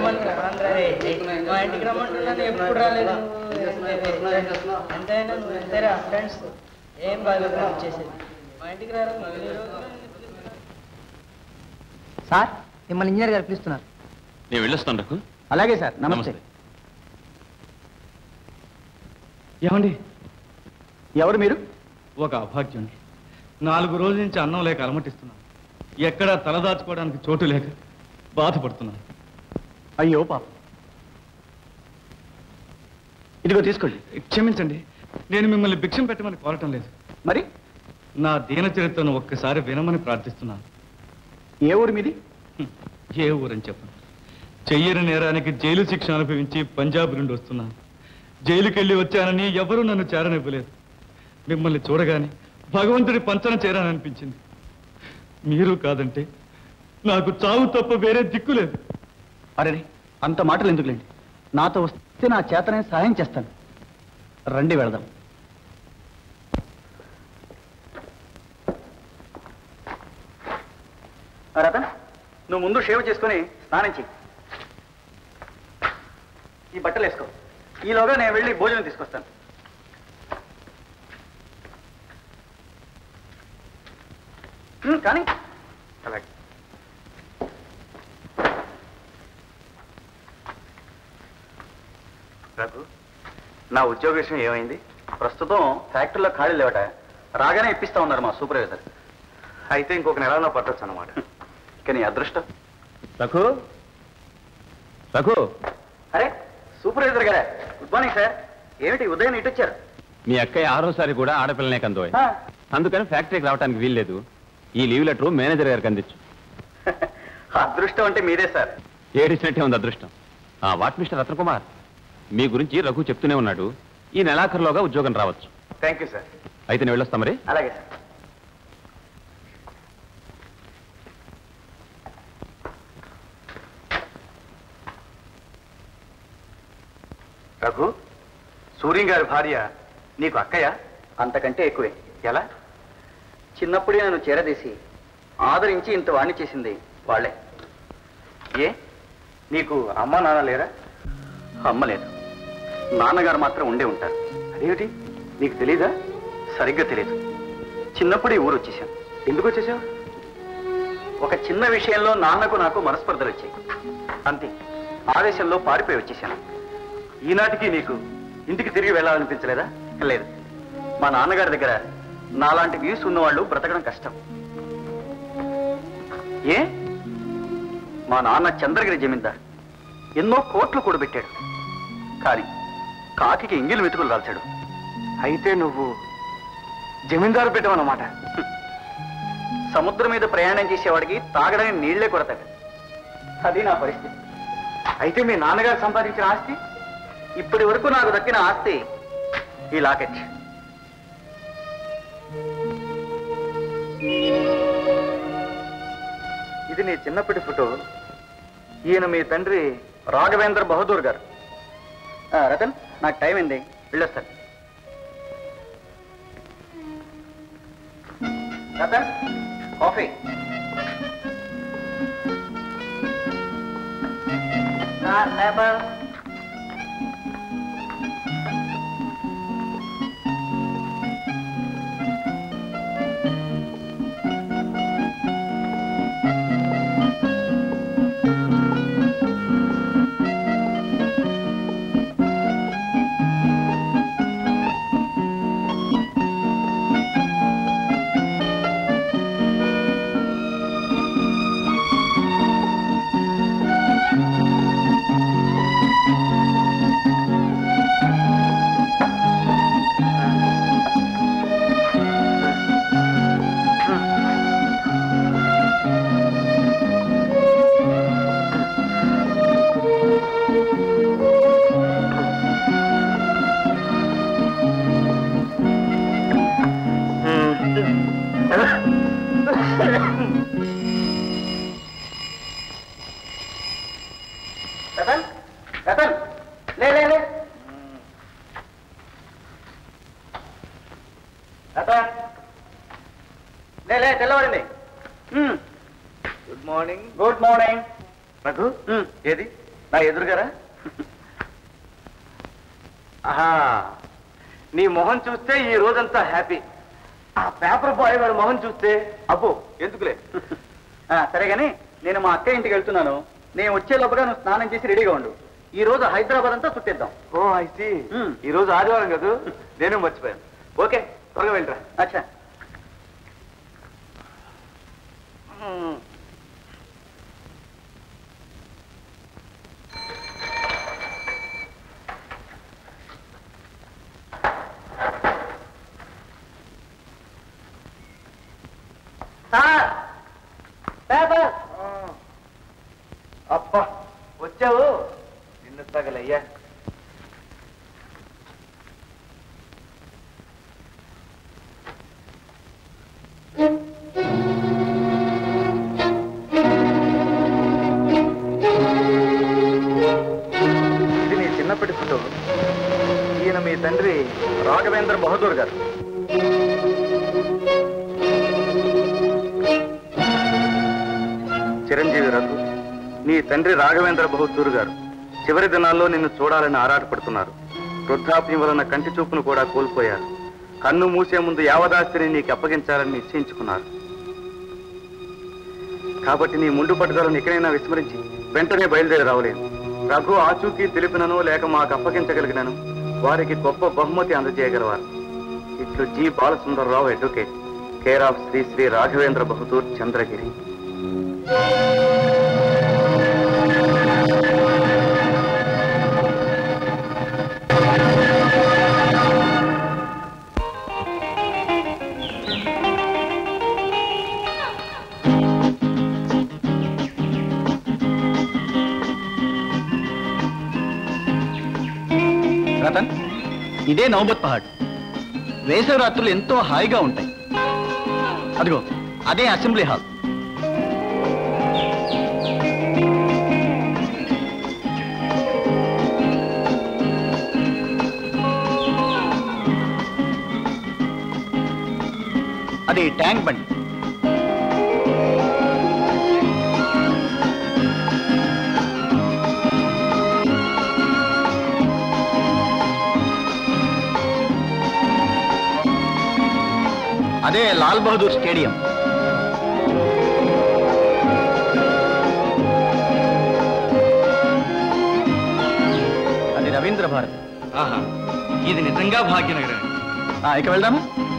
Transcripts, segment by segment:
రమ్మంటున్నా రే, మా ఇంటికి రమ్మంటున్నాను ఎప్పుడు రాలేదు ఎంతైనా నువ్వు ఎంతైనా ఫ్రెండ్స్ ఏం బాగా చేసేది మా ఇంటికి రారా సార్ మిమ్మల్ని ఇంజనీర్ గారు పిలుస్తున్నారు నేను వెళ్ళొస్తాను రఘు అలాగే సార్ నమస్తే ఏమండి ఎవరు మీరు ఒక అభాగ్యుని నాలుగు రోజుల నుంచి అన్నం లేక అలమటిస్తున్నాను ఎక్కడా తలదాచుకోవడానికి చోటు లేక బాధపడుతున్నాను అయ్యో పాప ఇదిగో తీసుకోండి క్షమించండి నేను మిమ్మల్ని భిక్షం పెట్టమని కోరటం లేదు మరి నా దీన చరిత్రను ఒక్కసారి వినమని ప్రార్థిస్తున్నాను ఏ ఊరు మీది హ్మ్. ఏ ఊరని చెప్పండి చెయ్యని నేరానికి జైలు శిక్ష అనుభవించి పంజాబ్ నుండి వస్తున్నాను జైలుకెళ్ళి వచ్చానని ఎవరూ నన్ను చేరనివ్వలేదు మిమ్మల్ని చూడగానే భగవంతుడి పంచన చేరాననిపించింది మీరు కాదంటే నాకు చావు తప్ప వేరే దిక్కు లేదు అరే అంత మాటలు ఎందుకులేండి నాతో వస్తే నా చేతనే సహాయం చేస్తాను రండి వెళదాం రతన్ నువ్వు ముందు షేవ్ చేసుకుని స్నానం చెయ్యి ఈ బట్టలు వేసుకో ఈలోగా నేను వెళ్ళి భోజనం తీసుకొస్తాను ఉమ్, కానీ అలాగే రఘు నా ఉద్యోగ విషయం ఏమైంది ప్రస్తుతం ఫ్యాక్టరీలో ఖాళీ లేవట రాగానే ఇప్పిస్తా ఉన్నారు మా సూపర్వైజర్ అయితే ఇంకొక నెలలో పట్టొచ్చు అనమాట కానీ అదృష్టం రఘు రఘు అరే సూపర్వైజర్ గారే గుడ్ మార్నింగ్ సార్ ఏమిటి ఉదయం ఇటు వచ్చారు మీ అక్కయ్య ఆరోసారి కూడా ఆడపిల్లనే కందో ఆ, అందుకని ఫ్యాక్టరీకి రావడానికి వీల్లేదు ఈ లీవ్ లెటర్ మేనేజర్ గారికి అందించు అదృష్టం అంటే మీరే సార్ ఏడిచినట్టే ఉంది అదృష్టం ఆ వాట్ మిస్టర్ రత్నకుమార్ మీ గురించి రఘు చెప్తూనే ఉన్నాడు ఈ నెలాఖరులోగా ఉద్యోగం రావచ్చు థ్యాంక్ యూ సార్ అయితే నేను వెళ్ళొస్తా మరి అలాగే సార్ రఘు సూర్యం గారి భార్య నీకు అక్కయ్య అంతకంటే ఎక్కువే ఎలా చిన్నప్పుడే నన్ను చేరదీసి ఆదరించి ఇంత వాణ్ణి చేసింది వాళ్ళే ఏ నీకు అమ్మ నాన్న లేరా అమ్మ లేదు నాన్నగారు మాత్రం ఉండే ఉంటారు అదేమిటి నీకు తెలీదా సరిగ్గా తెలియదు చిన్నప్పుడు ఈ ఊరు వచ్చేసాను ఎందుకు వచ్చేసావు ఒక చిన్న విషయంలో నాన్నకు నాకు మనస్పర్ధలు వచ్చాయి అంతే ఆవేశంలో పారిపోయి వచ్చేసాను ఈనాటికి నీకు ఇంటికి తిరిగి వెళ్ళాలనిపించలేదా లేదు మా నాన్నగారి దగ్గర నాలాంటి వ్యూస్ ఉన్నవాళ్ళు బ్రతకడం కష్టం ఏ మా నాన్న చంద్రగిరి జమీందార్ ఎన్నో కోట్లు కూడబెట్టాడు కానీ కాకికి ఇంగిలి వెతుకులు రాల్చాడు అయితే నువ్వు జమీందారు పెట్టమన్నమాట సముద్రం మీద ప్రయాణం చేసేవాడికి తాగడానికి నీళ్లే కొడతాడు అది నా పరిస్థితి అయితే మీ నాన్నగారు సంపాదించిన ఆస్తి ఇప్పటి వరకు నాకు దక్కిన ఆస్తి ఈ లాకెట్ ఇది నీ చిన్నప్పటి ఫోటో ఈయన మీ తండ్రి రాఘవేంద్ర బహదూర్ గారు ఆ, రతన్ నాకు టైం అయింది వెళ్ళొస్తాను రతన్ కాఫీ రతన్ రతన్ లే లే లే రతన్ లే లే తెల్లవాడింది good morning good morning Raghu ఏది నా ఎదురుగారా ఆహా నీ మొహం చూస్తే ఈ రోజంతా హ్యాపీ ఆ పేపర్ బాయ్ వాడి మొహం చూస్తే అబ్బో ఎందుకులే ఆ, సరే కానీ నేను మా అక్క ఇంటికి వెళ్తున్నాను నేను వచ్చే లోపల నువ్వు స్నానం చేసి రెడీగా ఉండు ఈ రోజు హైదరాబాద్ అంతా చుట్టేద్దాం ఓ ఐసి మ్మ్. ఈ రోజు ఆదివారం కదా నేను మర్చిపోయాను ఓకే త్వరగా వెళ్ళరా అచ్చా మ్మ్. సార్ పేపర్ అబ్బా వచ్చావు నిన్న తగలయ్యా ఇది నీ చిన్నప్పటి ఫోటో ఈయన మీ తండ్రి రాఘవేంద్ర బహదూర్ గారు చిరంజీవి రఘు నీ తండ్రి రాఘవేంద్ర బహదూర్ గారు చివరి దినాల్లో నిన్ను చూడాలని ఆరాటపడుతున్నారు వృద్ధాప్యం వలన కంటి చూపును కూడా కోల్పోయారు కన్ను మూసే ముందు యావదాస్తిని నీకు అప్పగించాలని నిశ్చయించుకున్నారు కాబట్టి నీ ముందు పట్టుదలను ఎక్కడైనా విస్మరించి వెంటనే బయలుదేరి రావలేదు రఘు ఆచూకీ తెలిపినను లేక మాకు అప్పగించగలిగినను వారికి గొప్ప బహుమతి అందజేయగలవారు ఇట్లు G Balasundararao advocate care of Shri Shri Raghavendra Bahadur Chandragiri Ratan ఇదే నవబత్ పహాడ్ వేసవి రాత్రులు ఎంతో హాయిగా ఉంటాయి అదిగో అదే అసెంబ్లీ హాల్ అది ట్యాంక్ బండి అదే లాల్ బహదూర్ స్టేడియం అది రవీంద్ర భారత్ ఆహా ఇది నిజంగా భాగ్యనగరం ఆ, ఇక వెళ్దామా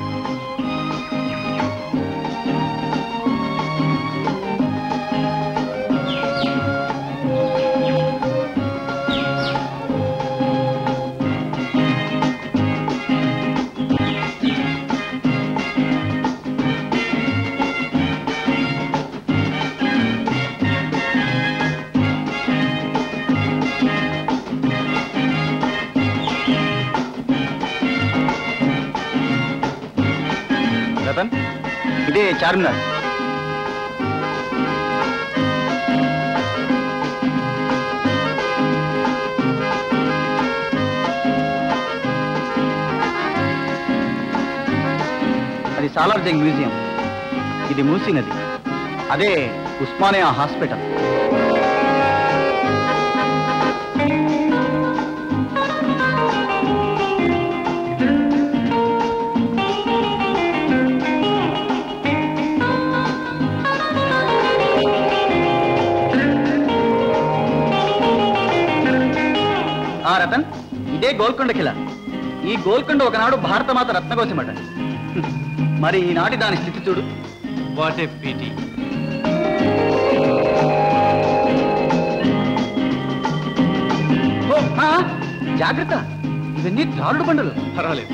రతన్ ఇదే చార్మినార్ అది సాలార్జంగ్ మ్యూజియం ఇది మూసీ నది అదే ఉస్మానియా హాస్పిటల్ ఆ రతన్ ఇదే గోల్కొండ కిలా ఈ గోల్కొండ ఒకనాడు భారతమాత రత్నకోశమట మరి ఈనాటి దాని స్థితి చూడు వాట్ ఏ పీటీ ఓ, ఆ, జాగ్రత్త ఇవన్నీ త్రాడు బండలు పర్వాలేదు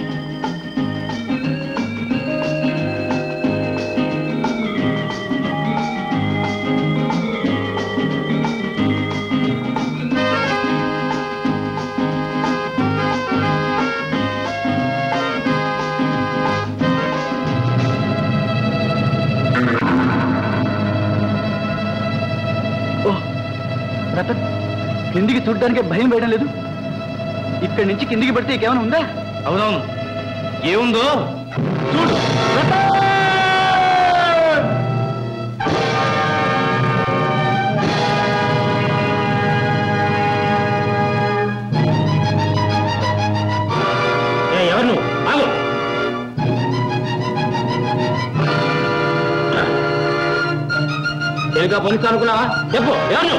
ఓ రతన్ కిందికి చూడడానికి భయం వేయడం లేదు ఇక్కడి నుంచి కిందికి పడితే ఇంకేమైనా ఉందా అవునవును ఏముందో చూడు రతన్! ఏదో పొందుతా అనుకున్నావా చెప్పు ఎవరు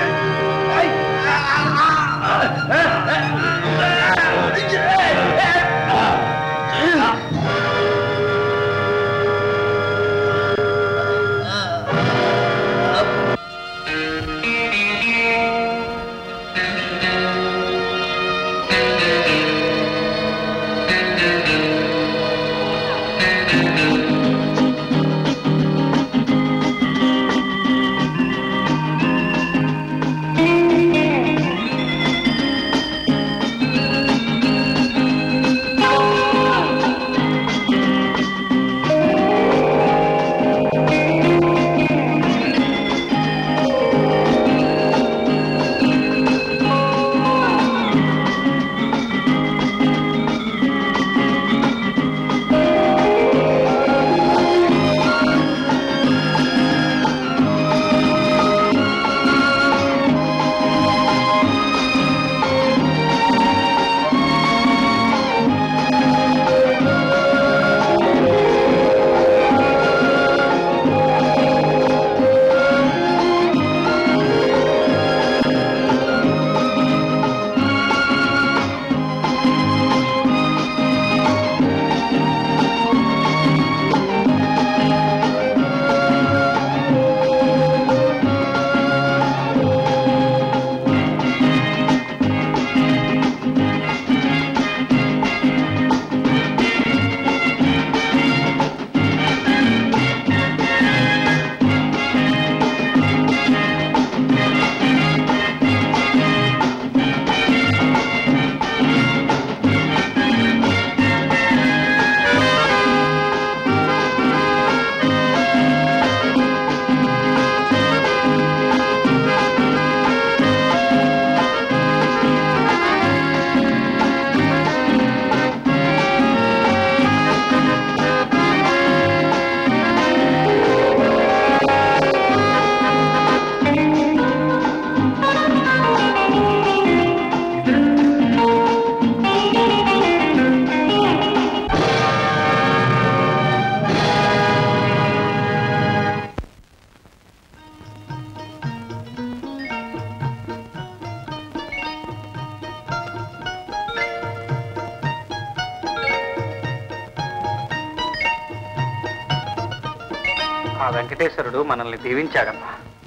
ఆ వెంకటేశ్వరుడు మనల్ని దీవించాడమ్మా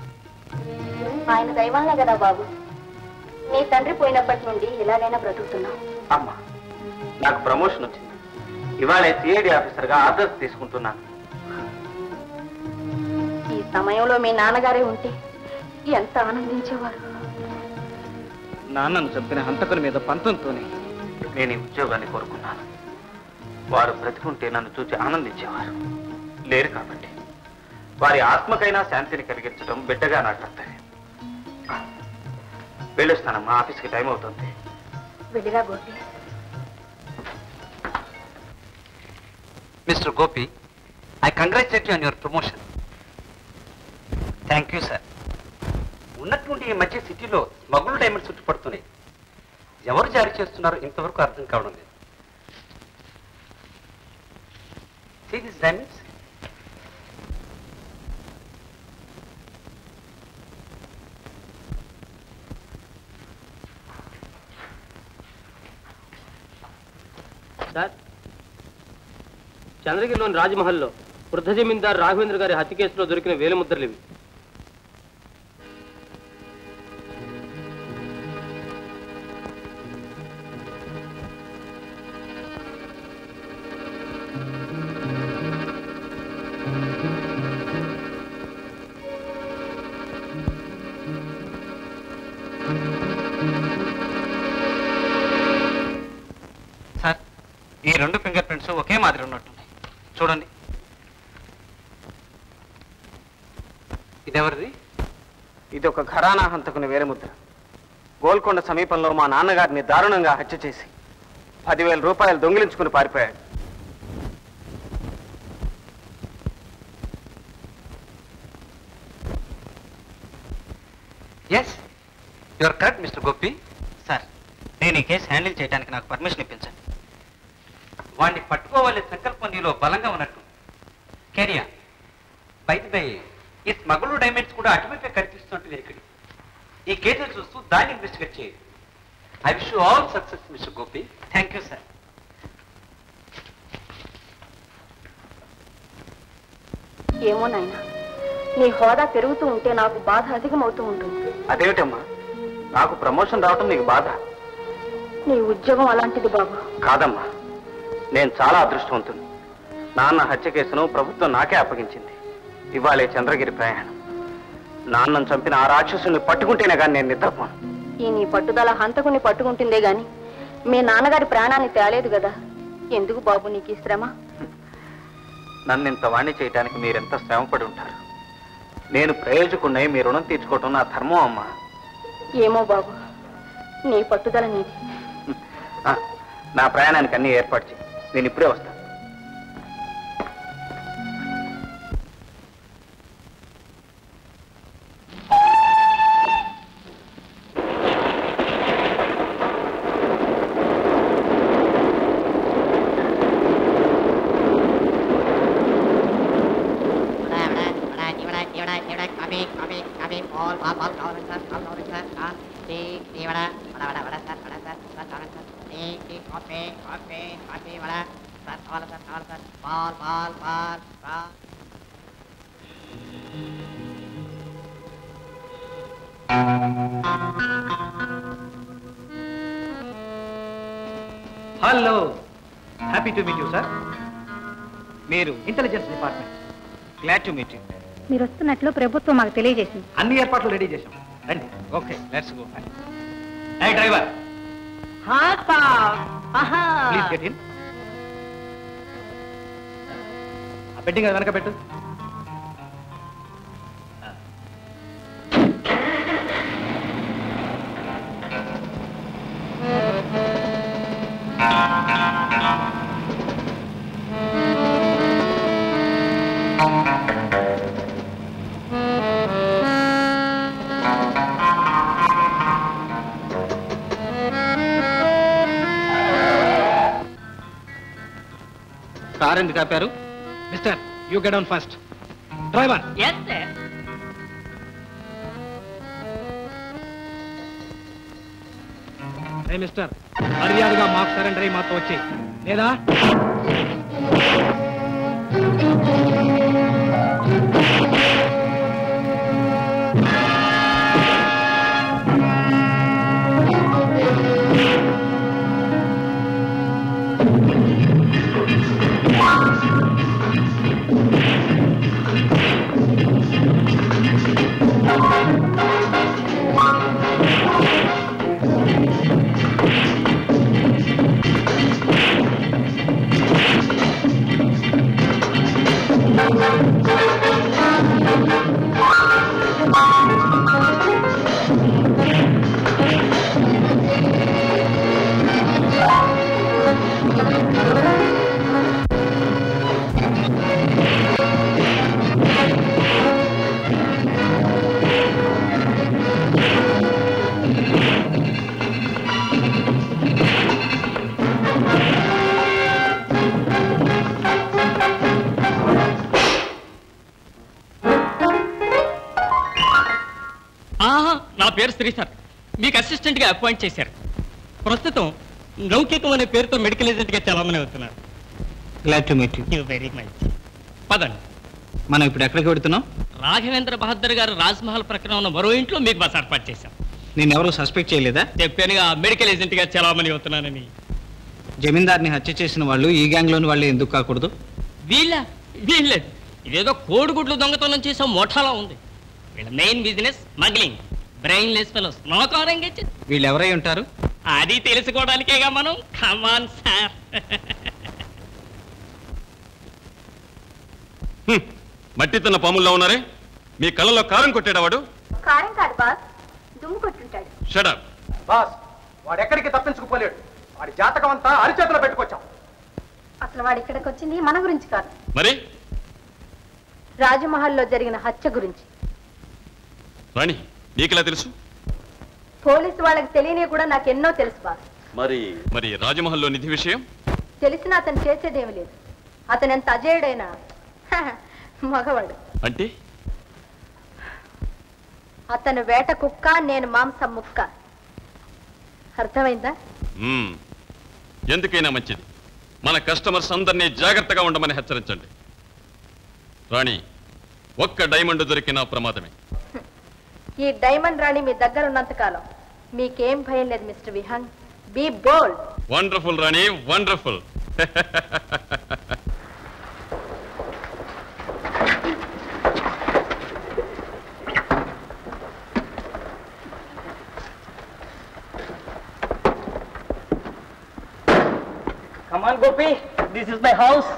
ఆయన దైవాలే కదా బాబు నీ తండ్రి పోయినప్పటి నుండి ఇలాగైనా బ్రతుకుతున్నావు అమ్మా నాకు ప్రమోషన్ వచ్చింది ఇవాళ సిఐడి ఆఫీసర్గా ఆర్డర్స్ తీసుకుంటున్నాను ఈ సమయంలో మీ నాన్నగారే ఉంటే ఎంత ఆనందించేవారు నాన్నను చంపిన హంతకుని మీద పంతంతోనే నేను ఈ ఉద్యోగాన్ని కోరుకున్నాను వారు బ్రతికుంటే నన్ను చూసి ఆనందించేవారు లేరు కాబట్టి వారి ఆత్మకైనా శాంతిని కలిగించడం బిడ్డగా నా కర్తవ్యం వెళ్ళొస్తానమ్మా ఆఫీస్కి టైం అవుతుంది వెళ్ళిరా Gopi mister Gopi I congratulate on your promotion thank you sir ఉన్నటువంటి ఈ మధ్య సిటీలో స్మగుల్ డైమండ్స్ చుట్టుపడుతున్నాయి ఎవరు జారీ చేస్తున్నారో ఇంతవరకు అర్థం కావడం లేదు See these diamonds? సార్ చంద్రగిరిలోని రాజమహల్లో వృద్ధ జమీందార్ రాఘవేంద్ర గారి హత్య కేసులో దొరికిన వేలిముద్రలు ఇవి సార్ ఈ రెండు ఫింగర్ ప్రింట్స్ ఒకే మాదిరి ఉన్నట్టున్నాయి చూడండి ఇదెవరిది ఇది ఒక ఘరానా హంతకుని వేరముద్ర గోల్కొండ సమీపంలో మా నాన్నగారిని దారుణంగా హత్య చేసి పదివేల రూపాయలు దొంగిలించుకుని పారిపోయాడు yes your correct mister Gopi sir నేను ఈ కేసు హ్యాండిల్ చేయడానికి నాకు పర్మిషన్ ఇప్పించండి వాడిని పట్టుకోవాలనే సంకల్పం నీలో బలంగా ఉన్నట్టు కెరియా బయట బై ఈ స్మగుల్ డైమండ్స్ కూడా అటువైపే కనిపిస్తున్నట్టు వెనుకడి ఈ కేసులు చూస్తూ దాన్ని ఇన్వెస్టిగేట్ చేయండి I wish you all success mister Gopi thank you sir ఏమో నాయనా నీ హోదా పెరుగుతూ ఉంటే నాకు బాధ అధికమవుతూ ఉంటుంది అదేమిటమ్మా నాకు ప్రమోషన్ రావటం నీకు బాధ నీ ఉద్యోగం అలాంటిది బాబు కాదమ్మా నేను చాలా అదృష్టవంతుని నాన్న హత్య కేసును ప్రభుత్వం నాకే అప్పగించింది ఇవాళే చంద్రగిరి ప్రయాణం నాన్నను చంపిన ఆ రాక్షసుని పట్టుకుంటేనే కానీ నేను నిద్రపోను ఈ నీ పట్టుదల హంతకుని పట్టుకుంటుందే గాని మీ నాన్నగారి ప్రాణాన్ని తేలేదు కదా ఎందుకు బాబు నీకు ఈ శ్రమ నన్ను ఇంత వాణ్ణి చేయడానికి మీరెంత శ్రమపడి ఉంటారు నేను ప్రయోజకున్నై మీ రుణం తీర్చుకోవటం నా ధర్మం అమ్మా ఏమో బాబు నీ పట్టుదల నీది ఆ, నా ప్రయాణానికి అన్ని ఏర్పాటు చేయి నేను ఇప్పుడే వస్తాను hello happy to meet you sir మీరు intelligence department glad to meet you మీరు వస్తున్నట్లు ప్రభుత్వం మాకు తెలియజేసింది అన్ని ఏర్పాట్లు రెడీ చేశాం రండి okay let's go hi driver please get in ఆ బెడ్డింగ్ వెనక పెట్టు కార్ ఎందుకు ఆపారు mister you get down first driver ఏ మిస్టర్ మర్యాదగా మాకు సరెండర్ అయ్యి మాతో వచ్చి లేదా ఆహా నా పేరు శ్రీధర్ మీకు అసిస్టెంట్ గా అపాయింట్ చేశారు ప్రస్తుతం లౌకికం అనే పేరుతో మెడికల్ ఏజెంట్ గా చలామణి అవుతున్నారు glad to meet you very much పదండి మనం ఇప్పుడు ఎక్కడికి వెడుతున్నాం రాఘవేంద్ర బహద్దర్ గారు రాజ్మహల్ ప్రక్కన ఉన్న మరో ఇంట్లో మీకు బస్ ఏర్పాటు చేశాం నేను ఎవరు సస్పెక్ట్ చేయలేదా చెప్పానుగా మెడికల్ ఏజెంట్ గా చలామణి అవుతున్నానని జమీందార్ని హత్య చేసిన వాళ్ళు ఈ గ్యాంగ్లోని వాళ్ళు ఎందుకు కాకూడదు వీళ్ళ వీళ్ళే ఇదేదో కోడిగుడ్లు దొంగతనం చేసే మోఠాలా ఉంది వీళ్ళ main business smuggling brainless fellows no courage వీళ్ళు ఎవరై ఉంటారు అది తెలుసుకోవడానికేగా మనం కమాన్ సార్ హ్మ్. మట్టి తిన్న పాముల్లో ఉన్నారే మీ కళ్ళలో కారం కొట్టేటవాడు కారం కాదు బాస్ దుమ్ము కొట్టుంటాడు షడప్ బాస్ వాడు ఎక్కడికి తప్పించుకుపోలేడు వాడి జాతకం అంతా అరిచేతిలో పెట్టుకొచ్చాం అసలు వాడు ఇక్కడికి వచ్చింది మన గురించి కాదు మరి రాజమహల్లో జరిగిన హత్య గురించి రాణి నీకెలా తెలుసు పోలీసు వాళ్ళకి తెలియని కూడా నాకు ఎన్నో తెలుసు బాస్ మరి మరి రాజమహల్లో నిధి విషయం తెలిసిన అతను చేసేదేమి లేదు అతను ఎంత అజేయుడైనా హ, మగవాడు అంటే అతను వేట కుక్క నేను మాంసం ముక్క అర్థమైందా మ్మ్. ఎందుకైనా మంచిది మన కస్టమర్స్ అందరినీ జాగ్రత్తగా ఉండమని హెచ్చరించండి రాణి ఒక్క డైమండ్ దొరికినా ప్రమాదమే ఈ డైమండ్ రాణి మీ దగ్గర ఉన్నంత కాలం మీకేం భయం లేదు mister Vihan be bold wonderful Rani wonderful Come on, Gopi. This is my house.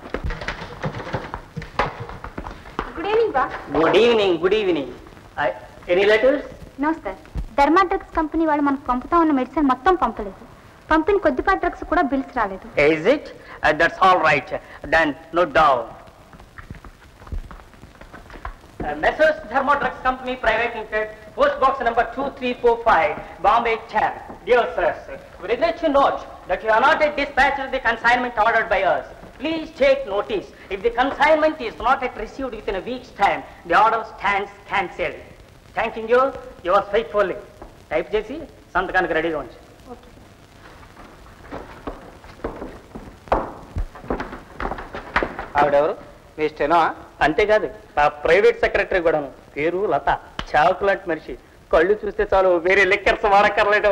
Good evening బా Good evening. Good evening. I, any letters? No sir Dharma drugs company వాళ్ళు మనకు పంపుతా ఉన్న మెడిసిన్ మొత్తం పంపలేదు పంపిన కొద్దిపాటి డ్రగ్స్ కూడా బిల్స్ రాలేదు Is it? Uh, that's all right. Then note down. Uh, Messrs. Thermo Drugs Company Private Limited, post box number 2345, Bombay 10. Dear sirs, we regret to note that you are not yet dispatched the consignment ordered by us. Please take notice. If the consignment is not yet received within a week's time, the order stands cancelled. Thanking you, yours faithfully. Type చేసి సంతకానికి రెడీగా ఉంచు ఆవిడెవరు మీ steno అంతేకాదు ఆ private secretary కూడాను పేరు లత చాకులాంటి మనిషి కళ్ళు చూస్తే చాలు వేరే లెక్కర్స్ వాడక్కర్లేదు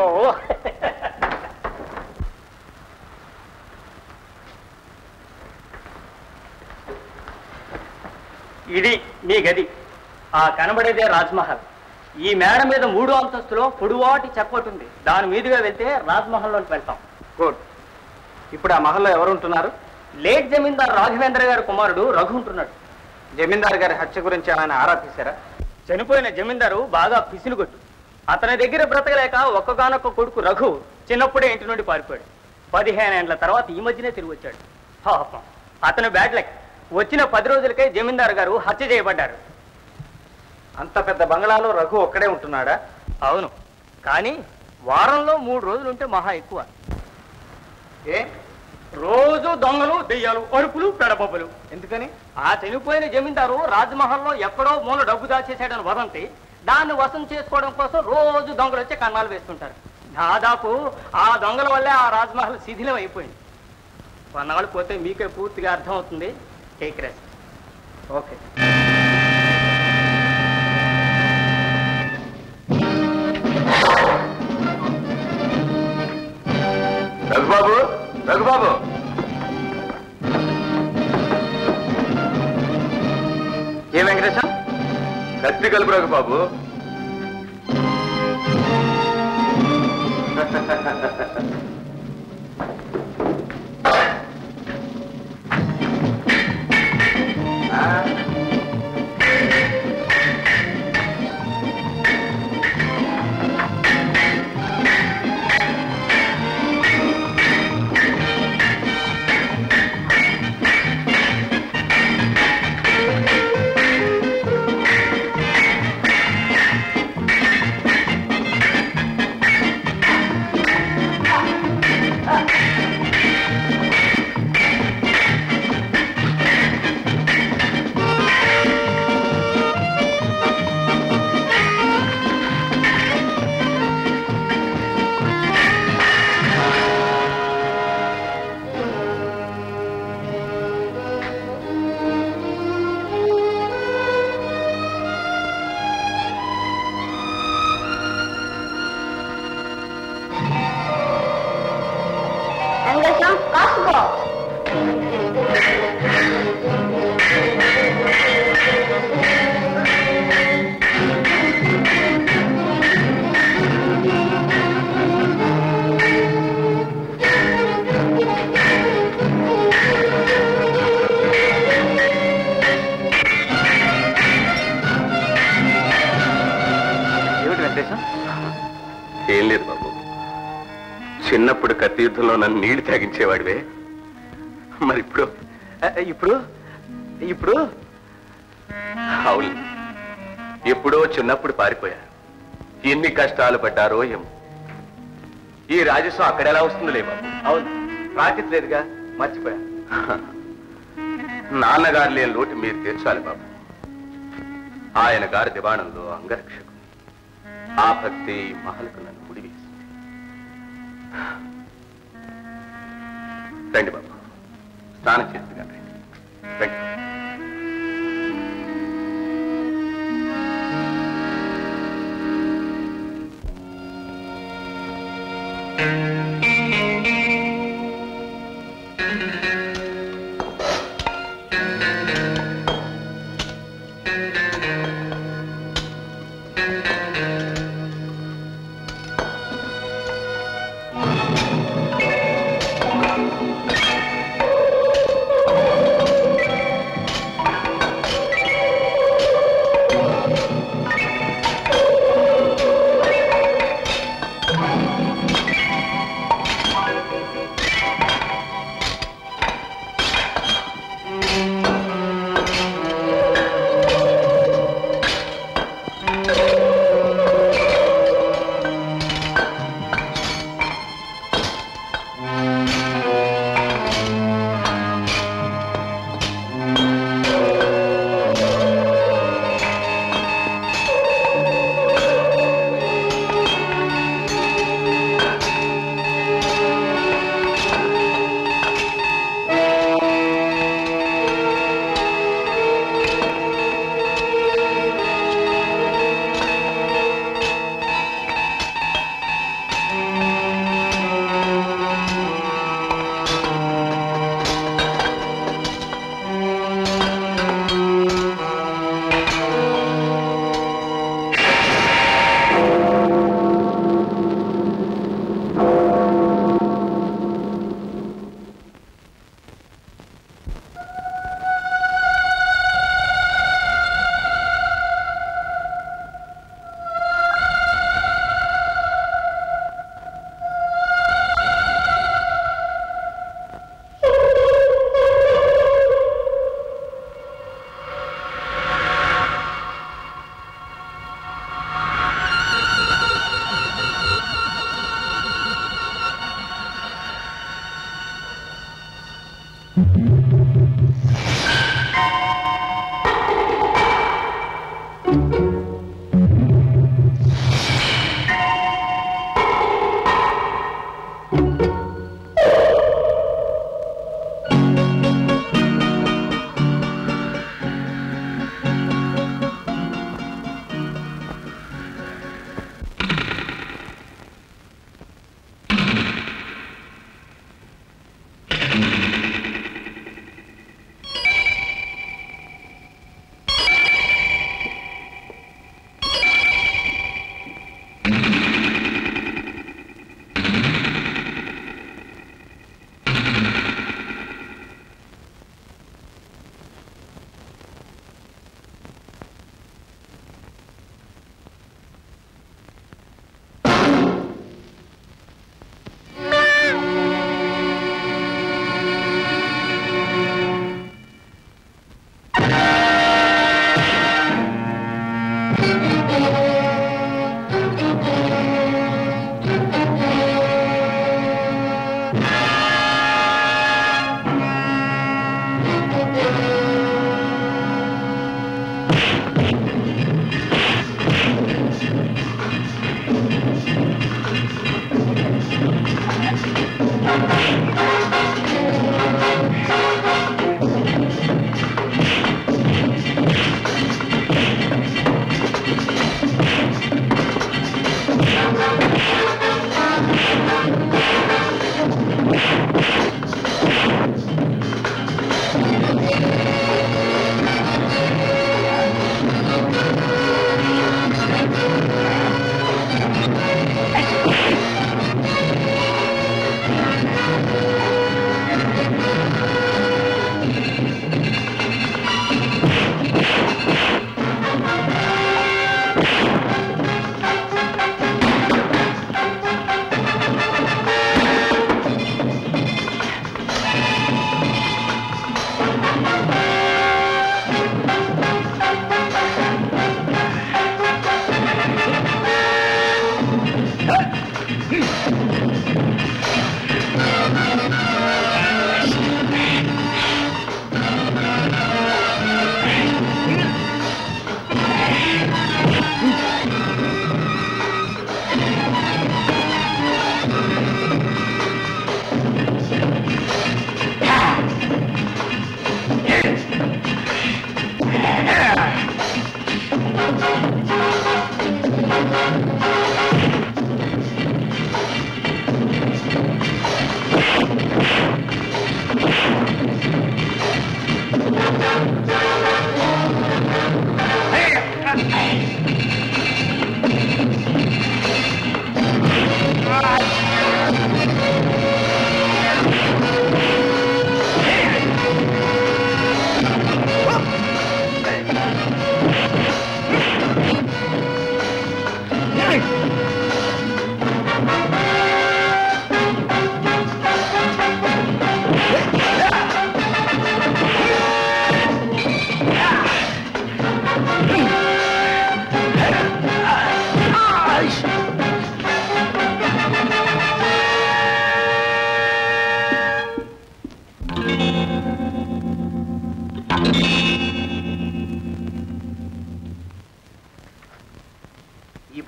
ఇది మీ గది ఆ కనబడేదే రాజ్మహల్ ఈ మేడ మీద మూడో అంతస్తులో పొడువాటి చెప్పొట్టుంది దాని మీదుగా వెళ్తే రాజ్మహల్లోకి వెళ్తాం గుడ్ ఇప్పుడు ఆ మహల్లో ఎవరు ఉంటున్నారు లేట్ జమీందార్ రాఘవేంద్ర గారి కుమారుడు రఘు ఉంటున్నాడు జమీందార్ గారి హత్య గురించి ఆయన ఆరా తీశారా చనిపోయిన జమీందారు బాగా పిసినుగొట్టు అతని దగ్గర బ్రతకలేక ఒక్కగానొక్క కొడుకు రఘు చిన్నప్పుడే ఇంటి నుండి పారిపోయాడు పదిహేను ఏళ్ల తర్వాత ఈ మధ్యనే తిరిగి వచ్చాడు పాపం అతను బ్యాడ్ లక్ వచ్చిన పది రోజులకే జమీందారు గారు హత్య చేయబడ్డారు అంత పెద్ద బంగ్లాలో రఘు ఒక్కడే ఉంటున్నాడా అవును కానీ వారంలో మూడు రోజులు ఉంటే మహా ఎక్కువ ఏ రోజు దొంగలు దెయ్యాలు అరుపులు పెడపప్పులు ఎందుకని ఆ చనిపోయిన జమీందారు రాజ్మహల్లో ఎక్కడో మూల డబ్బు దాచేశాడని వదంతి దాన్ని వసం చేసుకోవడం కోసం రోజు దొంగలు వచ్చి కన్నాలు వేస్తుంటారు దాదాపు ఆ దొంగల వల్లే ఆ రాజ్మహల్ శిథిలం అయిపోయింది కొన్నాళ్ళు పోతే మీకే పూర్తిగా అర్థమవుతుంది take rest okay Raghubabu Raghubabu ఏ వెంకటేశం కత్తి కలుపు రఘుబాబు వెంకటేశం కాసుకో ఏమిటి వెంకటేశం ఏం లేదు బాబు చిన్నప్పుడు కత్తి యుద్ధంలో నన్ను నీళ్లు తాగించేవాడివే మరి ఇప్పుడు ఆ, ఇప్పుడు ఇప్పుడు అవును ఎప్పుడో చిన్నప్పుడు పారిపోయా ఎన్ని కష్టాలు పడ్డారో ఏమో ఈ రాజస్వం అక్కడ ఎలా వస్తుందిలే బాబు అవును రాకెట్ లేదుగా మర్చిపోయా నాన్నగారు లేని లోటు మీరు తీర్చాలి బాబు ఆయన గారి దివాణంలో అంగరక్షకు ఆ భక్తి ఈ మహలకు నన్ను ముడివేసింది రండి బాబు స్నానం చేసి రండి రండి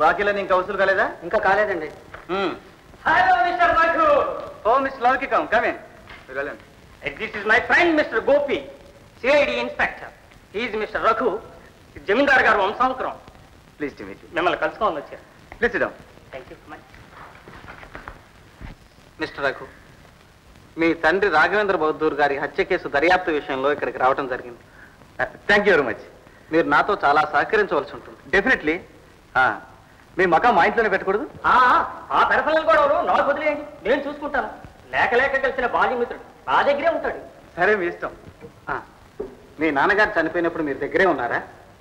బాకీలని ఇంకా వసూలు కాలేదా ఇంకా కాలేదండి మ్మ్. హలో మిస్టర్ రఘు ఓ మిస్ లౌకికం కమేన్ మీరు వెళ్ళండి this is my friend mister Gopi CID inspector is mister Raghu zamindar garu వంశాంకురం ప్లీజ్ టు మీట్ మిమ్మల్ని కలుసుకోవాలని వచ్చారు please sit down thank you much mister Raghu మీ తండ్రి రాఘవేంద్ర బౌద్ధూర్ గారి హత్య కేసు దర్యాప్తు విషయంలో ఇక్కడికి రావడం జరిగింది థ్యాంక్ యూ వెరీ మచ్ మీరు నాతో చాలా సహకరించవలసి ఉంటుంది డెఫినెట్లీ మీ మకం మా ఇంట్లోనే పెట్టకూడదు ఆ ఆ పెరసనలు గొడవలు నాకు వదిలేయండి నేను చూసుకుంటాను లేక లేక కలిసిన బాల్యమిత్రుడు నా దగ్గరే ఉంటాడు సరే మీ ఇష్టం ఆ, మీ నాన్నగారు చనిపోయినప్పుడు మీరు దగ్గరే ఉన్నారా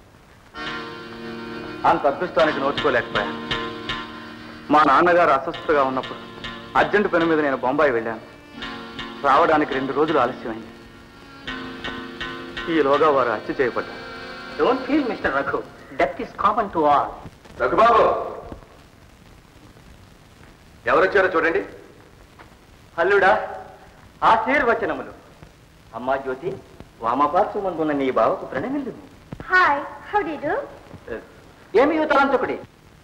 అంత అదృష్టానికి నోచుకోలేకపోయాను మా నాన్నగారు అస్వస్థతగా ఉన్నప్పుడు అర్జెంట్ పని మీద నేను బొంబాయి వెళ్ళాను రావడానికి రెండు రోజులు ఆలస్యమైంది ఈలోగా వారు హత్య చేయబడ్డారు don't feel mister Raghu death is common to all Raghubabu ఎవరొచ్చారో చూడండి అల్లుడా ఆశీర్వచనములు అమ్మా జ్యోతి వామపార్శ్వ ముందున్న నీ బావకు ప్రణమిల్లు హాయ్ హౌ డి డూ ఏమి తలంచకుడి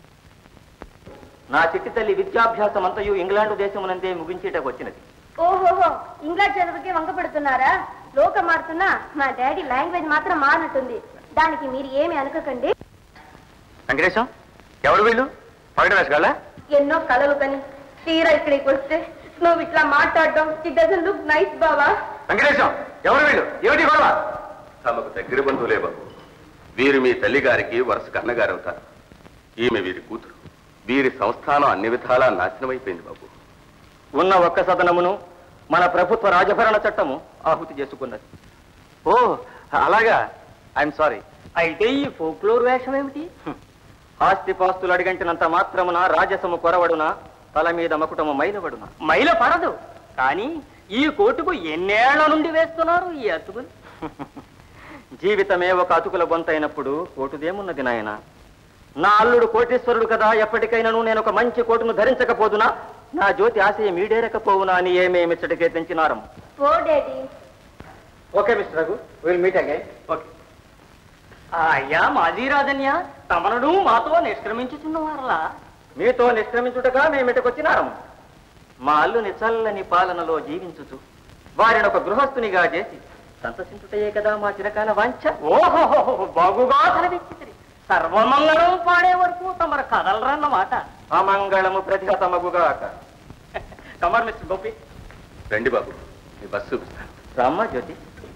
నా చిట్టి తల్లి విద్యాభ్యాసం అంతయు ఇంగ్లాండ్ దేశమునందే ముగించేటకు వచ్చినది ఓహోహో ఇంగ్లాండ్ చదువుకి వంక పెడుతున్నారా లోకం మారుతున్నా మా డాడీ లాంగ్వేజ్ మాత్రం మారినట్టుంది దానికి మీరు ఏమి అనుకోకండి వెంకటేశం ఎవరు వీళ్ళు పగడ వేసగాళ్ళ ఎన్నో కలలు కని తీరా ఇక్కడికి వస్తే నువ్వు ఇట్లా మాట్లాడడం ఇట్ డజన్ లుక్ నైస్ బావా వెంకటేశం ఎవరు వీళ్ళు ఏమిటి గొడవ తమకు దగ్గర బంధువులే బాబు వీరు మీ తల్లి గారికి వరుస అన్నగారు అవుతారు ఈమె వీరి కూతురు వీరి సంస్థానం అన్ని విధాలా నాశనమైపోయింది బాబు ఉన్న ఒక్క సదనమును మన ప్రభుత్వ రాజభరణ చట్టము ఆహుతి చేసుకున్నది ఓ అలాగా ఐఎమ్ సారీ అయితే ఈ ఫోక్లోర్ వేషం ఏమిటి ఆస్తిపాస్తులు అడిగంటినంత మాత్రమున రాజసము కొరవడున తల మీద మకుటము మైలవడున మైల పడదు కానీ ఈ కోటుకు ఎన్నేళ్ల నుండి వేస్తున్నారు ఈ అతుకులు జీవితమే ఒక అతుకుల బొంతైనప్పుడు కోటుదేమున్నది నాయన నా అల్లుడు కోటేశ్వరుడు కదా ఎప్పటికైనాను నేను ఒక మంచి కోటును ధరించకపోదునా నా జ్యోతి ఆశయం ఈడేరకపోవునా అని ఏమేమిచ్చటికే తెంచినారం oh daddy okay mister Raghu will meet again okay అయ్యా మాజీ రాజన్య తమనుడు మాతో నిష్క్రమించుచున్నవారలా మీతో నిష్క్రమించుటగా మేమిటకొచ్చినారం మా అల్లుని చల్లని పాలనలో జీవించుచు వారిని ఒక గృహస్థునిగా చేసి సంతసించుటయే కదా మా చిరకాల వాంఛ ఓహో బాగుగా తలవెచ్చితిరి సర్వమంగళం పాడే వరకు తమరు కదలరన్నమాట అమంగళము ప్రతిహతమగుగాక కమర్ మిస్టర్ గోపి రండి బాబు మీ బస్సు చూపిస్తాను రామ్మా జ్యోతి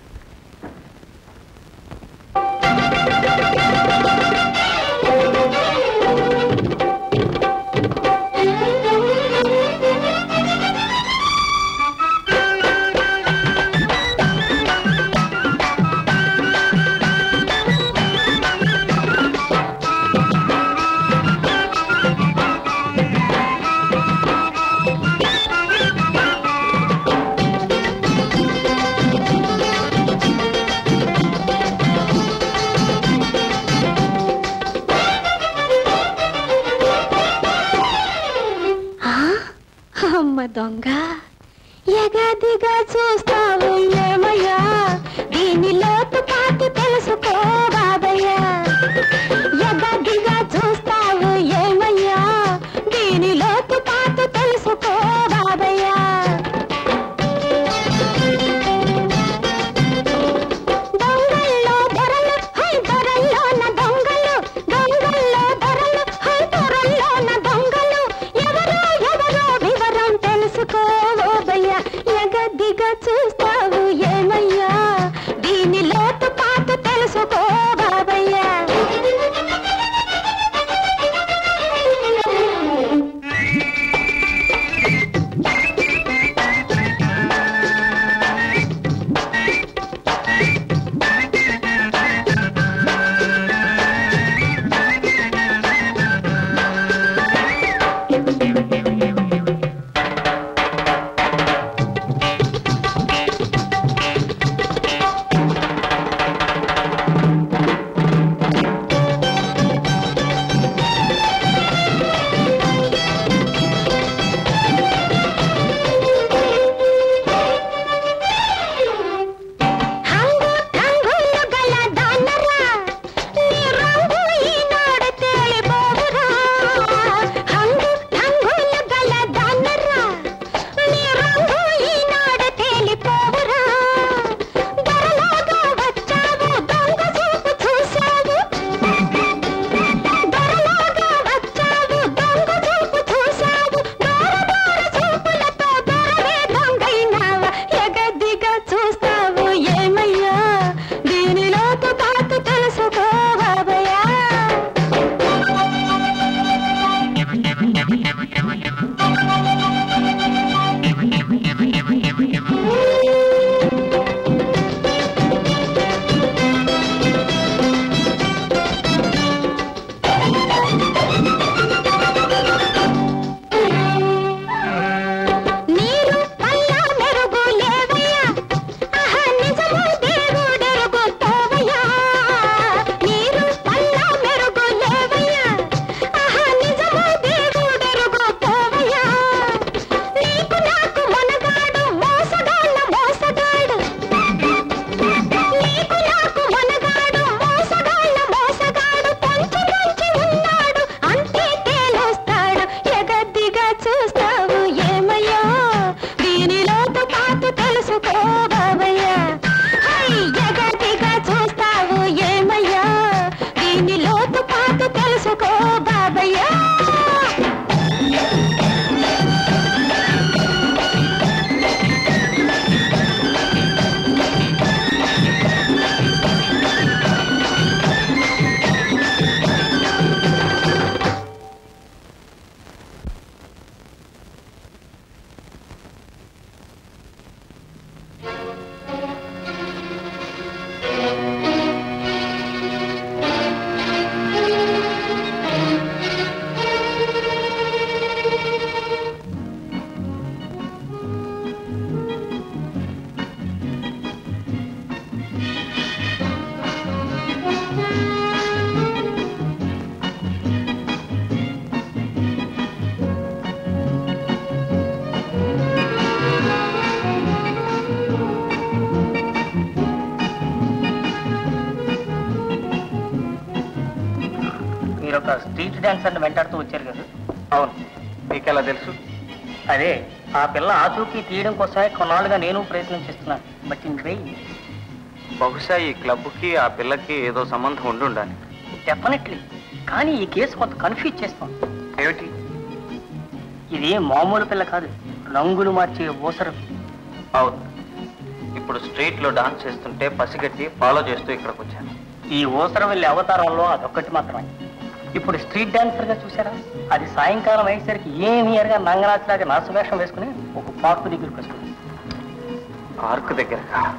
అమ్మ దొంగ ఎగదిగా చూస్తావు ఏమయ్యా దీని లోతు పాటు తెలుసుకో బాబయ్యా ఎగదిగా చూస్తావు ఏమయ్యా దీని లోతు పాటు తెలుసుకో బాబయ్యా దొంగల్లో దొరలు హై దొరల్లోన దొంగలు దొంగల్లో దొరలు హై దొరల్లోన దొంగలు ఎవరో ఎవరో వివరం తెలుసుకోబోబయ్యా ఎగదిగా చూస్తావు ఏమయ్యా దీని లోతు పాటు తెలుసుకో బాబయ్యా ఒక స్ట్రీట్ డాన్సర్ని వెంటాడుతూ వచ్చారు కదా అవును మీకెలా తెలుసు అదే ఆ పిల్ల ఆచూకీ తీయడం కోసమే కొన్నాళ్ళుగా నేను ప్రయత్నం చేస్తున్నాను బట్ ఇన్ వెయిన్ బహుశా ఈ క్లబ్కి ఆ పిల్లకి ఏదో సంబంధం ఉండి ఉండాలి డెఫినెట్లీ కానీ ఈ కేసు కొంత కన్ఫ్యూజ్ చేస్తాం ఏమిటి ఇది మామూలు పిల్ల కాదు రంగులు మార్చే ఊసరు అవును ఇప్పుడు స్ట్రీట్ లో డాన్స్ చేస్తుంటే పసిగట్టి ఫాలో చేస్తూ ఇక్కడికి వచ్చాను ఈ ఊసరం వెళ్ళే అవతారంలో అదొక్కటి మాత్రమే ఇప్పుడు స్ట్రీట్ డాన్సర్ గా చూసారా అది సాయంకాలం అయ్యేసరికి ఏమి ఎరగా నంగనాచిలాగా నాసువేషం వేసుకుని ఒక పార్కు దగ్గరికి వస్తుంది పార్క్ దగ్గర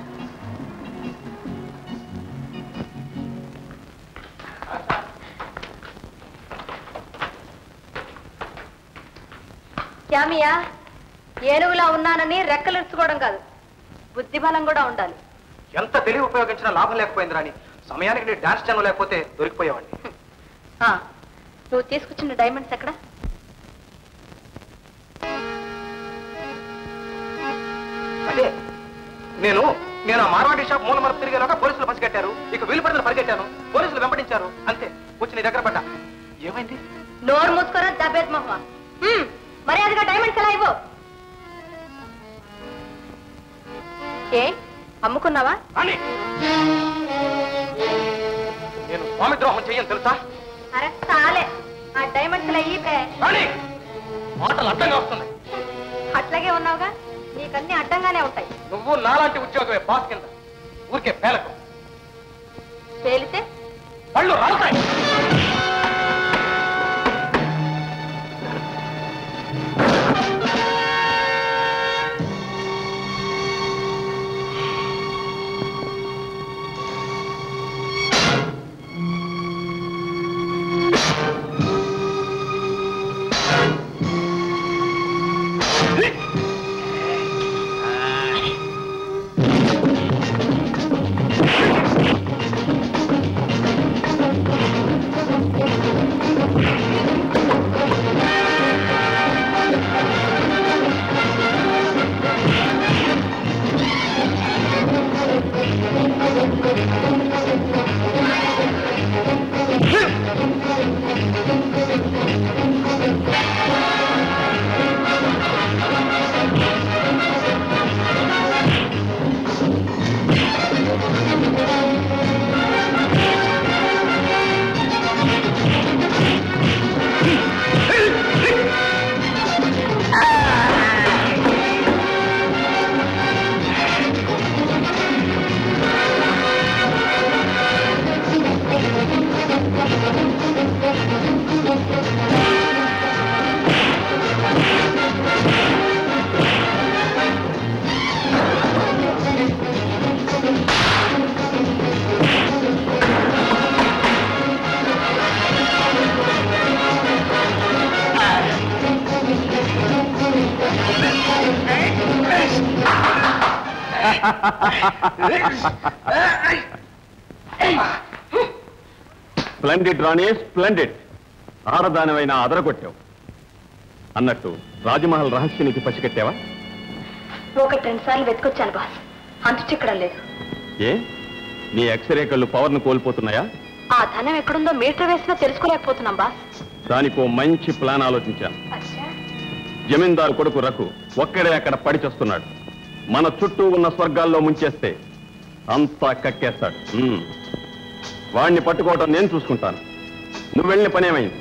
యామియా ఏనుగులా ఉన్నానని రెక్కలు ఇచ్చుకోవడం కాదు బుద్ధి బలం కూడా ఉండాలి ఎంత తెలివి ఉపయోగించినా లాభం లేకపోయింది రాని సమయానికి నీ డాన్స్ ఛానల్ లేకపోతే దొరికిపోయేవాడిని ఆ, నువ్వు తీసుకొచ్చిన డైమండ్స్ ఎక్కడ అదే నేను నేను ఆ మార్వాడి షాప్ మూల మరపు తిరిగేలోగా పోలీసులు పసిగట్టారు ఇక వీలు పడిన పరిగెట్టాను పోలీసులు వెంబడించారు అంతే వచ్చి నీ దగ్గర పడ్డా ఏమైంది నోరు మూసుకోరా దబ్బేద్ మహ్మ మర్యాదగా డైమండ్స్ ఎలా ఇవ్వు ఏ అమ్ముకున్నావా అని నేను స్వామి ద్రోహం చెయ్యను తెలుసా అరే చాలే ఆ డైమండ్స్ ఇలా ఇవ్వే అని మాటలు అడ్డంగా వస్తున్నాయి అట్లాగే ఉన్నావుగా నీకన్నీ అడ్డంగానే ఉంటాయి నువ్వు నాలాంటి ఉద్యోగమే బాస్ కింద ఊరికే పేలకు పేలితే పళ్ళు రాలుతాయి స్ప్లెండిడ్ రాణి స్ప్లెండిడ్ ఆడదానివైన అదరగొట్టావు అన్నట్టు రాజమహల్ రహస్యానికి పసిగట్టావా ఒకటి రెండు సార్లు వెతుకొచ్చాను బాస్ అంతు చిక్కడం లేదు ఏ నీ ఎక్స్రే కళ్ళు పవర్ను కోల్పోతున్నాయా ఆ ధనం ఎక్కడుందో మీటర్ వేసినా తెలుసుకోలేకపోతున్నాం బాస్ దానికో మంచి ప్లాన్ ఆలోచించాను జమీందారు కొడుకు రఘు ఒక్కడే అక్కడ పడి చేస్తున్నాడు మన చుట్టూ ఉన్న స్వర్గాల్లో ముంచేస్తే అంతా కక్కేస్తాడు ఉమ్. వాణ్ణి పట్టుకోవటం నేను చూసుకుంటాను నువ్వు వెళ్ళిన పనేమైంది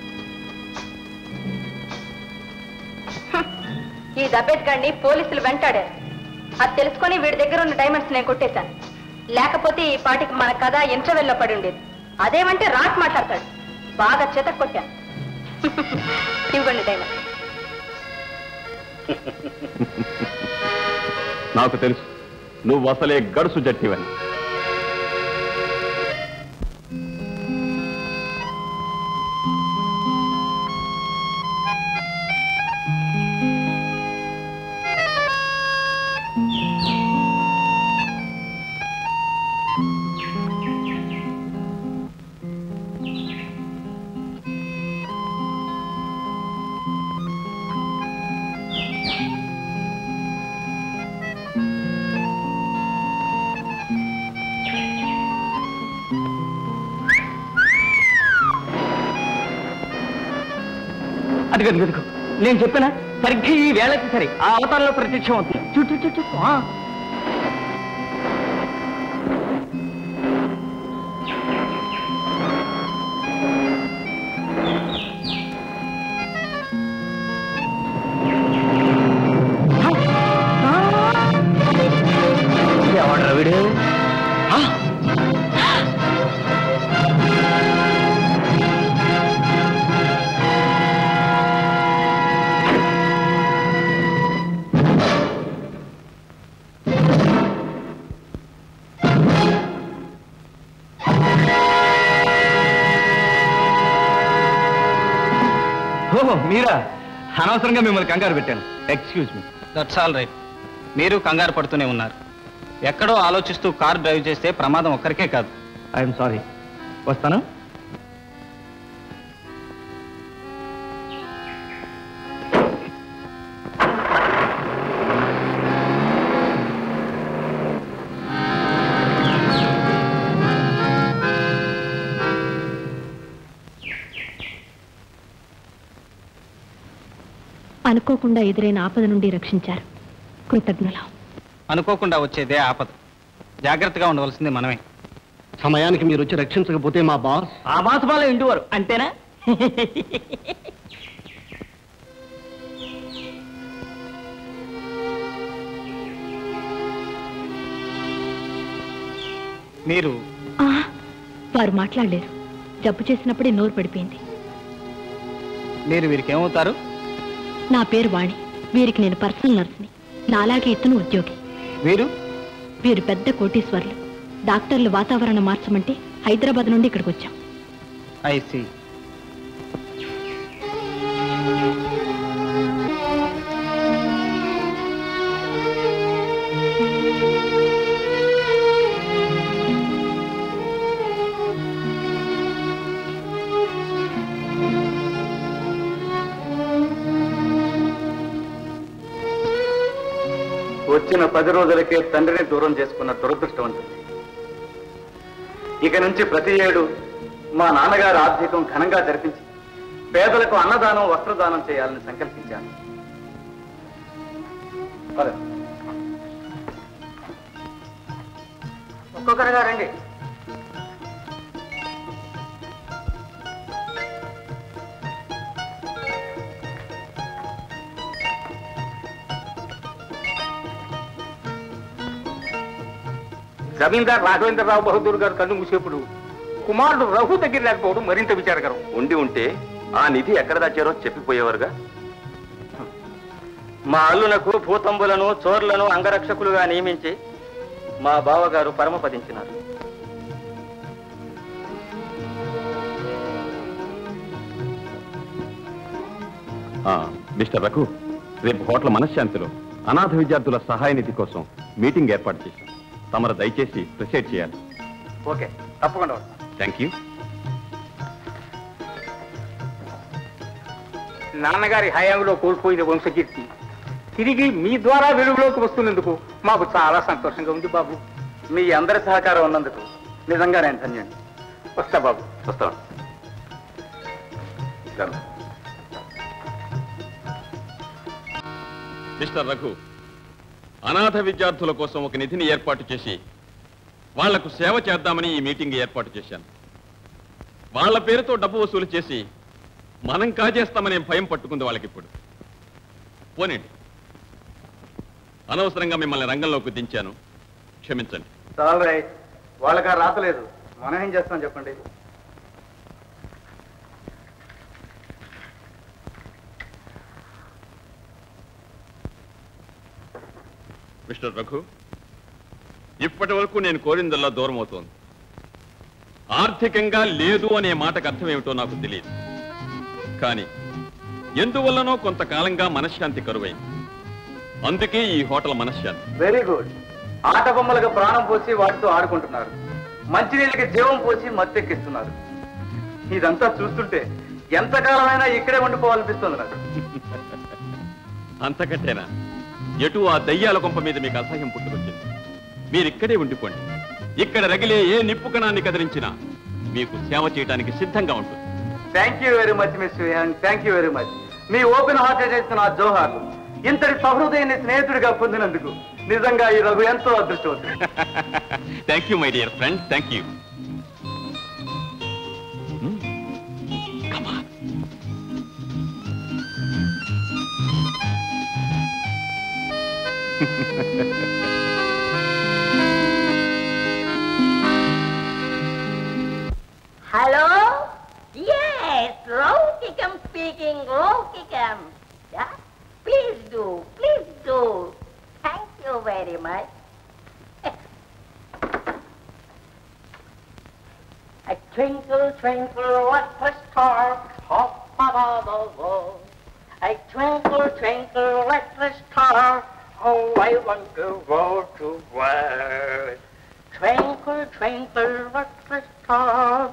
ఈ దబేత్ గాడిని పోలీసులు వెంటాడారు అది తెలుసుకొని వీడి దగ్గర ఉన్న డైమండ్స్ నేను కొట్టేశాను లేకపోతే ఈ పాటికి మన కథ ఇంటర్వెల్లో పడి ఉండేది అదేమంటే రాట్ మాట్లాడతాడు బాగా చేత కొట్టాను ఇవ్వండి డైమండ్ నాకు తెలుసు నువ్వు అసలే గడుసు జట్టివని అదిగో అదిగో నేను చెప్పినా సరిగ్గా ఈ వేళకి సరే ఆ అవతారంలో ప్రత్యక్షం అవుతుంది చుట్టూ చుట్టూ ఎవడ్రా వీడు ఆ! ఓహో మీరా అనవసరంగా మిమ్మల్ని కంగారు పెట్టాను excuse me that's all right మీరు కంగారు పడుతూనే ఉన్నారు ఎక్కడో ఆలోచిస్తూ కార్ డ్రైవ్ చేస్తే ప్రమాదం ఒక్కరికే కాదు ఐఎమ్ సారీ వస్తాను అనుకోకుండా ఎదురైన ఆపద నుండి రక్షించారు కృతజ్ఞులం అనుకోకుండా వచ్చేదే ఆపద జాగ్రత్తగా ఉండవలసింది మనమే సమయానికి మీరు వచ్చి రక్షించకపోతే మా బాస్ ఆ మాసమాలో ఇంటివారు అంతేనా మీరు ఆ, వారు మాట్లాడలేరు జబ్బు చేసినప్పుడే నోరు పడిపోయింది మీరు వీరికి ఏమవుతారు నా పేరు వాణి వీరికి నేను పర్సనల్ నర్స్ని నాలాగే ఇతను ఉద్యోగి వీరు వీరు పెద్ద కోటీశ్వర్లు డాక్టర్లు వాతావరణం మార్చమంటే హైదరాబాద్ నుండి ఇక్కడికి వచ్చాం ఐసి వచ్చిన పది రోజులకే తండ్రిని దూరం చేసుకున్న దురదృష్టవంతుడు ఇక నుంచి ప్రతి ఏడు మా నాన్నగారు ఆర్థికం ఘనంగా జరిపించి పేదలకు అన్నదానం వస్త్రదానం చేయాలని సంకల్పించాను పద. ఒక్కొక్కరుగా రండి జమీందార్ రాఘవేంద్రరావు బహదూర్ గారు కన్ను మూసేప్పుడు కుమారుడు రఘు దగ్గర లేకపోవడం మరింత విచారకరం ఉండి ఉంటే ఆ నిధి ఎక్కడ దాచారో చెప్పిపోయేవారుగా మా అల్లునకు భూతంబులను చోర్లను అంగరక్షకులుగా నియమించి మా బావగారు పరమపదించినారు ఆ, మిస్టర్ రఘు రేపు హోటల్ మనశ్శాంతిలో అనాథ విద్యార్థుల సహాయ నిధి కోసం మీటింగ్ ఏర్పాటు చేశాం తమరు దయచేసి ప్రిసైడ్ చేయాలి ఓకే తప్పకుండా వస్తాను. థ్యాంక్ యూ నాన్నగారి హయాంలో కోల్పోయిన వంశకీర్తి తిరిగి మీ ద్వారా వెలుగులోకి వస్తున్నందుకు మాకు చాలా సంతోషంగా ఉంది బాబు మీ అందరి సహకారం ఉన్నందుకు నిజంగా నేను ధన్యుడిని వస్తా బాబు వస్తాం మిస్టర్ రఘు అనాథ విద్యార్థుల కోసం ఒక నిధిని ఏర్పాటు చేసి వాళ్లకు సేవ చేద్దామని ఈ మీటింగ్ ఏర్పాటు చేశాను వాళ్ళ పేరుతో డబ్బు వసూలు చేసి మనం కాజేస్తామనే భయం పట్టుకుంది వాళ్ళకి ఇప్పుడు పోనండి అనవసరంగా మిమ్మల్ని రంగంలోకి దించాను క్షమించండి చాలా రైట్ వాళ్ళకి ఆ రాతలేదు మనం ఏం చేస్తాం చెప్పండి మిస్టర్ రఘు ఇప్పటి వరకు నేను కోరిందల్లా దూరం అవుతోంది ఆర్థికంగా లేదు అనే మాటకు అర్థం ఏమిటో నాకు తెలియదు కానీ ఎందువల్లనో కొంతకాలంగా మనశ్శాంతి కరువైంది అందుకే ఈ హోటల్ మనశ్శాంతి వెరీ గుడ్ ఆట బొమ్మలకు ప్రాణం పోసి వాటితో ఆడుకుంటున్నారు మంచినీళ్ళకి జీవం పోసి మత్తెక్కిస్తున్నారు ఇదంతా చూస్తుంటే ఎంతకాలమైనా ఇక్కడే ఉండిపోవాలనిపిస్తుంది నాకు అంతకంటేనా ఎటు ఆ దయ్యాల కొంప మీద మీకు అసహ్యం పుట్టుకొచ్చింది మీరిక్కడే ఉండిపోండి ఇక్కడ రగిలే ఏ నిప్పు కణాన్ని కదిలించినా మీకు సేవ చేయడానికి సిద్ధంగా ఉంటుంది thank you very much miss thank you very much మీ ఓపెన్ హార్టెడ్ నా జోహార్లు ఇంతటి సహృదయాన్ని స్నేహితుడిగా పొందినందుకు నిజంగా ఈ రఘు ఎంతో అదృష్టవంతుడు thank you my dear friend thank you Hello? Yes, Rautikam speaking, Rautikam. Yeah? Please do, please do. Thank you very much. A twinkle, twinkle, what a star, top above the world. A twinkle, twinkle, what a star, oh, I want to go to work. Twinkle, twinkle, what a star.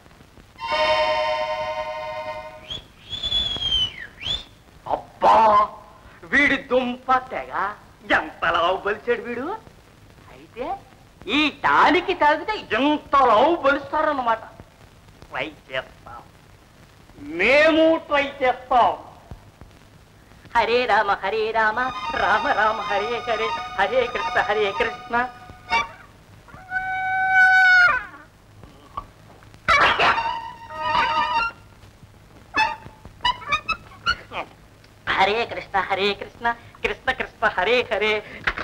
అబ్బా వీడి దుంప తెగ ఎంతలా బలిచాడు వీడు అయితే ఈ టానికి తాగితే ఎంతలా బలుస్తారన్నమాట ట్రై చేస్తాం మేము ట్రై చేస్తాం హరే రామ హరే రామ రామ రామ హరే హరే హరే కృష్ణ హరే కృష్ణ హరే కృష్ణ హరే కృష్ణ కృష్ణ కృష్ణ హరే హరే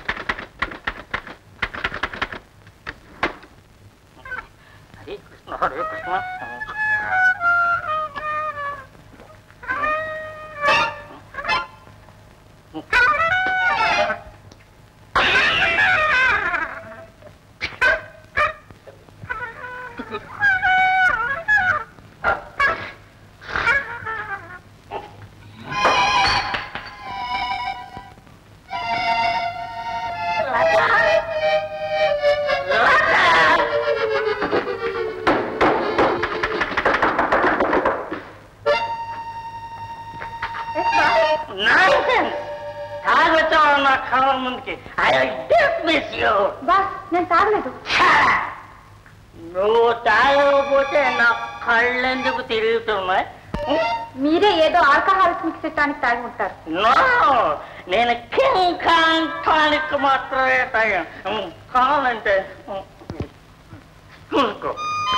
హరే కృష్ణ హరే కృష్ణ Nonsense! తాగొచ్చావు నా కళ్ళ ముందుకి ఐ మిస్ యూ బాస్ నేను తాగలేదు నువ్వు తాగకపోతే నా కళ్ళెందుకు తిరుగుతున్నాయి మీరే ఏదో ఆల్కహాల్ మిక్స్ చేయడానికి తాగి ఉంటారు నో నేను కింగ్ ఖాన్ టానిక్ మాత్రమే తాగాను కావాలంటే చూసుకో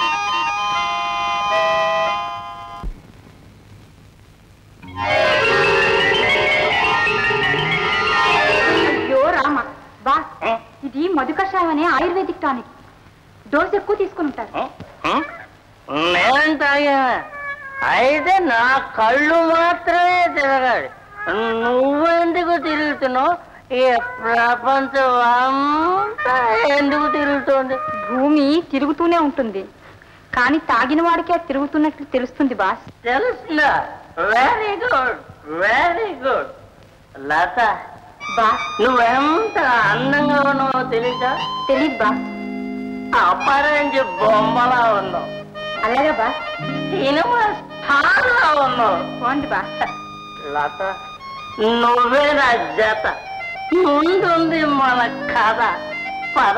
అయ్యో రామ బాస్ ఇది మధు కషాయం అనే ఆయుర్వేదిక్ టానిక్ డోస్ ఎక్కువ తీసుకుని ఉంటారు నేను తాగా అయితే నా కళ్ళు మాత్రమే తిరగాలి నువ్వెందుకు తిరుగుతున్నావు ఈ ప్రపంచం అంతా ఎందుకు తిరుగుతుంది భూమి తిరుగుతూనే ఉంటుంది కానీ తాగిన వాడికి అది తిరుగుతున్నట్లు తెలుస్తుంది బాస్ తెలుస్తుందా very good very good Lata boss నువ్వెంత అందంగా ఉన్నావో తెలీదా తెలీదు బాస్ అపరించి బొమ్మలా ఉన్నావు అలాగే బాస్ సినిమా స్టార్లా ఉన్నావు బాగుంది బాస్ లత నువ్వే నా జత ముందుంది మన కథ పద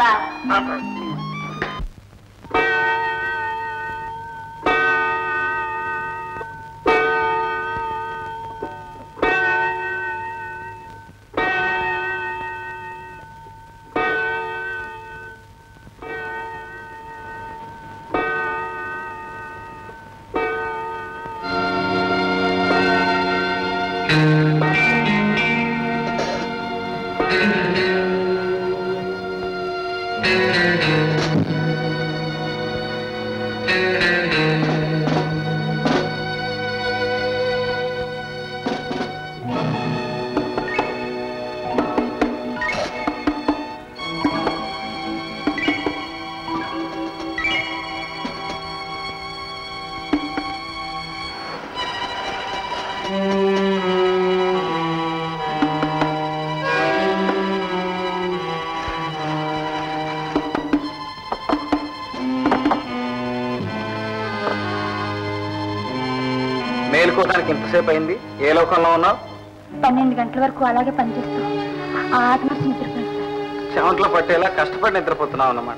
మేలుకోవడానికి ఇంతసేపు అయింది ఏ లోకంలో ఉన్నావు పన్నెండు గంటల వరకు అలాగే పనిచేస్తూ ఆ ఆత్మహత్య నిద్రపోయింది సార్ చెమట్లో పట్టేలా కష్టపడి నిద్రపోతున్నావు అన్నమాట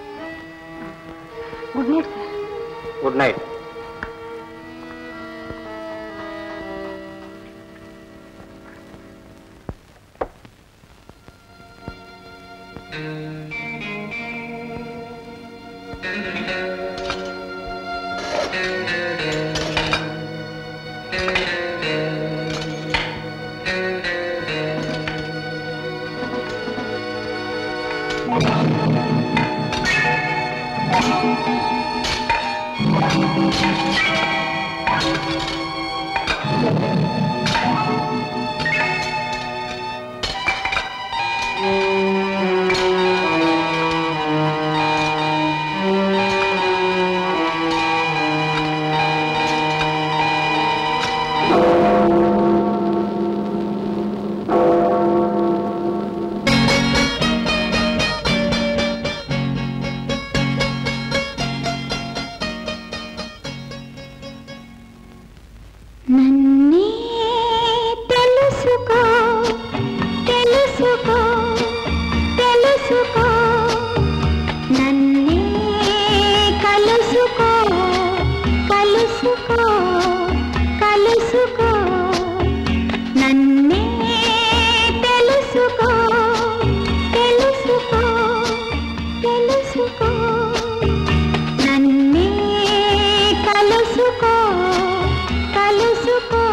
good night sir good night నన్నే తెలుసుకో తెలుసుకో తెలుసుకో నన్నే కలుసుకో కలుసుకో కలుసుకో నన్నే తెలుసుకో తెలుసుకో తెలుసుకో నన్నే కలుసుకో కలుసుకో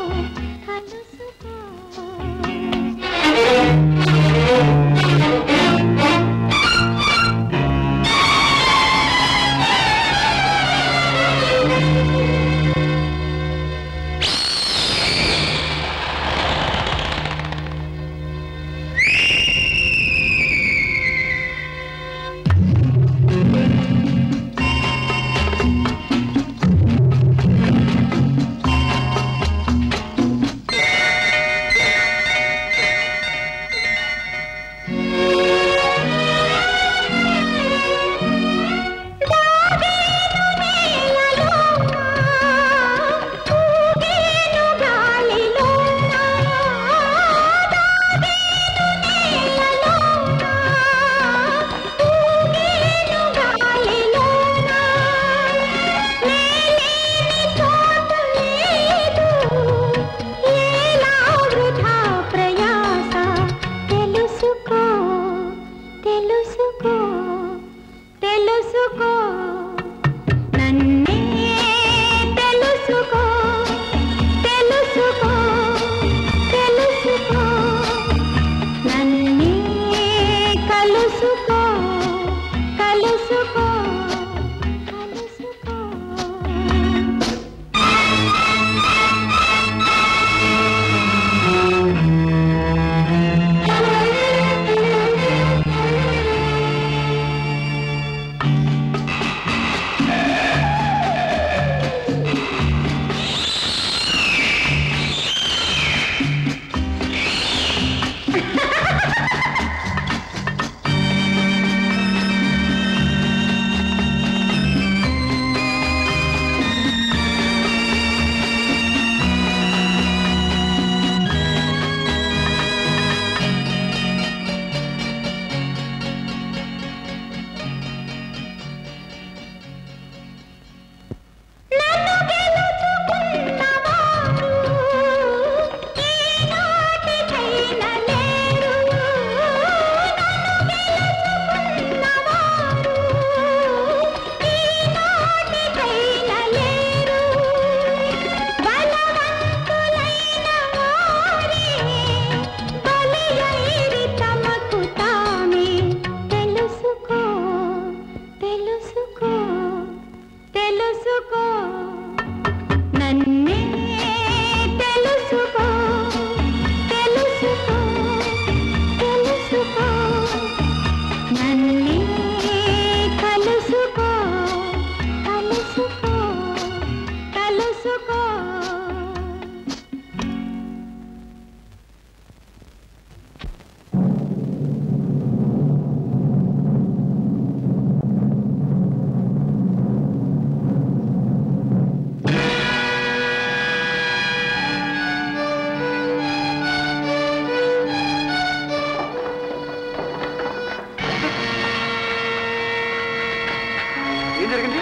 ప్రయాస తెలుసుకో తెలుసుకో తెలుసుకో నన్నే తెలుసుకో తెలుసుకో తెలుసుకో నన్నే కలుసుకో కలుసుకో తెలుసుకో తెలుసుకో తెలుసుకో నన్నే తెలుసుకో తెలుసుకో తెలుసుకో నన్నే కలుసుకో కలుసుకో కలుసుకో ఏం జరిగింది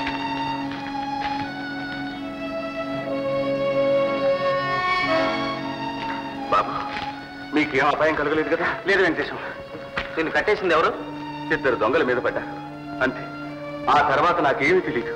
బాబు మీకేం అపాయం కలగలేదు కదా లేదు వెంకటేశం దీన్ని కట్టేసింది ఎవరు ఇద్దరు దొంగల మీద పడ్డారు అంతే ఆ తర్వాత నాకేమీ తెలియదు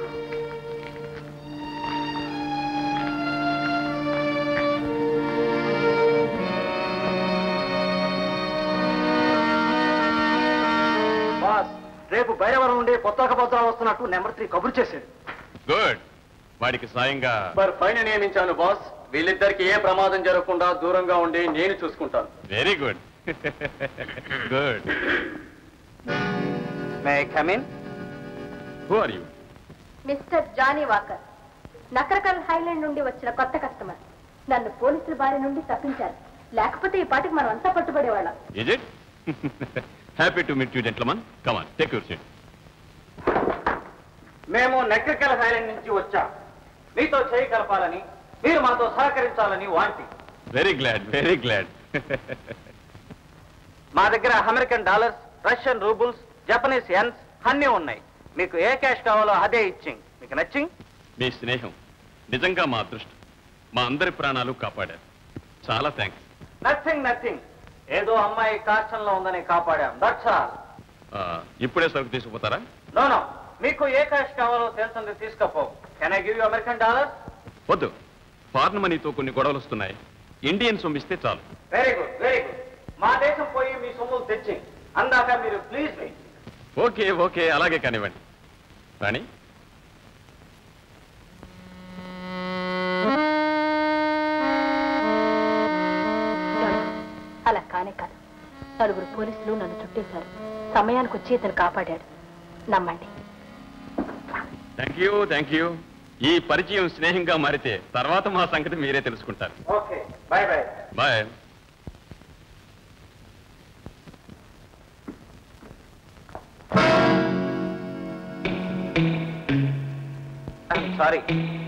బాస్ రేపు భైరవరం నుండి కొత్త పత్రాలు వస్తున్నట్టు నెంబర్ త్రీ కబురు చేశాడు గుడ్ వాడికి సాయంగా మరి పైన నియమించాను బాస్ వీళ్ళిద్దరికి ఏ ప్రమాదం జరగకుండా దూరంగా ఉండి నేను చూసుకుంటాను very good good may come in who are you mister Johnny Walker Nakrekal highland నుండి వచ్చిన కొత్త కస్టమర్ నన్ను పోలీసుల బారి నుండి తప్పించారు లేకపోతే ఈ పాటికి మనం అంతా పట్టుబడేవాళ్ళం is it happy to meet you gentleman come on take your seat మేము నెక్కకెల ఐలాండ్ నుంచి వచ్చాం మీతో చేయి కలపాలని మీరు మాతో సహకరించాలని వాంటి వెరీ గ్లాడ్ వెరీ గ్లాడ్ మా దగ్గర American dollars Russian roubles Japanese yens అన్నీ ఉన్నాయి మీకు ఏ క్యాష్ కావాలో అదే ఇచ్చింగ్ మీకు నచ్చింగ్ మీ స్నేహం నిజంగా మా అదృష్టం మా అందరి ప్రాణాలు కాపాడారు చాలా థ్యాంక్స్ నథింగ్ నథింగ్ ఏదో అమ్మాయి కాష్టంలో ఉందని కాపాడాం దట్స్ ఆల్ ఇప్పుడే సరుకు తీసుకుపోతారా నో నో మీకు ఏ క్యాష్ కావాలో తెలుసుంది తీసుకపో can I give you American dollars వద్దు ఫారెన్ మనీతో కొన్ని గొడవలు వస్తున్నాయి ఇండియన్ సొమ్మిస్తే చాలు వెరీ గుడ్ వెరీ గుడ్ మా దేశం పోయి మీ సొమ్ములు తెచ్చి అందాక మీరు ప్లీజ్ వెయిట్ ఓకే ఓకే అలాగే కానివ్వండి రాణి అలా కానే కాదు నలుగురు పోలీసులు నన్ను చుట్టేశారు సమయానికి వచ్చి ఇతను కాపాడాడు నమ్మండి థ్యాంక్ యూ థ్యాంక్ యూ ఈ పరిచయం స్నేహంగా మారితే తర్వాత మా సంగతి మీరే తెలుసుకుంటారు okay bye bye bye sorry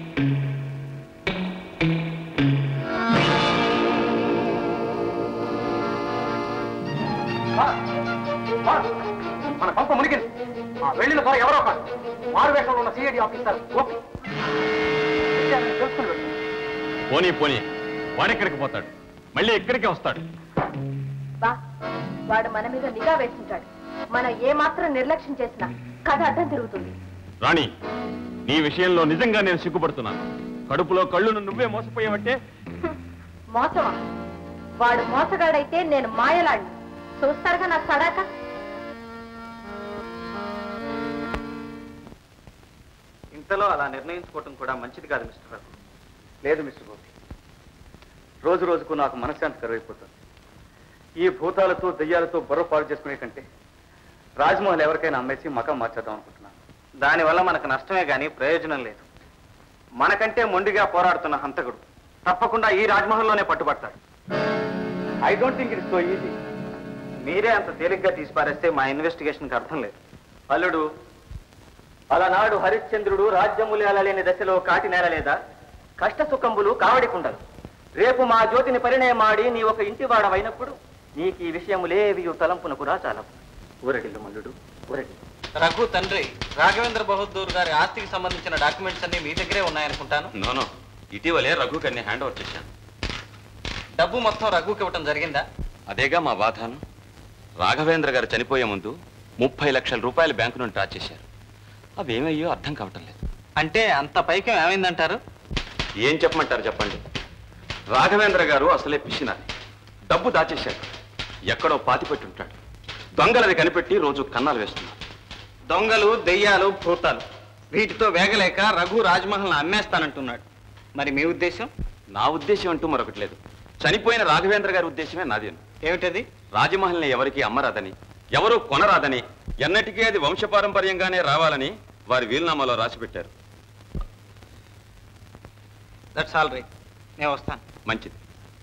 మన పంప మునిగింది ఆ వెళ్ళిన బాయ్ ఎవరో కాదు మారు వేషంలో ఉన్న సిఐడి ఆఫీసర్ గోపి విషయాన్ని తెలుసుకుని వెళ్ళు. పోనీ పోనీ వాడెక్కడికి పోతాడు మళ్ళీ ఎక్కడికి వస్తాడు బా వాడు మన మీద నిఘా వేస్తుంటాడు మనం ఏ మాత్రం నిర్లక్ష్యం చేసినా కథ అడ్డం తిరుగుతుంది రాణి నీ విషయంలో నిజంగా నేను సిగ్గుపడుతున్నాను కడుపులో కళ్ళును నువ్వే మోసపోయావంటే మోసమా వాడు మోసగాడైతే నేను మాయలాడిని చూస్తారుగా నా సడాక ఇంతలో అలా నిర్ణయించుకోవటం కూడా మంచిది కాదు మిస్టర్ రఘు లేదు మిస్టర్ గోపి రోజు రోజుకు నాకు మనశ్శాంతి కరువైపోతుంది ఈ భూతాలతో దెయ్యాలతో బుర్ర పాడు చేసుకునే కంటే రాజ్మహల్ ఎవరికైనా అమ్మేసి మకం మార్చేద్దాం అనుకుంటున్నాను దానివల్ల మనకు నష్టమే కానీ ప్రయోజనం లేదు మనకంటే మొండిగా పోరాడుతున్న హంతకుడు తప్పకుండా ఈ రాజ్మహల్లోనే పట్టుబడతాడు I don't think it so easy మీరే అంత తేలిగ్గా తీసి పారేస్తే మా ఇన్వెస్టిగేషన్కి అర్థం లేదు అల్లుడు అలనాడు హరిశ్చంద్రుడు రాజ్యములేలలేని దశలో కాటి నేరలేదా కష్ట సుఖంబులు కావడికుండలు రేపు మా జ్యోతిని పరిణయమాడి నీ ఒక ఇంటివాడమైనప్పుడు నీకు ఈ విషయములేవి తలంపునకు రాచాలవు ఊరడిల్లు మల్లుడు ఊరడి రఘు తండ్రి రాఘవేంద్ర బహదూర్ గారి ఆస్తికి సంబంధించిన డాక్యుమెంట్స్ అన్ని మీ దగ్గరే ఉన్నాయనుకుంటాను నోనో ఇటీవలే రఘుకి అన్ని హ్యాండ్ ఓవర్ చేశాను డబ్బు మొత్తం రఘుకి ఇవ్వటం జరిగిందా అదేగా మా బాధాను రాఘవేంద్ర గారు చనిపోయే ముందు ముప్పై లక్షల రూపాయలు బ్యాంకు నుండి డ్రా చేశారు అవేమయ్యో అర్థం కావటం లేదు అంటే అంత పైకం ఏమైందంటారు ఏం చెప్పమంటారు చెప్పండి రాఘవేంద్ర గారు అసలే పిచ్చినారు డబ్బు దాచేశారు ఎక్కడో పాతిపెట్టి ఉంటాడు దొంగలది కనిపెట్టి రోజు కన్నాలు వేస్తున్నారు దొంగలు దెయ్యాలు భూతాలు వీటితో వేగలేక రఘు రాజ్మహల్ని అమ్మేస్తానంటున్నాడు మరి మీ ఉద్దేశం నా ఉద్దేశం అంటూ మరొకటి లేదు చనిపోయిన రాఘవేంద్ర గారి ఉద్దేశమే నాదేను ఏమిటది రాజమహల్ని ఎవరికి అమ్మరాదని ఎవరూ కొనరాదని ఎన్నటికీ అది వంశపారంపర్యంగానే రావాలని వారి వీలునామాలో రాసిపెట్టారు దట్స్ ఆల్ రైట్ నేను వస్తాను మంచిది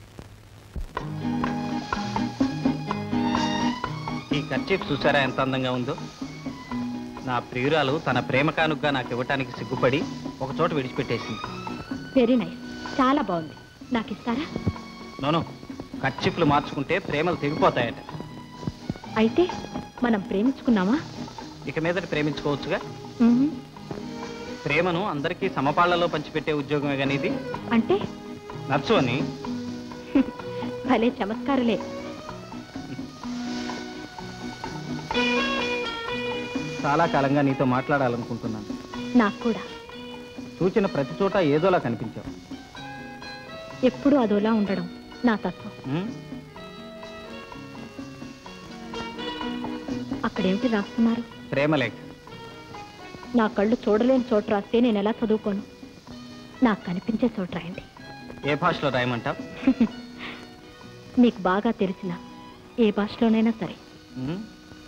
ఈ కర్చీఫ్ చూసారా ఎంత అందంగా ఉందో నా ప్రియురాలు తన ప్రేమ కానుగ్గా నాకు ఇవ్వటానికి సిగ్గుపడి ఒక చోట విడిచిపెట్టేసింది వెరీ నైస్ చాలా బాగుంది నాకు ఇస్తారా నోను కర్చీఫ్లు మార్చుకుంటే ప్రేమలు తెగిపోతాయట అయితే మనం ప్రేమించుకున్నామా ఇక మీదట ప్రేమించుకోవచ్చుగా మ్మ్. ప్రేమను అందరికీ సమపాళ్లలో పంచిపెట్టే ఉద్యోగమే కానీ ఇది అంటే నర్సు అని భలే చమత్కారులే చాలా కాలంగా నీతో మాట్లాడాలనుకుంటున్నాను నాకు కూడా చూచిన ప్రతి చోట ఏదోలా కనిపించావు ఎప్పుడూ అదోలా ఉండడం నా తత్వం ఉమ్, అక్కడేమిటి రాస్తున్నారు ప్రేమలేఖ నా కళ్ళు చూడలేని చోట రాస్తే నేను ఎలా చదువుకోను నాకు కనిపించే చోట రాయండి ఏ భాషలో రాయమంటావు మీకు బాగా తెలిసిన ఏ భాషలోనైనా సరే ఉమ్,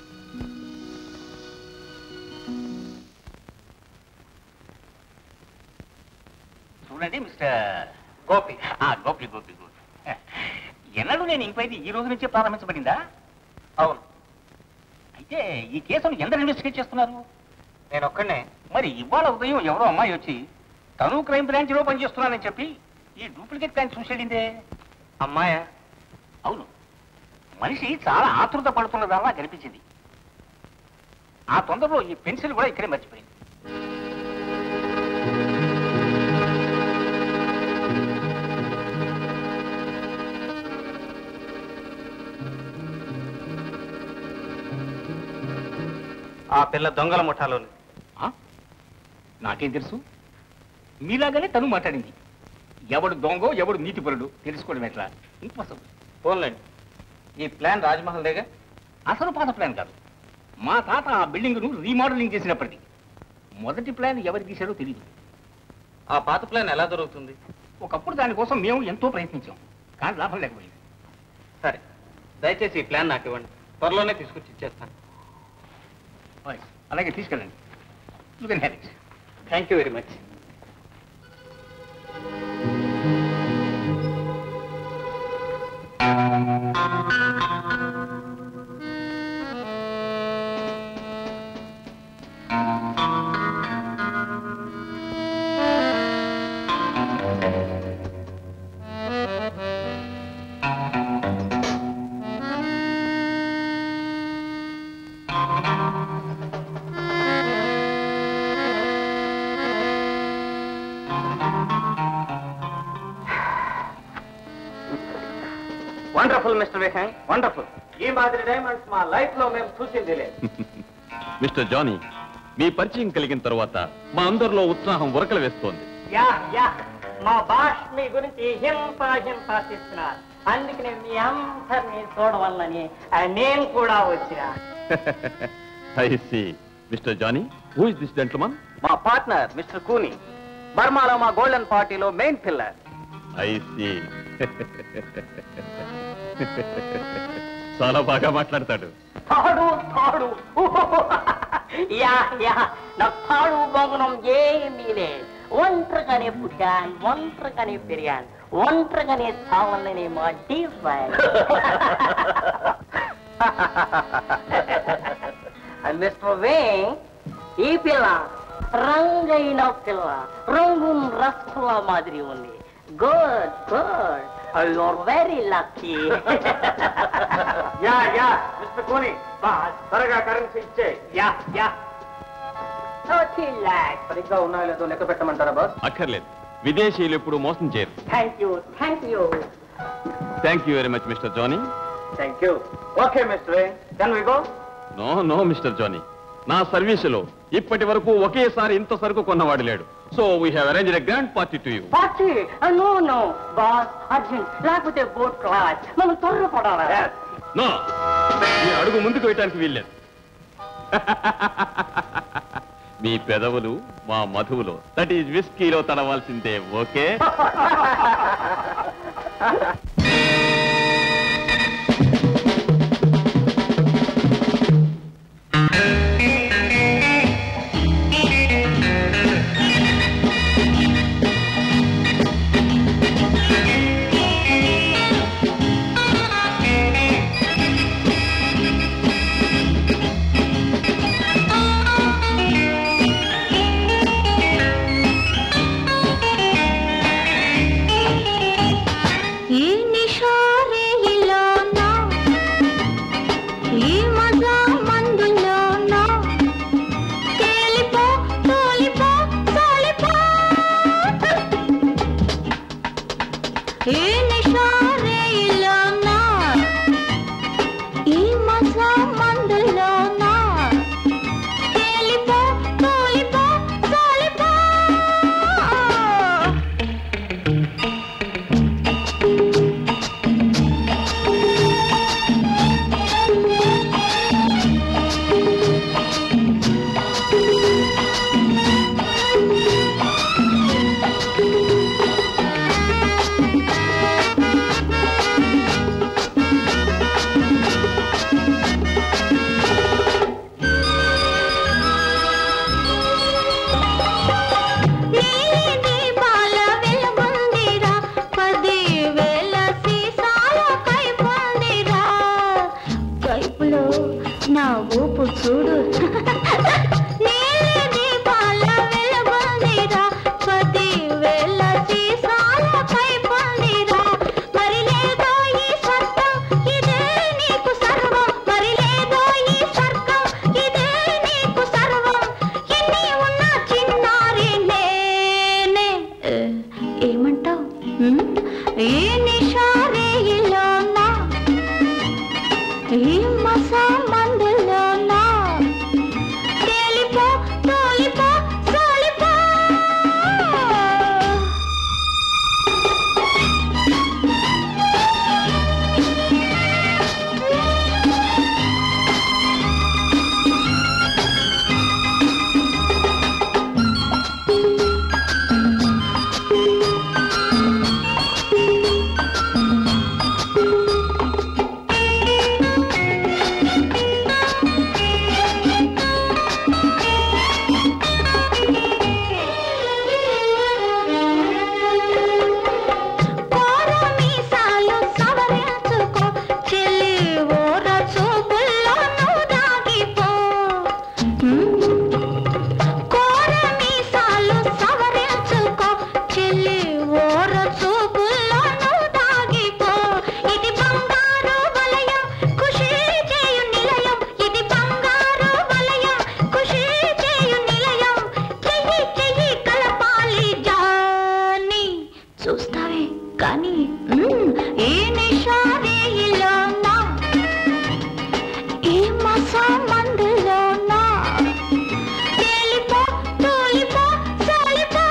చూడండి మిస్టర్ గోపి ఆ, గోపి గోపి గోపి ఎన్నడూ నేను ఎంక్వైరీ ఈ రోజు నుంచే ప్రారంభించబడిందా అవును అయితే ఈ కేసును ఎందరు ఇన్వెస్టిగేట్ చేస్తున్నారు నేను ఒక్కడనే మరి ఇవాళ ఉదయం ఎవరో అమ్మాయి వచ్చి తను క్రైమ్ బ్రాంచ్ లో పనిచేస్తున్నానని చెప్పి ఈ డూప్లికేట్ కాయిన్ చూసేడిందే అమ్మాయా అవును మనిషి చాలా ఆతృత పడుతున్నదల్లా కనిపించింది ఆ తొందరలో ఈ పెన్సిల్ కూడా ఇక్కడే మర్చిపోయింది ఆ పిల్ల దొంగల ముఠాలోని ఆ? నాకేం తెలుసు మీలాగానే తను మాట్లాడింది ఎవడు దొంగో ఎవడు నీతిపరుడు తెలుసుకోవడం ఎట్లా ఇంపాసిబుల్ ఫోన్లేండి ఈ ప్లాన్ రాజ్మహల్ దేగా అసలు పాత ప్లాన్ కాదు మా తాత ఆ బిల్డింగ్ను రీమోడలింగ్ చేసినప్పటికీ మొదటి ప్లాన్ ఎవరు తీశారో తెలియదు ఆ పాత ప్లాన్ ఎలా దొరుకుతుంది ఒకప్పుడు దానికోసం మేము ఎంతో ప్రయత్నించాం కానీ లాభం లేకపోయింది సరే దయచేసి ఈ ప్లాన్ నాకు ఇవ్వండి త్వరలోనే తీసుకొచ్చి ఇచ్చేస్తాను Right. అలాగే తీసుకెళ్ళండి you can have it thank you very much wonderful mister Vihang wonderful ఈ మాదిరి డైమండ్స్ మా లైఫ్ లో మేము చూసింది లేదు మిస్టర్ జానీ మీ పరిచయం కలిగిన తర్వాత మా అందరిలో ఉత్సాహం ఉరకలు వేస్తోంది యా యా మా బాస్ మీ గురించి హింస హింసాసిస్తున్నారు అందుకనే మీ అందరినీ చూడవల్లని ఆ, నేను కూడా వచ్చిన I see mister Johnny who is this gentleman మా పార్ట్నర్ మిస్టర్ కూనీ బర్మాలో మా గోల్డెన్ పార్టీలో మెయిన్ పిల్లర్ ఐ సి చాలా బాగా మాట్లాడతాడు తాడు తాడు యా యా నా తాడు బొంగనం ఏమీ లేదు ఒంటరిగానే పుట్టాను ఒంటరిగానే పెరిగాను ఒంటరిగానే చావాలని మా డిఫైన్ మిస్టర్ వే ఈ పిల్ల రంగైన పిల్ల రంగున్ రసగుల్ల మాదిరి ఉంది good good your very lucky yeah yeah mister Cooney boss త్వరగా కరెన్సీ ఇచ్చే యా యా థర్టీ ల్యాక్స్ సరిగ్గా ఉన్నాయో లేదో లెక్క పెట్టమంటారా బాస్ అక్కర్లేదు విదేశీయులు ఎప్పుడు మోసం చేయరు thank you thank you thank you very much mister Johnny thank you okay mister way can we go no no mister Johnny నా సర్వీసులో ఇప్పటి వరకు ఒకేసారి ఇంత సరుకు కొన్నవాడు లేడు so we have arrange a grand party to you party no no boss urgent లేకపోతే బోట్ క్లాస్ మనం త్వరపడాలి నో ఈ అడుగు ముందుకు వేయటానికి వీల్లేదు మీ పెదవులు మా మధువులో దట్ ఈజ్ విస్కీలో తడవాల్సిందే ఓకే ఈ నిషారేయిలోన ఈ మజా మందులోన తేలిపో తోలిపో తోలిపో ఈ నిషారేయిలోన ఈ మజా మందులోన గుండెల్లో నా ఊపు చూడు నీలి దీపాల వెలుగుందిరా పది వేల సీసాలపై పొందిరా మరి లేదో ఈ స్వర్గం ఇదే నీకు సర్వం మరి లేదో ఈ స్వర్గం ఇదే నీకు సర్వం ఎన్ని ఉన్న చిన్నారి నేనే ఏ, ఏమంటావ్ ఉమ్? ఏ నిషారేయిలోనా ఈ మసా మందులోనా తేలిపో తోలిపో సోలిపో మీసాలు సవరించుకో చెల్లి ఓర చూపుల్లో నువ్వు దాగిపో కోర మీసాలు సవరించుకో చెల్లి ఓర చూపుల్లో నువ్వు దాగిపో ఇది బంగారు వలయం ఖుషి చేయు నిలయం ఇది బంగారు వలయం ఖుషి చేయు నిలయం చెయ్యి చెయ్యి కలపాలి జాని చూస్తావే కానీ మ్మ్, ఏ నిషారేయిలోనా ఏ మసా మందులోనా తేలిపో తోలిపో సాలిపో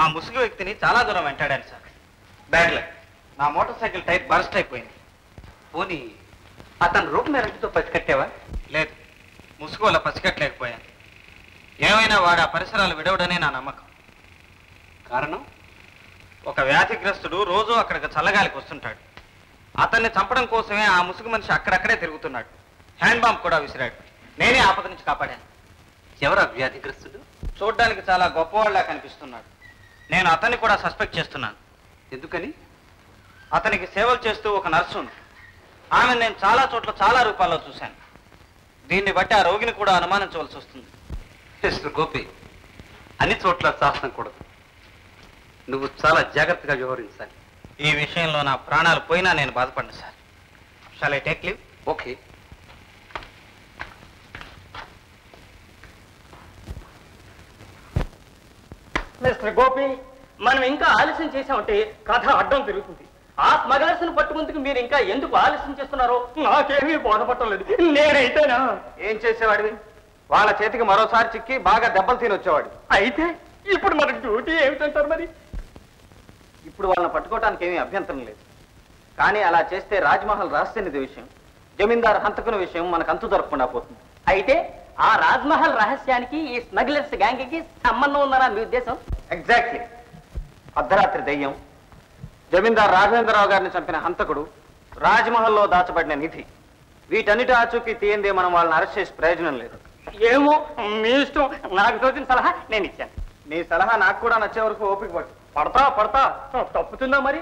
ఆ ముసుగు వ్యక్తిని చాలా దూరం వెంటాడాను సార్ బ్యాడ్ లక్ నా మోటార్ సైకిల్ టైర్ బర్స్ట్ అయిపోయింది పోనీ అతను రూప్ మెరటితో పసికట్టావా లేదు ముసుగు వల్ల పసిగట్టలేకపోయాను ఏమైనా వాడు ఆ పరిసరాలు విడవడనే నా నమ్మకం కారణం ఒక వ్యాధిగ్రస్తుడు రోజు అక్కడికి చల్లగాలికి వస్తుంటాడు అతన్ని చంపడం కోసమే ఆ ముసుగు మనిషి అక్కడక్కడే తిరుగుతున్నాడు హ్యాండ్ బాంబ్ కూడా విసిరాడు నేనే ఆపద నుంచి కాపాడాను ఎవరా వ్యాధిగ్రస్తుడు చూడ్డానికి చాలా గొప్పవాళ్ళ కనిపిస్తున్నాడు నేను అతన్ని కూడా సస్పెక్ట్ చేస్తున్నాను ఎందుకని అతనికి సేవలు చేస్తూ ఒక నర్సు ఉంది ఆమె నేను చాలా చోట్ల చాలా రూపాల్లో చూశాను దీన్ని బట్టి ఆ రోగిని కూడా అనుమానించవలసి వస్తుంది మిస్టర్ గోపి అన్ని చోట్ల సాహసకూడదు నువ్వు చాలా జాగ్రత్తగా వ్యవహరించాలి ఈ విషయంలో నా ప్రాణాలు పోయినా నేను బాధపడ్డా sir shall I take leave okay mister Gopi మనం ఇంకా ఆలస్యం చేసామంటే కథ అడ్డం తిరుగుతుంది ఆ స్మగ్లర్స్ ని పట్టుకుందుకు మీరు ఇంకా ఎందుకు ఆలస్యం చేస్తున్నారో నాకేమీ బోధపట్టలేదు నేనైతేనా ఏం చేసేవాడివి వాళ్ళ చేతికి మరోసారి చిక్కి బాగా దెబ్బలు తిని వచ్చేవాడు అయితే ఇప్పుడు మన డ్యూటీ ఏమిటంటారు మరి ఇప్పుడు వాళ్ళని పట్టుకోవడానికి ఏమీ అభ్యంతరం లేదు కానీ అలా చేస్తే రాజ్మహల్ రహస్య నిధి విషయం జమీందార్ హంతకుని విషయం మనకు అంతు దొరకకుండా పోతుంది అయితే ఆ రాజ్మహల్ రహస్యానికి ఈ స్మగ్లర్స్ గ్యాంగ్ కి సంబంధం ఉందనా మీ ఉద్దేశం ఎగ్జాక్ట్లీ అర్ధరాత్రి దెయ్యం జమీందార్ రాఘవేంద్రరావు గారిని చంపిన హంతకుడు రాజ్మహల్లో దాచబడిన నిధి వీటన్నిటి ఆచూకీ తీయందే మనం వాళ్ళని అరెస్ట్ చేసి ప్రయోజనం లేదు ఏమో మీ ఇష్టం నాకు తోచిన సలహా నేను ఇచ్చాను నీ సలహా నాకు కూడా నచ్చే వరకు ఓపిక పట్టు పడతా పడతా తప్పుతుందా మరి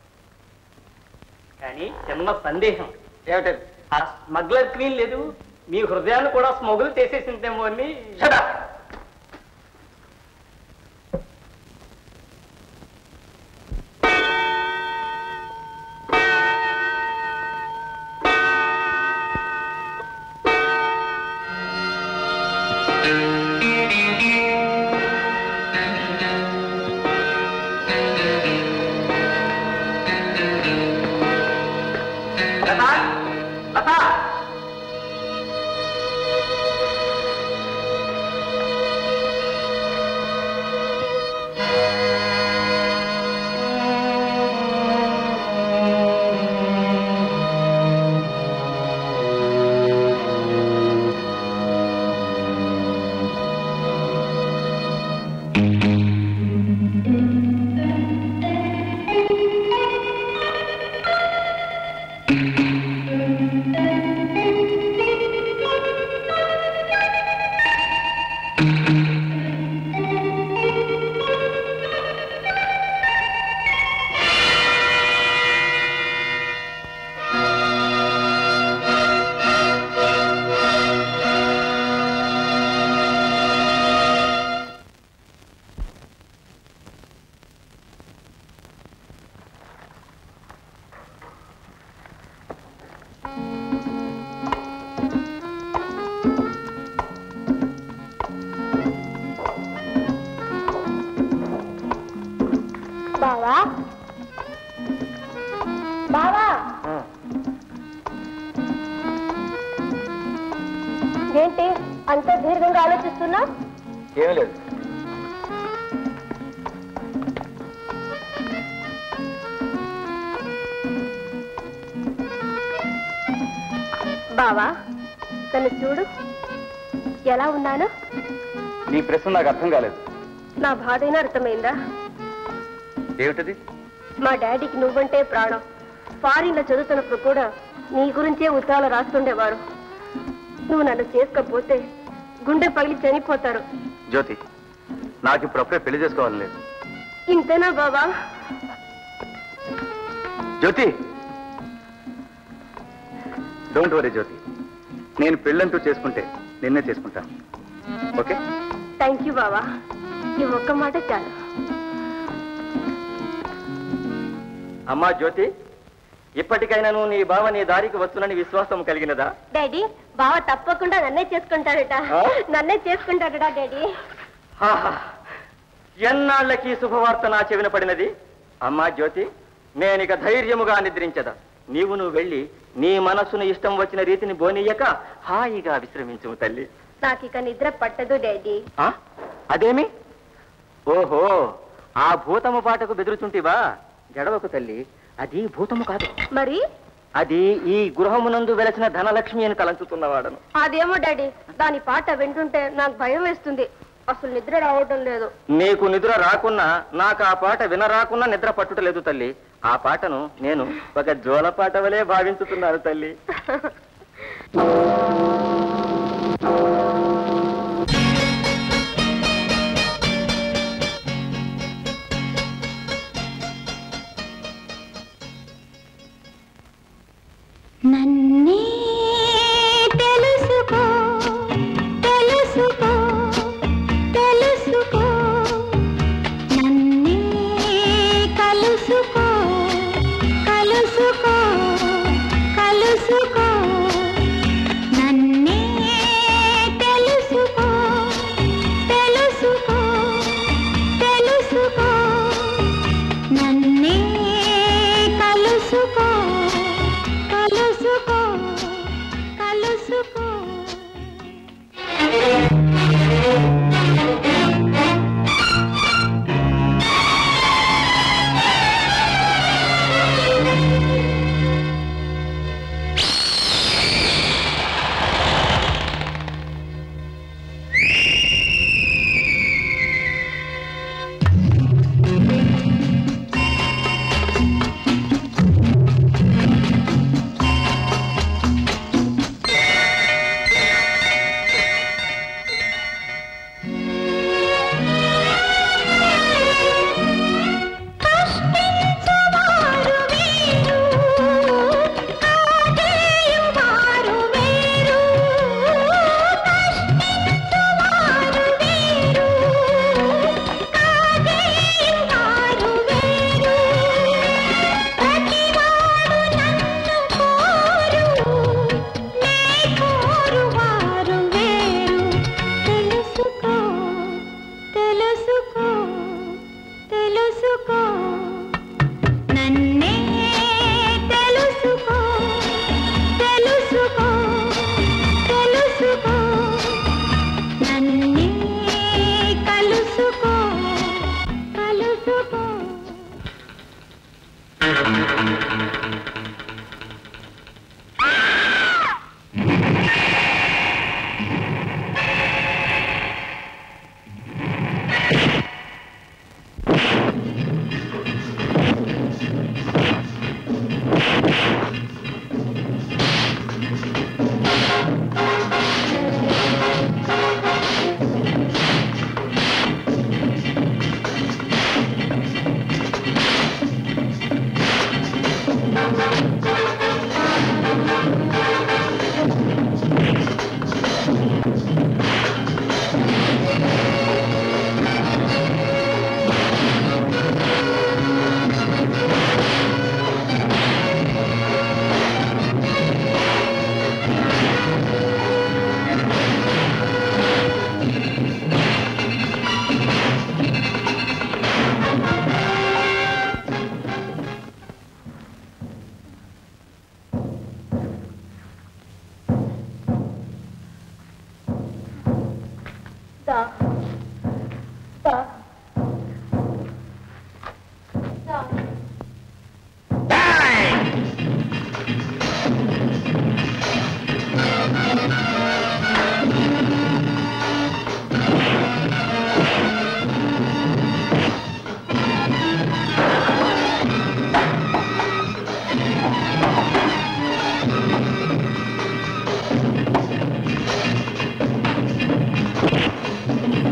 కానీ చిన్న సందేహం ఏమిటది ఆ స్మగ్లర్ క్లీన్ లేదు మీ హృదయాన్ని కూడా స్మగుల్ చేసేసిందేమో అని లతా లతా బావా బావా ఏంటి అంత దీర్ఘంగా ఆలోచిస్తున్నా ఏమీ లేదు బావా నన్ను చూడు ఎలా ఉన్నాను నీ ప్రశ్న నాకు అర్థం కాలేదు నా బాధైనా అర్థమైందా ఏమిటది మా డాడీకి నువ్వంటే ప్రాణం ఫారిన్ లో చదువుతున్నప్పుడు కూడా నీ గురించే ఉత్తరాలు రాస్తుండేవారు నువ్వు నన్ను చేసుకోకపోతే గుండె పగిలి చనిపోతారు జ్యోతి నాకు ఇప్పుడు అప్పుడే పెళ్లి చేసుకోవాలని లేదు ఇంతేనా బావా జ్యోతి డోంట్ వరీ జ్యోతి నేను పెళ్ళంటూ చేసుకుంటే నిన్నే చేసుకుంటాను ఓకే థ్యాంక్ యూ బావా ఈ ఒక్క మాట చాలు అమ్మా జ్యోతి ఇప్పటికైనా నువ్వు నీ బావ నీ దారికి వస్తున్నని విశ్వాసం కలిగినదా డాడీ బావ తప్పకుండా నన్నే చేసుకుంటాడట ఆ? నన్నే చేసుకుంటాడట డాడీ ఆహా! ఎన్నాళ్ళకి ఈ శుభవార్త నా చెవిన పడినది అమ్మా జ్యోతి నేనిక ధైర్యముగా నిద్రించదా నీవు నువ్వు వెళ్ళి నీ మనస్సును ఇష్టం వచ్చిన రీతిని బోనియ్యక హాయిగా విశ్రమించుము తల్లి నాకు ఇక నిద్ర పట్టదు డాడీ ఆ? అదేమి ఓహో ఆ భూతము పాటకు బెదురుచుంటివా గడవకు తల్లి అది భూతము కాదు మరి అది ఈ గృహమునందు వెలసిన ధనలక్ష్మి అని తలంచుతున్నవాడను అదేమో డాడీ దాని పాట వింటుంటే నాకు భయం వేస్తుంది అసలు నిద్ర రావటం లేదు నీకు నిద్ర రాకున్నా నాకు ఆ పాట వినరాకున్నా నిద్ర పట్టుటలేదు తల్లి ఆ పాటను నేను ఒక జోల పాట వలె భావించుతున్నాను తల్లి నన్నే తెలుసుకో తెలుసుకో తెలుసుకో నన్నే కలుసుకో కలుసుకో కలుసుకో నన్నే తెలుసుకో తెలుసుకో తెలుసుకో నన్నే కలుసుకో కలుసుకో కలుసుకో కష్టించువారు వేరు కాజేయువారు వేరు కష్టించువారు వేరు కాజేయువారు వేరు ప్రతివాడు నన్ను కోరు నే కోరువారు వేరు తెలుసుకో తెలుసుకో తెలుసుకో నన్నే తెలుసుకో తెలుసుకో తెలుసుకో నన్నే కలుసుకో కలుసుకో దా దా దా ఆ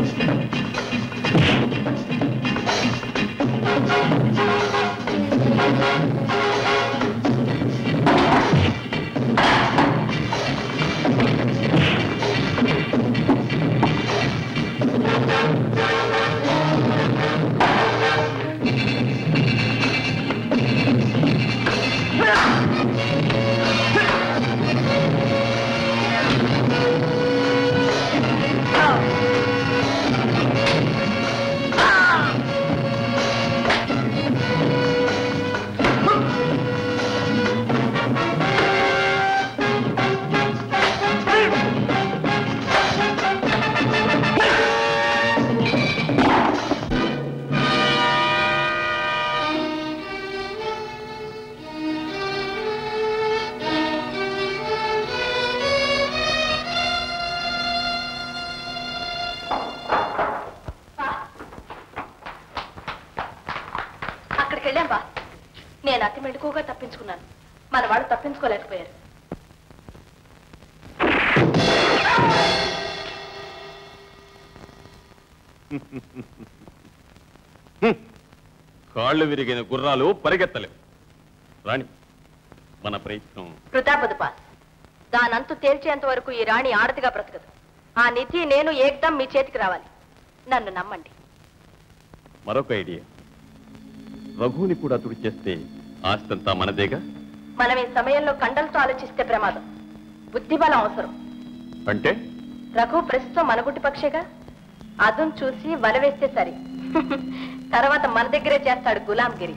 నేను అతి మెడుకుగా తప్పించుకున్నాను మన వాళ్ళు తప్పించుకోలేకపోయారు కాళ్ళు విరిగిన గుర్రాలు పరిగెత్తలేవు రాణి మన ప్రయత్నం వృధాపదు పాస్ దానంతు తేల్చేంత వరకు ఈ రాణి ఆడతిగా బ్రతకదు ఆ నిధి నేను ఏకదం మీ చేతికి రావాలి నన్ను నమ్మండి మరొక ఐడియా రఘుని కూడా తుడిచేస్తే ఆస్తంతా మనదేగా మనం ఈ సమయంలో కండలతో ఆలోచిస్తే ప్రమాదం బుద్ధిబలం అవసరం అంటే రఘు ప్రస్తుతం మన గుట్టి పక్షేగా అదును చూసి వల వేస్తే సరి తర్వాత మన దగ్గరే చేస్తాడు గులాంగిరి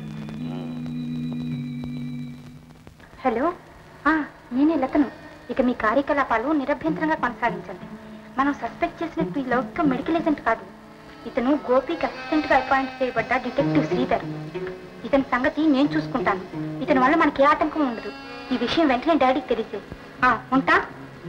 హలో ఆ, నేనే లతను ఇక మీ కార్యకలాపాలు నిరభ్యంతరంగా కొనసాగించండి మనం సస్పెక్ట్ చేసినట్టు ఈ లౌకిక మెడికల్ ఏజెంట్ కాదు ఇతను గోపికి అసిస్టెంట్ గా అపాయింట్ చేయబడ్డ డిటెక్టివ్ శ్రీధర్ ఇతని సంగతి నేను చూసుకుంటాను ఇతని వల్ల మనకి ఏ ఆటంకం ఉండదు ఈ విషయం వెంటనే డాడీకి తెలిసే ఆ, ఉంటా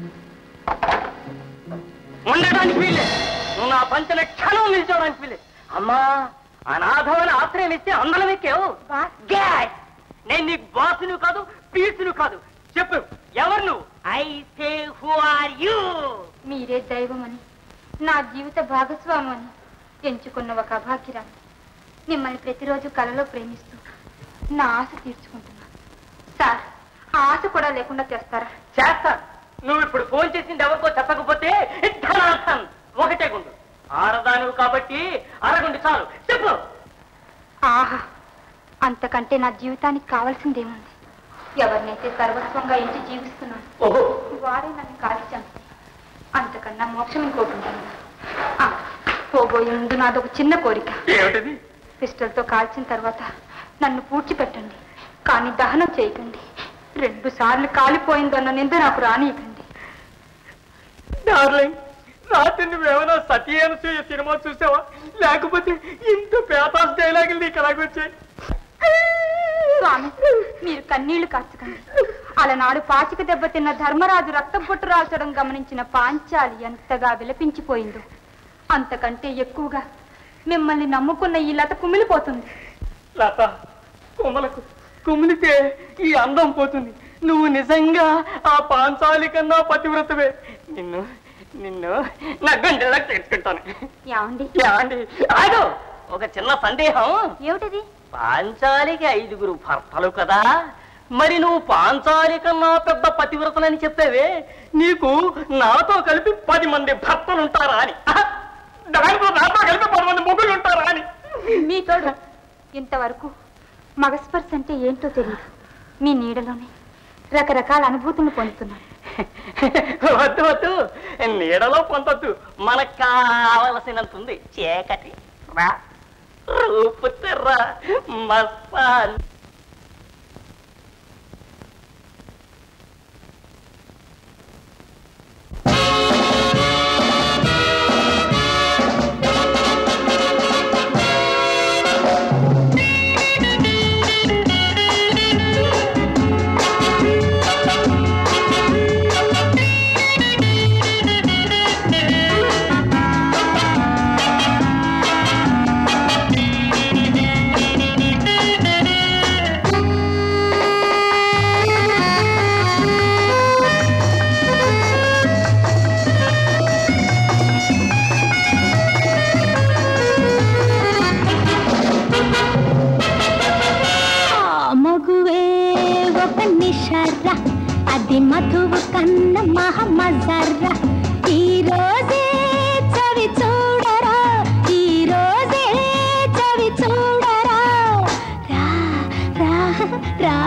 ఉండడానికి వీలే నువ్వు నా పంచన క్షణం నిల్చోవడానికి వీలే అమ్మా అనాథమైన ఆశ్రయం ఇస్తే అందరం ఎక్కావు Gad! నేను నీకు బాసును కాదు పీసును కాదు చెప్పు ఎవరు నువ్వు I say who are you మీరే దైవమని నా జీవిత భాగస్వామని ఎంచుకున్న ఒక అభాగ్యరాలు మిమ్మల్ని ప్రతిరోజు కలలో ప్రేమిస్తూ నా ఆశ తీర్చుకుంటున్నాను సార్ ఆ ఆశ కూడా లేకుండా చేస్తారా చేస్తా నువ్వు ఇప్పుడు ఫోన్ చేసింది ఎవరికో చెప్పకపోతే ధనార్థం ఒకటే గుండు ఆడదానువు కాబట్టి అరగుండు చాలు చెప్పు ఆహా అంతకంటే నా జీవితానికి కావాల్సిందేముంది ఎవరినైతే సర్వస్వంగా ఎంచి జీవిస్తున్నాను ఓహో వారే నన్ను కాల్చి చంపితే అంతకన్నా మోక్షం ఇంకోటి ఉంటుంది ఆ, పోబోయే ముందు నాదొక చిన్న కోరిక ఏమిటది పిస్టల్తో కాల్చిన తర్వాత నన్ను పూడ్చిపెట్టండి కానీ దహనం చేయకండి రెండు సార్లు కాలిపోయిందన్న నింద నాకు రానియకండి డార్లింగ్ రాత్రి నువ్వేమైనా సతీ అనసూయ సినిమా చూసావా లేకపోతే ఇంత పేతాస్ డైలాగులు నీకు ఎలాగొచ్చాయి స్వామి మీరు కన్నీళ్లు కార్చకండి అలనాడు పాచిక దెబ్బతిన్న ధర్మరాజు రక్తబొట్టు రాల్చడం గమనించిన పాంచాలి ఎంతగా విలపించిపోయిందో అంతకంటే ఎక్కువగా మిమ్మల్ని నమ్ముకున్న ఈ లత కుమిలిపోతుంది లత కుమలకు కుమిలితే ఈ అందం పోతుంది నువ్వు నిజంగా ఆ పాంచాలి కన్నా పతివ్రతవే నిన్ను నిన్ను నా గంటలకు తెచ్చుకుంటాను ఏమండి ఏమండి ఆగు ఒక చిన్న సందేహం ఏమిటది పాంచాలికి ఐదుగురు భర్తలు కదా మరి నువ్వు పాంచాలి కన్నా పెద్ద పతివ్రతలని చెప్పావే నీకు నాతో కలిపి పది మంది భర్తలు ఉంటారా అని ఆహా! దానితో నాతో కలిపి పది మంది మొగుళ్ళు ఉంటారా అని మీ తోడు ఇంతవరకు మగస్పర్శ అంటే ఏంటో తెలియదు మీ నీడలోనే రకరకాల అనుభూతులను పొందుతున్నాను వద్దు వద్దు నీడలో పొందొద్దు మనకు కావలసినంత ఉంది చీకటి రా రూపు తెర్ర మస్తాన్ ఆ మగువే ఒక నిషర్ర అది మధువు కన్న మహమజర్ర ఈ రోజే చవి చూడరా ఈ రోజే చవి చూడరా రా రా రా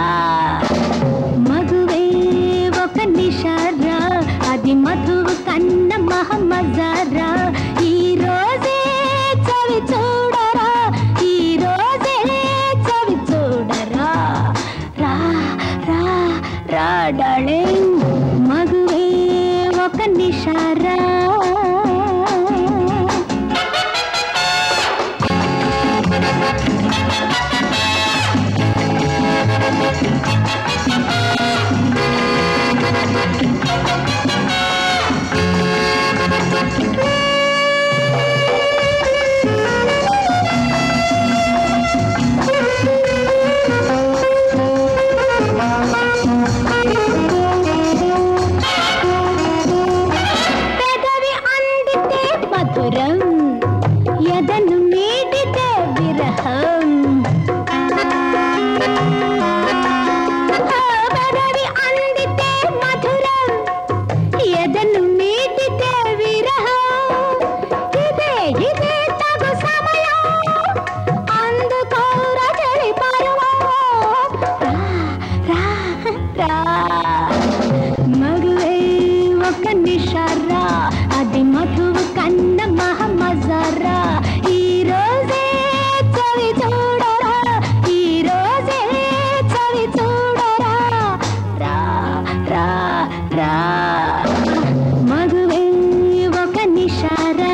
మగువే ఒక నిషర్ర అది మధువు కన్న మహమజర్ర ఈ రోజే చవి చూడరా ఈ రోజే చవి చూడరా రా రా రా డార్లింగ్ మగువే ఒక నిషారా మధురం ఎదను మీటితే విరహం పెదవి అందితే మధురం ఎదను మీటితే విరహం ఇదే ఇదే తగు సమయం అందుకో రచలి పరువం రా రా మగువే ఒక నిషారా అది మధువు కన్న మహమజారా ఈ రోజే చవి చూడరా ఈ రోజే చవి చూడరా రా రా రా మగువే ఒక నిషారా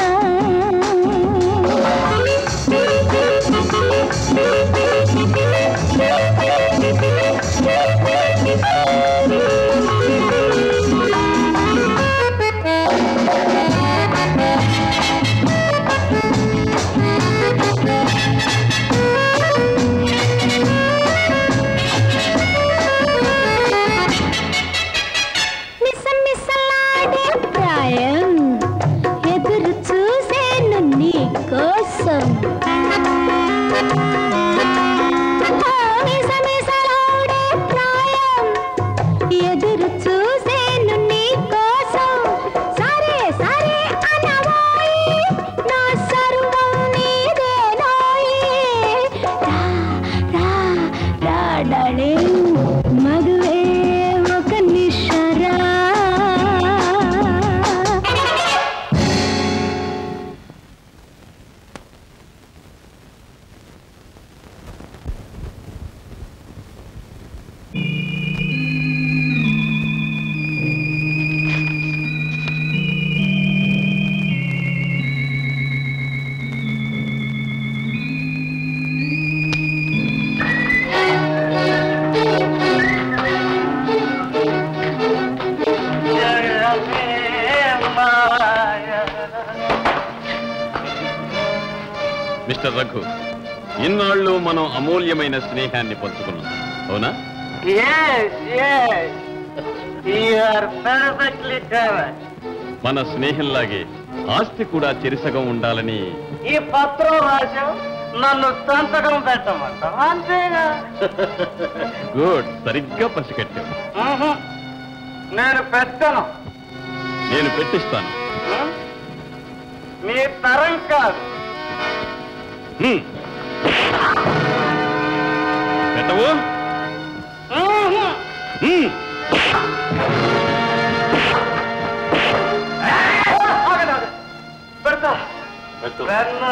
మిసమిసలాడే ప్రాయం ఎదురు చూసేను నీ కోసం మిసమిసలాడే ప్రాయం ఎదురు చూసేను నీ కోసం సరే సరే అనబోయి నా సర్వం నీదేనోయి రా రా రా డార్లింగ్ మగువే ఒక నిషరా మిస్టర్ రఘు ఇన్నాళ్ళు మనం అమూల్యమైన స్నేహాన్ని పంచుకున్నాం అవునా Yes, yes. You are perfectly correct. మన స్నేహంలాగే ఆస్తి కూడా చెరిసగం ఉండాలని ఈ పత్రం రాశావు నన్ను సంతకం పెట్టమంటావు అంతేగా గుడ్ సరిగ్గా పసిగట్టావు మ్హూ. నేను పెట్టను నేను పెట్టిస్తాను మ్? మీ తరం కాదు హ్మ్. పెట్టవు మ్హూ. హ్మ్. ఆగండి, ఆగండి. పెడతా పెట్టు. పెన్ను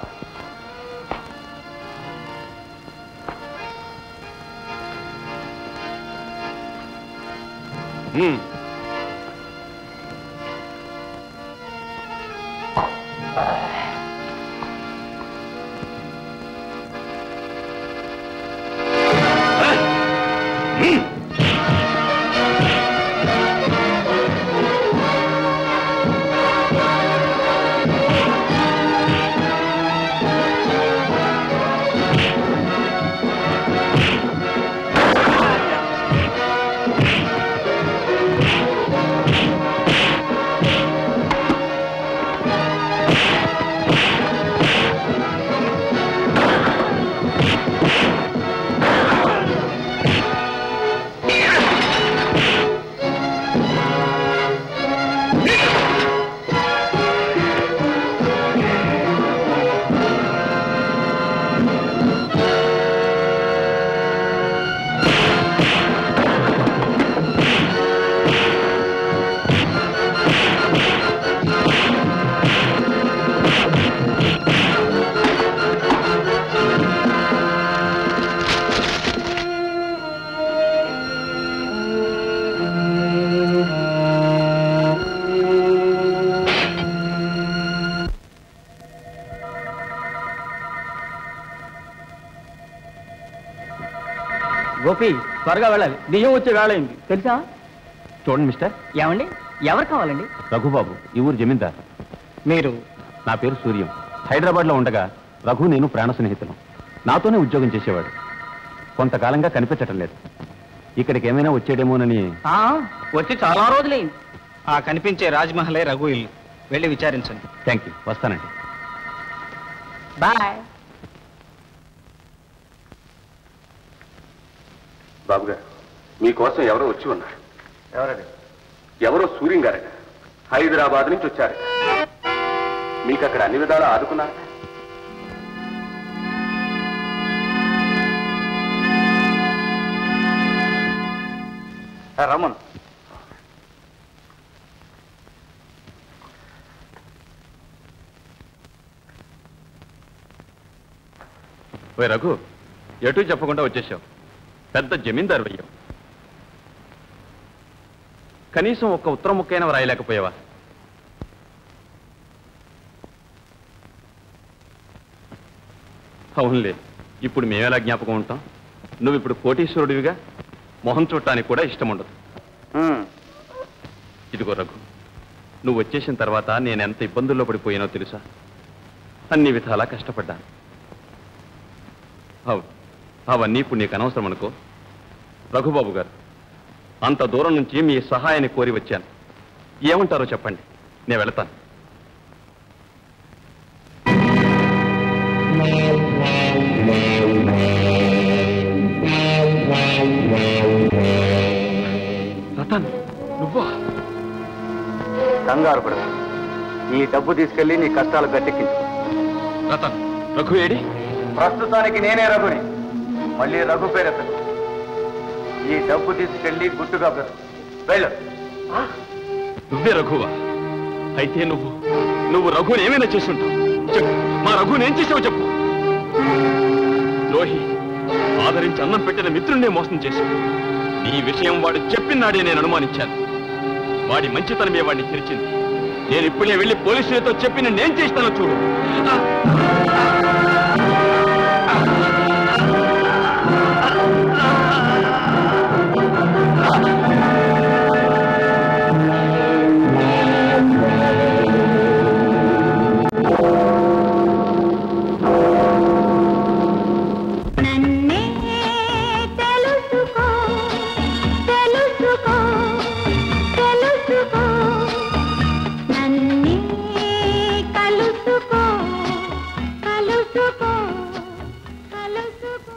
హ్మ్. గోపి త్వరగా వెళ్ళాలి బియ్యం వచ్చే వేళ అయింది తెలుసా చూడండి మిస్టర్ ఏమండి ఎవరు కావాలండి రఘుబాబు ఈ ఊరు జమీందార్ మీరు నా పేరు సూర్యం హైదరాబాద్లో ఉండగా రఘు నేను ప్రాణ స్నేహితులం నాతోనే ఉద్యోగం చేసేవాడు కొంతకాలంగా కనిపించటం లేదు ఇక్కడికి ఏమైనా వచ్చేడేమోనని వచ్చి చాలా రోజులైంది ఆ కనిపించే రాజ్మహలే రఘు ఇల్లు వెళ్ళి విచారించండి థ్యాంక్ యూ వస్తానండి బాయ్ బాబు గారు మీకోసం ఎవరో వచ్చి ఉన్నారు ఎవరది ఎవరో సూర్యం గారట హైదరాబాద్ నుంచి వచ్చారు మీకు అక్కడ అన్ని విధాలా ఆదుకున్నారు రమ్మను ఓయ్ రఘు ఎటు చెప్పకుండా వచ్చేసావు పెద్ద జమీందారు అయ్యావు కనీసం ఒక్క ఉత్తరం ముక్కైన రాయలేకపోయావా అవునులే ఇప్పుడు మేమేలా జ్ఞాపకం ఉంటాం నువ్వు ఇప్పుడు కోటీశ్వరుడివిగా మొహం చూడటానికి కూడా ఇష్టం ఉండదు ఇదిగో రఘు నువ్వు వచ్చేసిన తర్వాత నేను ఎంత ఇబ్బందుల్లో పడిపోయానో తెలుసా అన్ని విధాలా కష్టపడ్డాను అవు అవన్నీ ఇప్పుడు నీకు అనవసరం అనుకో రఘుబాబు గారు అంత దూరం నుంచి మీ సహాయాన్ని కోరి వచ్చాను ఏమంటారో చెప్పండి నేను వెళతాను రతన్ నువ్వా కంగారు పడదు ఈ డబ్బు తీసుకెళ్లి నీ కష్టాలు గట్టెక్కించు రతన్ రఘు ఏడి ప్రస్తుతానికి నేనే రఘుని మళ్ళీ రఘు పేరెత్తను ఈ డబ్బు తీసుకెళ్లి గుట్టుగా బ్రతుకు వెళ్ళు నువ్వే రఘువా అయితే నువ్వు నువ్వు రఘుని ఏమైనా చేసుంటావు చెప్పు మా రఘుని ఏం చేసావు చెప్పు ద్రోహి ఆదరించి అన్నం పెట్టిన మిత్రుణ్ణే మోసం చేశావు నీ విషయం వాడు చెప్పినాడే నేను అనుమానించాను వాడి మంచితనమే వాడిని తెరిచింది నేను ఇప్పుడే వెళ్ళి పోలీసులతో చెప్పి నేనేం చేస్తానో చూడు నన్నే తెలుసుకో తెలుసుకో తెలుసుకో నన్నే కలుసుకో కలుసుకో కలుసుకో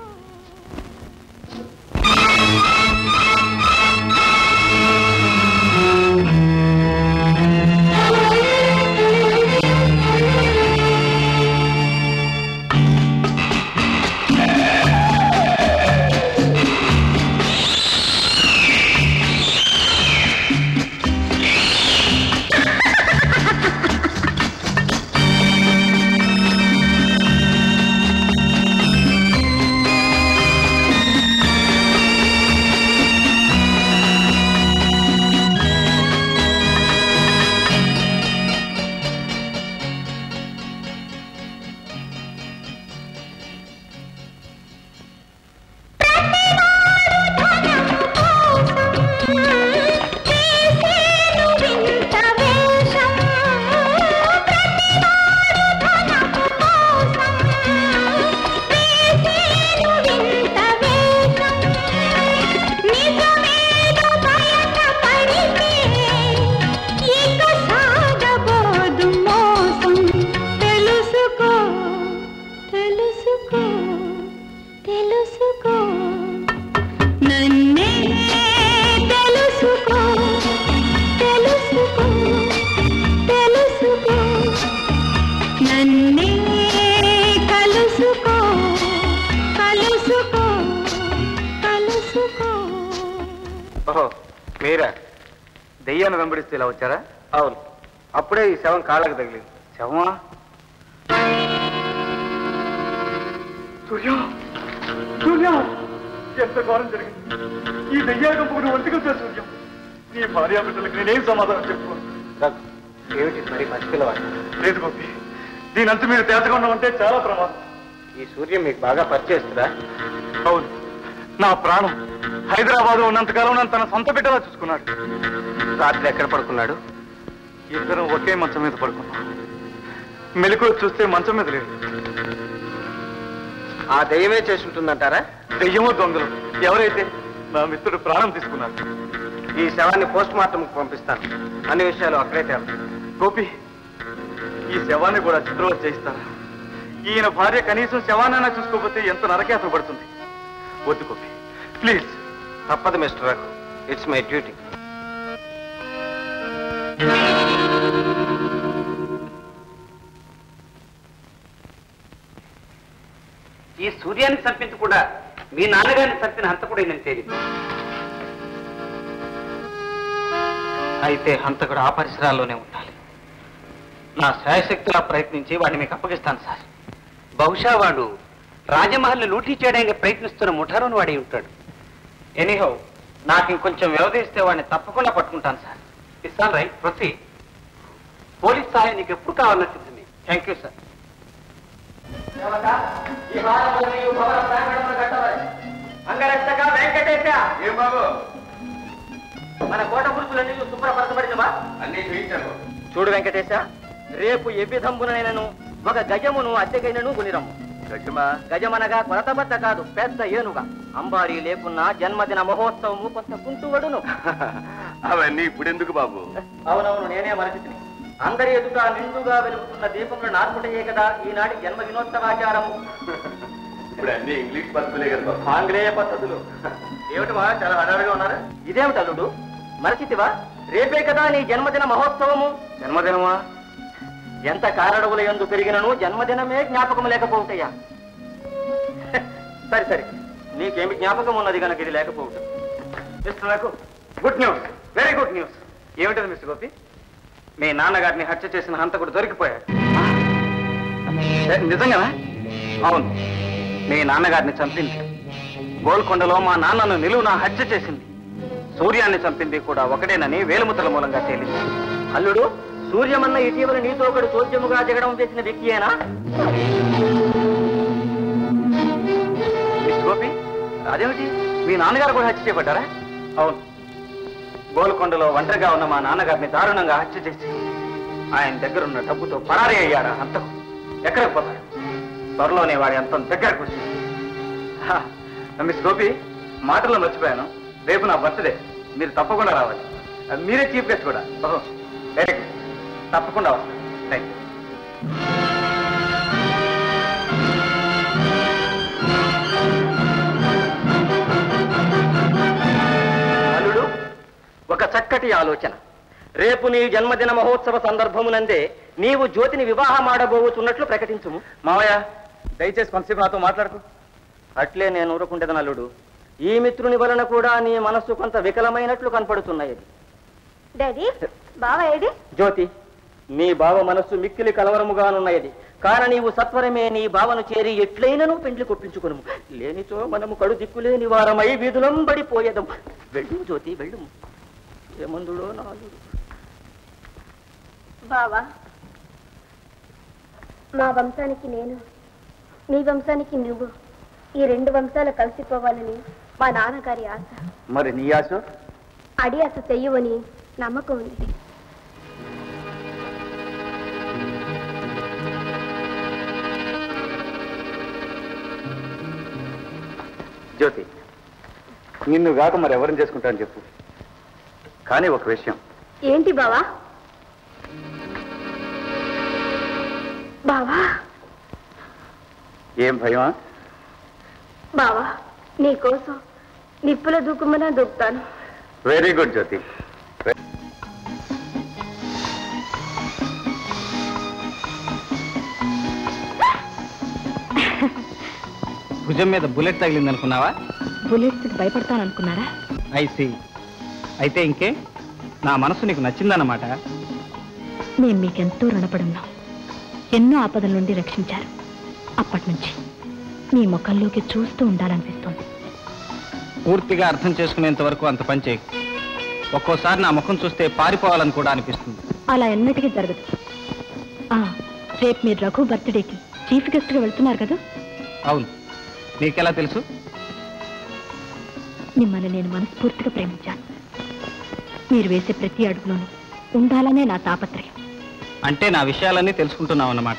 తెలుసుకో తెలుసుకో తెలుసుకో నన్నే తెలుసుకో తెలుసుకో తెలుసుకో నన్నే కలుసుకో కలుసుకో కలుసుకో ఓహో మీరా దెయ్యాన్ని వెంబడిస్తూ ఇలా వచ్చారా అవును అప్పుడే ఈ శవం కాళ్ళకు తగిలింది శవమా సూర్య సూర్య ఎంత ఘోరం జరిగింది ఈ దయ్యాల గంపుకుని ఒంటికొచ్చా సూర్య నీ భార్య బిడ్డలకు నేనేం సమాధానం చెప్పుకోను ఏమిటి మరి మర్చిపోవాలి లేదు గోపి దీని అంత మీరు తేల్చకుండా ఉంటే చాలా ప్రమాదం ఈ సూర్యం మీకు బాగా పరిచయిస్తుందా అవును నా ప్రాణం హైదరాబాద్ ఉన్నంతకాలం నన్ను తన సొంత బిడ్డలా చూసుకున్నాడు రాత్రి ఎక్కడ పడుకున్నాడు ఇద్దరం ఒకే మంచం మీద పడుకున్నాం మెలకు చూస్తే మంచం మీద లేదు ఆ దెయ్యమే చేసి ఉంటుందంటారా దెయ్యమో దొంగలు ఎవరైతే నా మిత్రుడు ప్రాణం తీసుకున్నాడు ఈ శవాన్ని పోస్ట్ మార్టం పంపిస్తాను అన్ని విషయాలు అక్కడే తేలుతాయి గోపి ఈ శవాన్ని కూడా చిత్రవత చేయిస్తారా ఈయన భార్య కనీసం శవానైనా చూసుకోకపోతే ఎంత నరకేతం పడుతుంది వద్దు గోపి ప్లీజ్ తప్పదు mister Raghu it's my duty ఈ సూర్యాన్ని చంపింది కూడా మీ నాన్నగారిని చంపిన హంతకుడైనని తేలింది అయితే హంతకుడు ఆ పరిసరాల్లోనే ఉండాలి నా శాయశక్తిలా ప్రయత్నించి వాడిని మీకు అప్పగిస్తాను సార్ బహుశా వాడు రాజమహల్ని లూటీ చేయడానికి ప్రయత్నిస్తున్న ముఠారోని వాడి ఉంటాడు ఎనీహో నాకు ఇంకొంచెం వ్యవధిస్తే వాడిని తప్పకుండా పట్టుకుంటాను sir it's all right proceed police సహాయం నీకు ఎప్పుడు కావాలన్నా సిద్ధమే థ్యాంక్ యూ సార్ అంగరక్షక వెంకటేశ ఏం బాబు మన కోట పురుషులన్నీ శుభ్రపరచబడినవా అన్ని చూపించాను చూడు వెంకటేశ రేపు ఏ విధంబునైనను ఒక గజమును అద్దెకైనను గునిరము గజమా గజమనగా కొరతబద్ద కాదు పెద్ద ఏనుగా అంబారీ లేకున్నా జన్మదిన మహోత్సవము కొంత కుంటువడును అవన్నీ ఇప్పుడెందుకు బాబు అవునవును నేనే మరచితిని అందరి ఎదుట నిండుగా వెలుగుతున్న దీపములు నార్పుటయే కదా ఈనాటి జన్మ దినోత్సవాచారము ఇప్పుడు అన్ని ఇంగ్లీష్ పద్ధతులే కదా బాబు ఆంగ్లేయ పద్ధతులు ఏమిటమా చాలా హడావిడిగా ఉన్నారు ఇదేమిటి అల్లుడు మరచితివా రేపే కదా నీ జన్మదిన మహోత్సవము జన్మదినమా ఎంత కారడవుల ఎందు పెరిగినను జన్మదినమే జ్ఞాపకం లేకపోవుటయ్యా సరే సరే నీకేమి జ్ఞాపకం ఉన్నది కనుక ఇది లేకపోవటం మిస్టర్ నాకు good news very good news ఏమిటది మిస్టర్ గోపి మీ నాన్నగారిని హత్య చేసిన హంతకుడు దొరికిపోయాడు ఏ, నిజంగానా అవును మీ నాన్నగారిని చంపింది గోల్కొండలో మా నాన్నను నిలువున హత్య చేసింది సూర్యాన్ని చంపింది కూడా ఒకటేనని వేలుముద్రల మూలంగా తేలింది అల్లుడు సూర్యమన్న ఇటీవల నీతో ఒకడు చోద్యముగా జగడం చేసిన వ్యక్తియేనా మిస్టర్ గోపి అదేమిటి మీ నాన్నగారు కూడా హత్య చేయబడ్డారా అవును గోల్కొండలో ఒంటరిగా ఉన్న మా నాన్నగారిని దారుణంగా హత్య చేసి ఆయన దగ్గరున్న డబ్బుతో పరారీ అయ్యాడు ఆ హంతకు ఎక్కడికి పోతాడు త్వరలోనే వాడి అంతం దగ్గరకు వచ్చింది హా, మిస్ గోపి మాటల్లో మర్చిపోయాను రేపు నా బర్త్డే మీరు తప్పకుండా రావాలి ఆ, మీరే చీఫ్ గెస్ట్ కూడా ఓహో వెరీ గుడ్ తప్పకుండా వస్తాను థ్యాంక్ యూ అల్లుడు ఒక చక్కటి ఆలోచన రేపు నీ జన్మదిన మహోత్సవ సందర్భమునందే నీవు జ్యోతిని వివాహమాడబోతున్నట్లు ప్రకటించుము మావయ్య దయచేసి కొంతసేపు నాతో మాట్లాడుకు అట్లే నేను ఊరుకుంటేదని అల్లుడు ఈ మిత్రుని వలన కూడా నీ మనస్సు కొంత వికలమైనట్లు కనపడుతున్నాయి డాడీ బావ ఏడి జ్యోతి నీ బావ మనస్సు మిక్కిలి కలవరముగానున్నది కాన నీవు సత్వరమే నీ బావను చేరి ఎట్లయినను పెండ్లి కొప్పించుకును లేనిచో మనము కడు దిక్కులేని వారమై వీధులం పడిపోయేదం వెళ్ళు జ్యోతి వెళ్ళు ఏమందుడో నాలుగు బావా మా వంశానికి నేను నీ వంశానికి నువ్వు ఈ రెండు వంశాలు కలిసిపోవాలని మా నాన్నగారి ఆశ మరి నీ ఆశ అడి ఆశ చెయ్యవని నమ్మకం ఉంది జ్యోతి నిన్ను కాక మరి ఎవరిని చేసుకుంటానని చెప్పు కానీ ఒక విషయం ఏంటి బావా బావా ఏం భయమా బావా నీకోసం నిప్పుల దూకుమనే దూకుతాను వెరీ గుడ్ జ్యోతి భుజం మీద బుల్లెట్ తగిలింది అనుకున్నావా బుల్లెట్స్కి భయపడతాననుకున్నారా ఐసి అయితే ఇంకే నా మనసు నీకు నచ్చిందన్నమాట నేను మీకెంతో రుణపడున్నాం ఎన్నో ఆపదల నుండి రక్షించారు అప్పటి నుంచి మీ ముఖంలోకి చూస్తూ ఉండాలనిపిస్తోంది పూర్తిగా అర్థం చేసుకునేంత వరకు అంత పని చేయకు ఒక్కోసారి నా ముఖం చూస్తే పారిపోవాలని కూడా అనిపిస్తుంది అలా ఎన్నటికీ జరగదు ఆ, రేపు మీరు రఘు బర్త్డేకి చీఫ్ గెస్ట్గా వెళ్తున్నారు కదా అవును నీకెలా తెలుసు మిమ్మల్ని నేను మనస్ఫూర్తిగా ప్రేమించాను మీరు వేసే ప్రతి అడుగులోనూ ఉండాలనే నా తాపత్రయం అంటే నా విషయాలన్నీ తెలుసుకుంటున్నావు అన్నమాట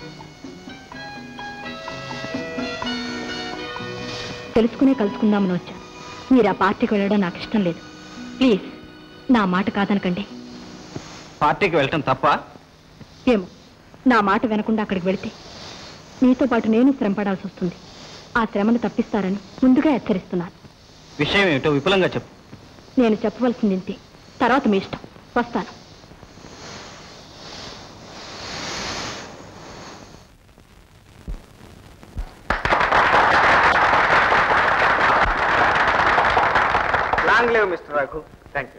తెలుసుకునే కలుసుకుందామని వచ్చాను మీరు ఆ పార్టీకి వెళ్ళడం నాకు ఇష్టం లేదు ప్లీజ్ నా మాట కాదనకండి పార్టీకి వెళ్ళటం తప్ప ఏమో నా మాట వినకుండా అక్కడికి వెళితే నీతో పాటు నేను శ్రమ పడాల్సి వస్తుంది ఆ శ్రమను తప్పిస్తారని ముందుగా హెచ్చరిస్తున్నాను విషయం ఏమిటో విపులంగా చెప్పు నేను చెప్పవలసింది ఇంతే తర్వాత మీ ఇష్టం వస్తాను long live mister Raghu thank you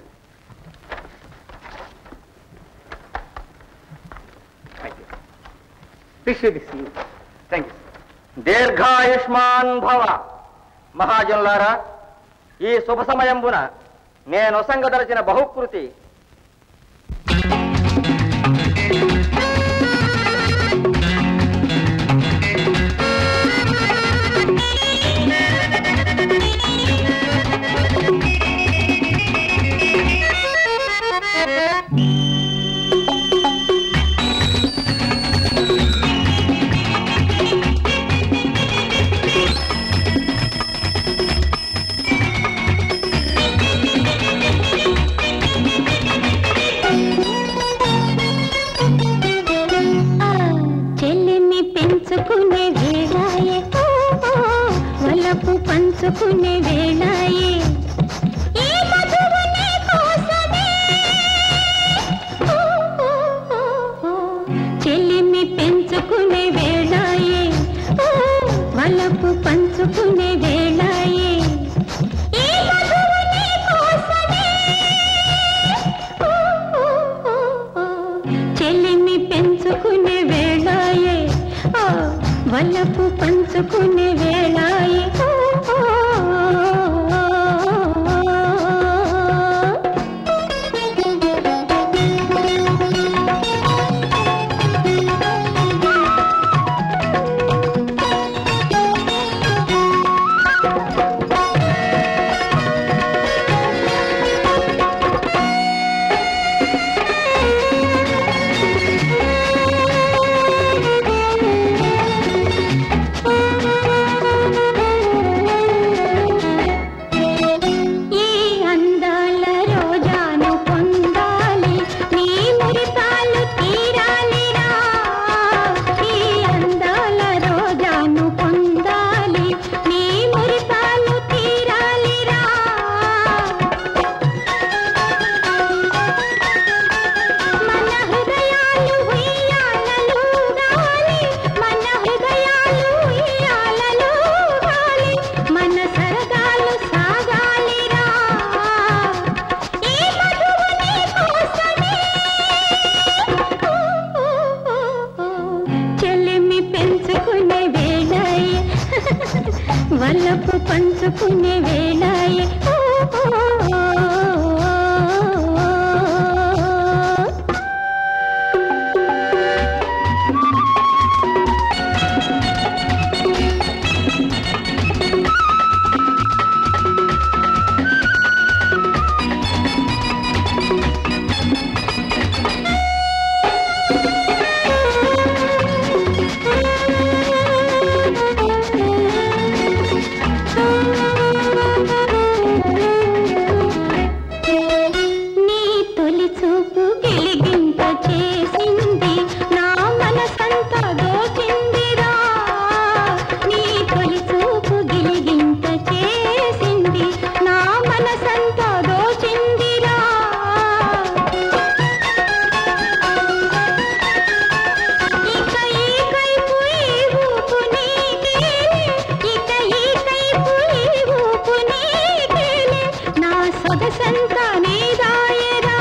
wish this thank you దీర్ఘాయుష్మాన్ భవ మహాజనులారా ఈ శుభ సమయంబున నేను సంగదలచిన బహుకృతి చెల్లిని పెంచుకునే వేళాయే ఓ, ఓ, వలపు పంచుకునే వేళాయే ఈ మధువు నీ కోసమే. ఓ, ఓ, ఓ, ఓ, చెల్లిని పెంచుకునే వేళాయే ఓ, వలపు పంచుకునే వేళాయే ఈ మధువు నీ కోసమే. ఓ, ఓ, ఓ, ఓ, చెల్లిని పెంచుకునే వేళాయే ఓ, వలపు పంచుకునే వేళాయే ఓ, ఓ, ఓ, ఈ అందాల రోజాను పొందాలి నీ మురిపాలు తీరాలిరా ఈ అందాల రోజాను పొందాలి నీ మురిపాలు తీరాలిరా మన హృదయాలు ఉయ్యాలలుగాలి మన హృదయాలు ఉయ్యాలలుగాలి మన సరదాలు సాగాలిరా ఈ మధువు నీ కోసమే ఊ, ఊ, ఊ, చెల్లిమి పెంచుకునే వేళాయే వల్లపు పంచుకునే వేళాయే ఊ, ఊ, ఊ, ఊ. నీ తొలి చూపు గిలిగింత చేసింది నా మనసంతా దోచిందిరా నీ తొలి చూపు గిలిగింత చేసింది నా మనసంతా దోచిందిరా ఇక ఈ కైపు ఈ ఊపు నీకేలే ఇక ఈ కైపు ఈ ఊపు నీకేలే నా సొగసంతా నీదాయరా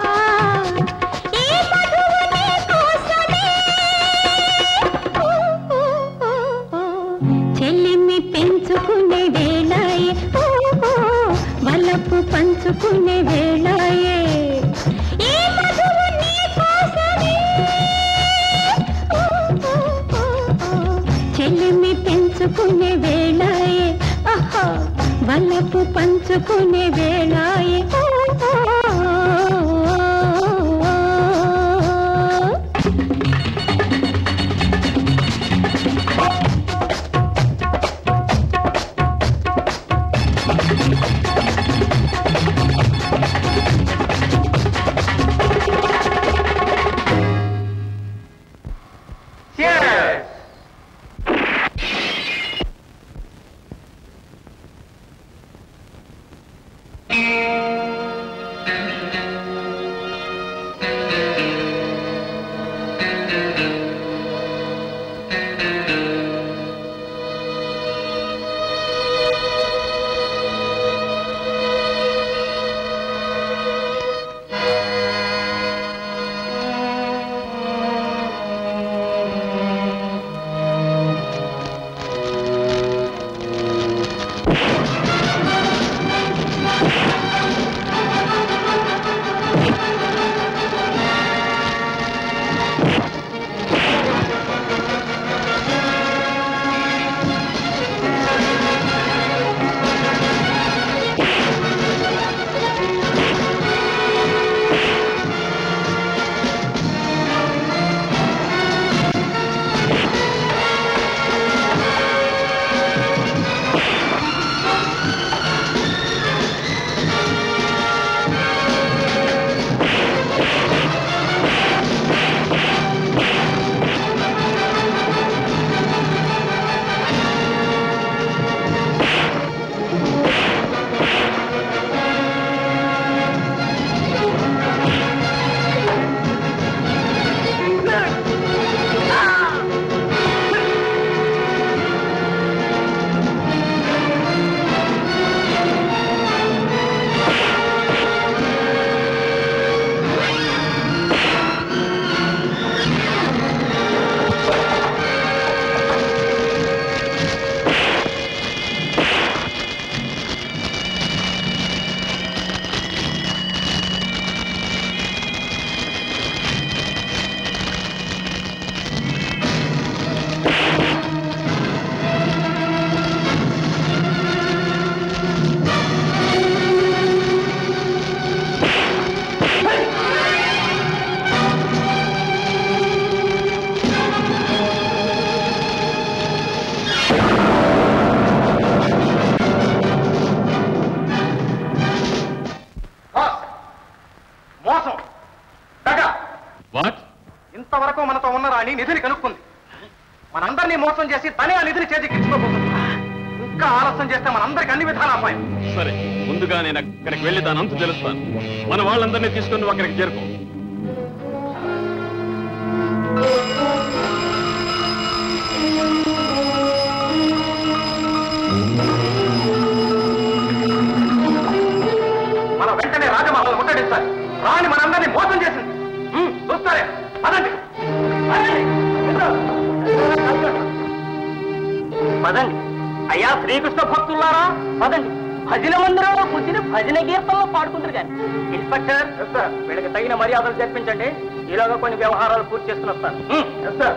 ఈ మధువు నీ కోసమే ఊ, ఊ, ఊ, ఊ. చెల్లిమి పెంచుకునే వేళాయే ఊ, ఊ, వలపు పంచుకునే వేళాయే ఈ మధువు నీ కోసమే ఊ, ఊ, ఊ, ఊ. చెల్లిమి పెంచుకునే వేళాయే ఆహా వలపు పంచుకునే వేళాయే ఊ, ఊ, ఊ, ఊ. వాట్ ఇంతవరకు మనతో ఉన్న రాణి నిధిని కనుక్కుంది మనందరినీ మోసం చేసి తనే ఆ నిధిని చేజిక్కించుకోబోతుంది ఇంకా ఆలస్యం చేస్తే మనందరికి అన్ని విధాల అపాయం సరే ముందుగా నేను అక్కడికి వెళ్ళి దాని అంతు తెలుస్తాను మన వాళ్ళందరినీ తీసుకొని నువ్వు అక్కడికి చేరుకో మనం వెంటనే రాజమహల్ ముట్టడించాలి రాణి మనందరినీ మోసం చేసింది హ్మ్, చూస్తారే పదండి పదండి. పదండి అయ్యా శ్రీకృష్ణ భక్తులారా పదండి భజన మందిరంలో కూర్చుని భజన గీతంలో పాడుకుంటారు కానీ ఇన్స్పెక్టర్ వీళ్ళకి తగిన మర్యాదలు జరిపించండి ఈలోగా కొన్ని వ్యవహారాలు పూర్తి చేసుకుని వస్తాను sir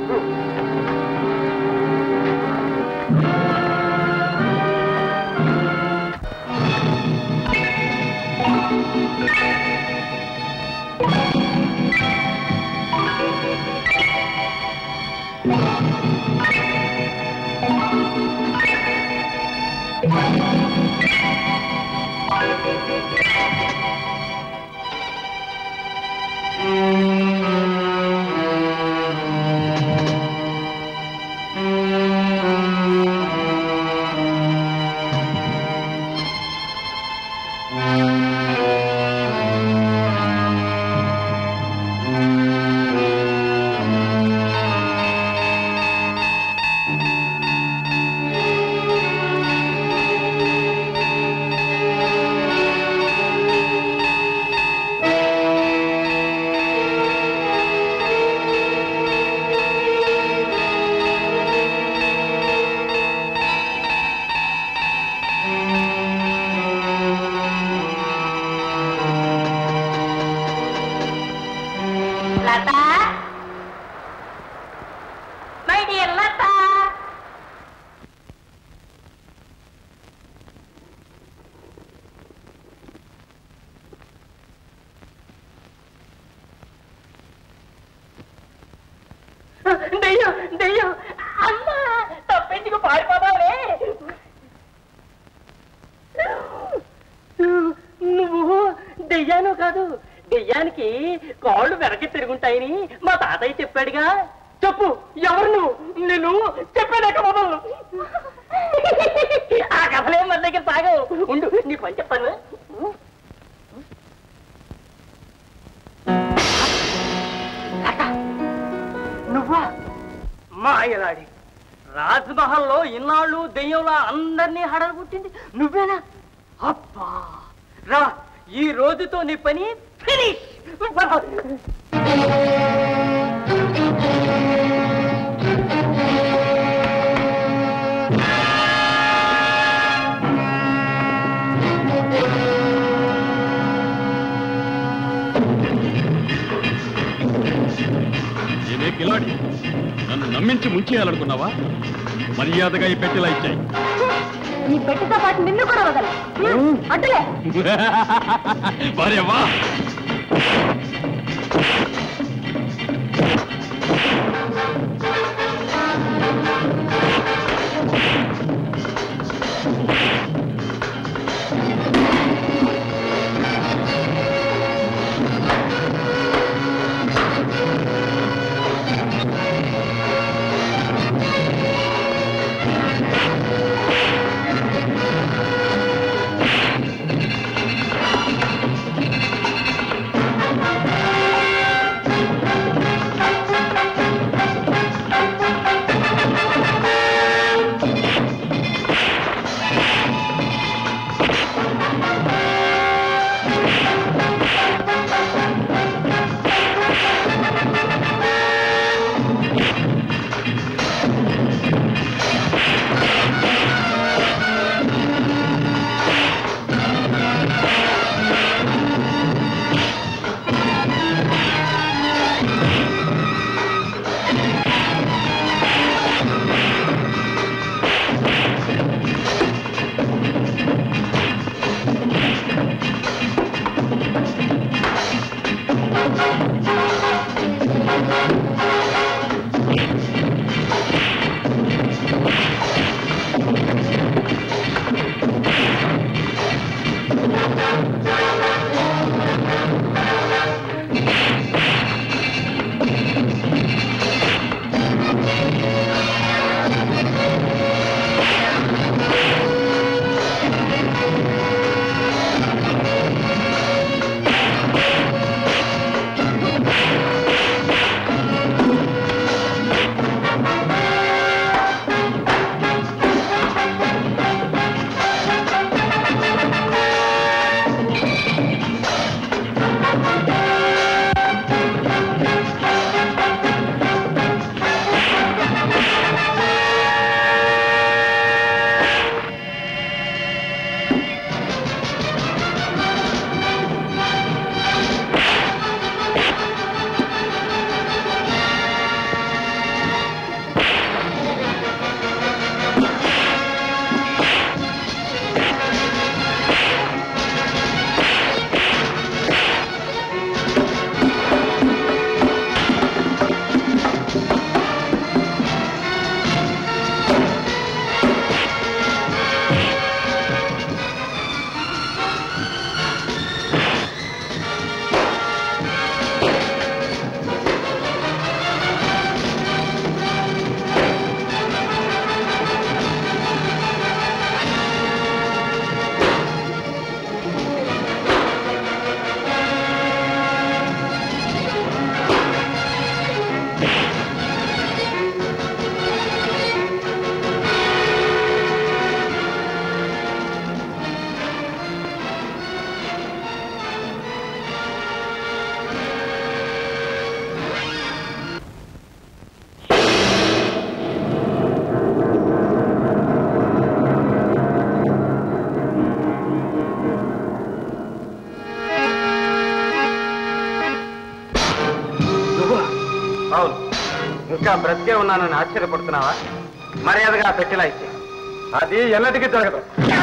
Lata my dear Lata దెయ్యం దెయ్యం అమ్మా తప్పించుకు పారిపోదావే నువ్వు దెయ్యాను కాదు దెయ్యానికి కాళ్ళు వెనక్కి తిరుగుంటాయని మా తాతయ్య చెప్పాడుగా చెప్పు ఎవరు నువ్వు నేను చెప్పాడాక మొదలు ఆ కథలే మన దగ్గర సాగవు ఉండు నీకు పని చెప్పాను నువ్వా మాయలాడి రాజ్మహల్లో ఇన్నాళ్ళు దెయ్యంలా అందరినీ హడలుపుట్టింది నువ్వేనా అబ్బా రా ఈ రోజుతో నీ పని ఫినిష్ ఏమే కిలాడి నన్ను నమ్మించి ముంచేయాలనుకున్నావా మర్యాదగా ఈ పెట్టెలా ఇచ్చాయి ఈ పెట్టితో పాటు నిన్ను కూడా వదల అడ్డులే భార్యవా అవును ఇంకా బ్రతికే ఉన్నానని ఆశ్చర్యపడుతున్నావా మర్యాదగా ఆ పెట్టిలా ఇచ్చే అది ఎన్నటికీ జరగదు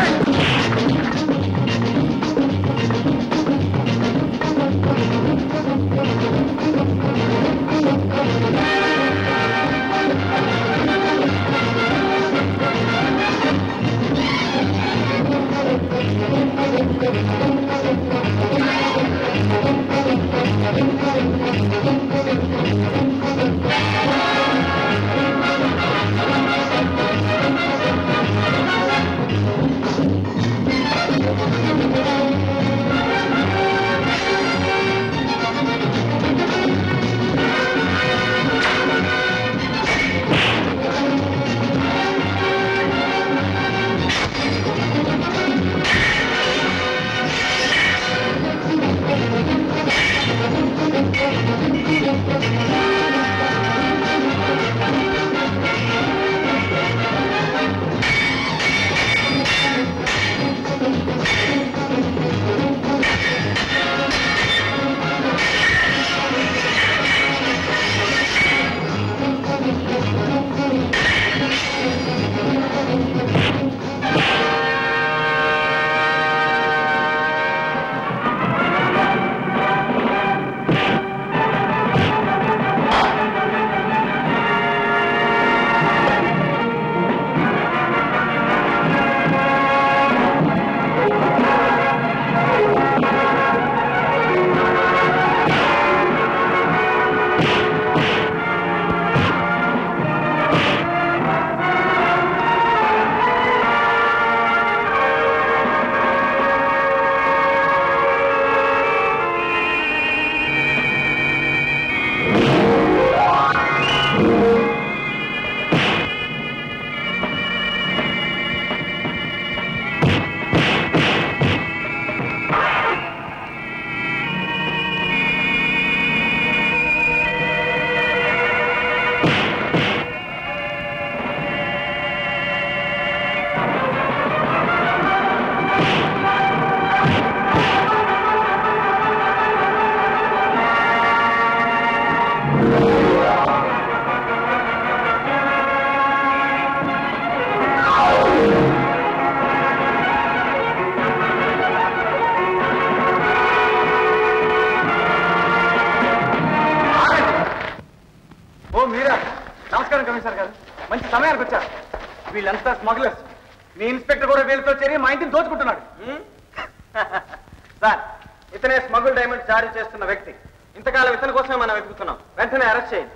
ఓ మీరా నమస్కారం కమిషనర్ గారు మంచి సమయానికి వచ్చారు వీళ్ళంతా స్మగ్లర్స్ మీ ఇన్స్పెక్టర్ కూడా వీళ్ళతో చేరి మా ఇంటిని దోచుకుంటున్నాడు హ్మ్? సార్ ఇతనే స్మగుల్ డైమండ్ జారీ చేస్తున్న వ్యక్తి ఇంతకాలం ఇతని కోసమే మనం వెతుకుతున్నాం వెంటనే అరెస్ట్ చేయండి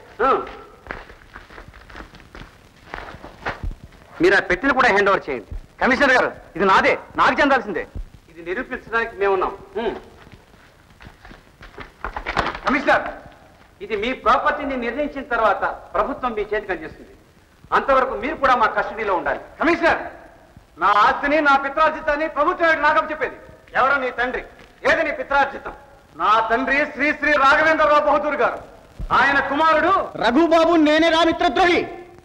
మీరు ఆ పెట్టిన కూడా హ్యాండ్ ఓవర్ చేయండి కమిషనర్ గారు ఇది నాదే నాకు చెందాల్సిందే ఇది నిరూపించడానికి మేమున్నాం హ్మ్. కమిషనర్ ఇది మీ ప్రాపర్టీని నిర్ణయించిన తర్వాత ప్రభుత్వం మీ చేతికి అందిస్తుంది అంతవరకు మీరు కూడా మా కస్టడీలో ఉండాలి కమిషనర్ నా ఆస్తిని నా పిత్రార్జితాన్ని ప్రభుత్వం నాకం చెప్పేది ఎవరో నీ తండ్రి ఏది నీ పిత్రార్జితం నా తండ్రి శ్రీ శ్రీ రాఘవేంద్రరావు బహదూర్ గారు ఆయన కుమారుడు రఘుబాబు నేనే రా మిత్రద్రోహి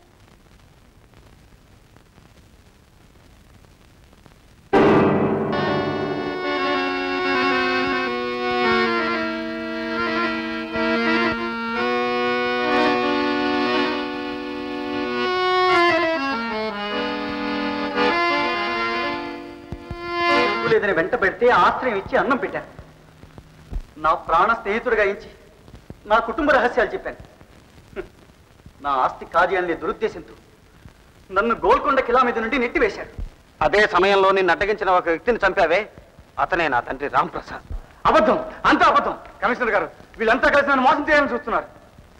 లేదని వెంట పెడితే ఆశ్రయం ఇచ్చి అన్నం పెట్టాను నా ప్రాణ స్నేహితుడిగా ఇచ్చి నా కుటుంబ రహస్యాలు చెప్పాను హ్మ్. నా ఆస్తి కాజేయాలనే దురుద్దేశంతో నన్ను గోల్కొండ కిలా మీద నుండి నెట్టివేశాడు అదే సమయంలో నిన్ను అడ్డగించిన ఒక వ్యక్తిని చంపావే అతనే నా తండ్రి రాంప్రసాద్ అబద్ధం అంతా అబద్ధం కమిషనర్ గారు వీళ్ళంతా కలిసి నన్ను మోసం చేయాలని చూస్తున్నారు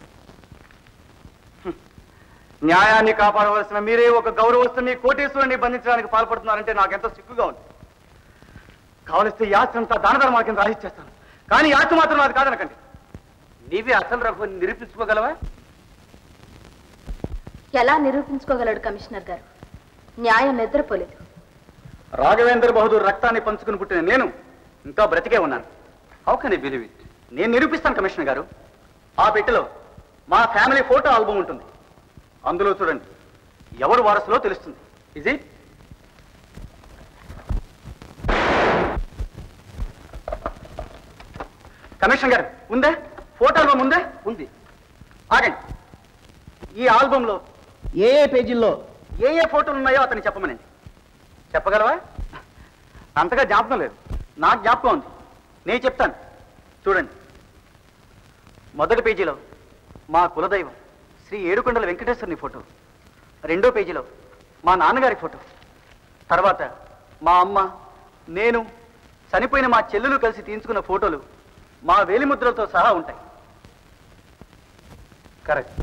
హ్మ్. న్యాయాన్ని కాపాడవలసిన మీరే ఒక గౌరవస్తుని కోటేశ్వరుని బంధించడానికి పాల్పడుతున్నారంటే నాకెంతో సిగ్గుగా ఉంది కావలిస్తే ఈ ఆస్తి అంతా దాన ధర్మాల కింద రాసిచ్చేస్తాను కానీ ఈ ఆస్తి మాత్రం నాది కాదనకండి నీవే అసలు రఘుని నిరూపించుకోగలవా ఎలా నిరూపించుకోగలడు కమిషనర్ గారు న్యాయం నిద్రపోలేదు రాఘవేంద్ర బహదూర్ రక్తాన్ని పంచుకుని పుట్టిన నేను ఇంకా బ్రతికే ఉన్నాను how can I believe it నేను నిరూపిస్తాను కమిషనర్ గారు ఆ పెట్టెలో మా ఫ్యామిలీ ఫోటో ఆల్బమ్ ఉంటుంది అందులో చూడండి ఎవరు వారసులో తెలుస్తుంది ఇది కమిషనర్ గారు ఉందే ఫోటో ఆల్బమ్ ఉందే ఉంది ఆగండి ఈ ఆల్బంలో ఏ ఏ పేజీల్లో ఏ ఏ ఫోటోలు ఉన్నాయో అతను చెప్పమనండి చెప్పగలవా అంతగా జ్ఞాపకం లేదు నాకు జ్ఞాపకం ఉంది నేను చెప్తాను చూడండి మొదటి పేజీలో మా కులదైవం శ్రీ ఏడుకొండల వెంకటేశ్వరుని ఫోటో రెండో పేజీలో మా నాన్నగారి ఫోటో తర్వాత మా అమ్మ నేను చనిపోయిన మా చెల్లెలు కలిసి తీయించుకున్న ఫోటోలు మా వేలిముద్రలతో సహా ఉంటాయి కరెక్ట్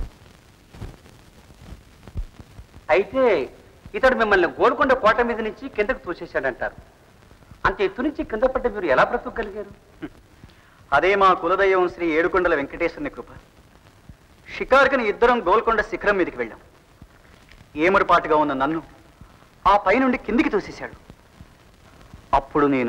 అయితే ఇతడు మిమ్మల్ని గోల్కొండ కోట మీద నుంచి కిందకు తోసేశాడంటారు అంత ఎత్తు నుంచి కింద పడ్డ మీరు ఎలా బ్రతకగలిగారు అదే మా కులదైవం శ్రీ ఏడుకొండల వెంకటేశ్వరుని కృప షికారుకని ఇద్దరం గోల్కొండ శిఖరం మీదకి వెళ్ళాం ఏమరుపాటుగా ఉన్న నన్ను ఆ పైనుండి కిందికి తోసేశాడు అప్పుడు నేను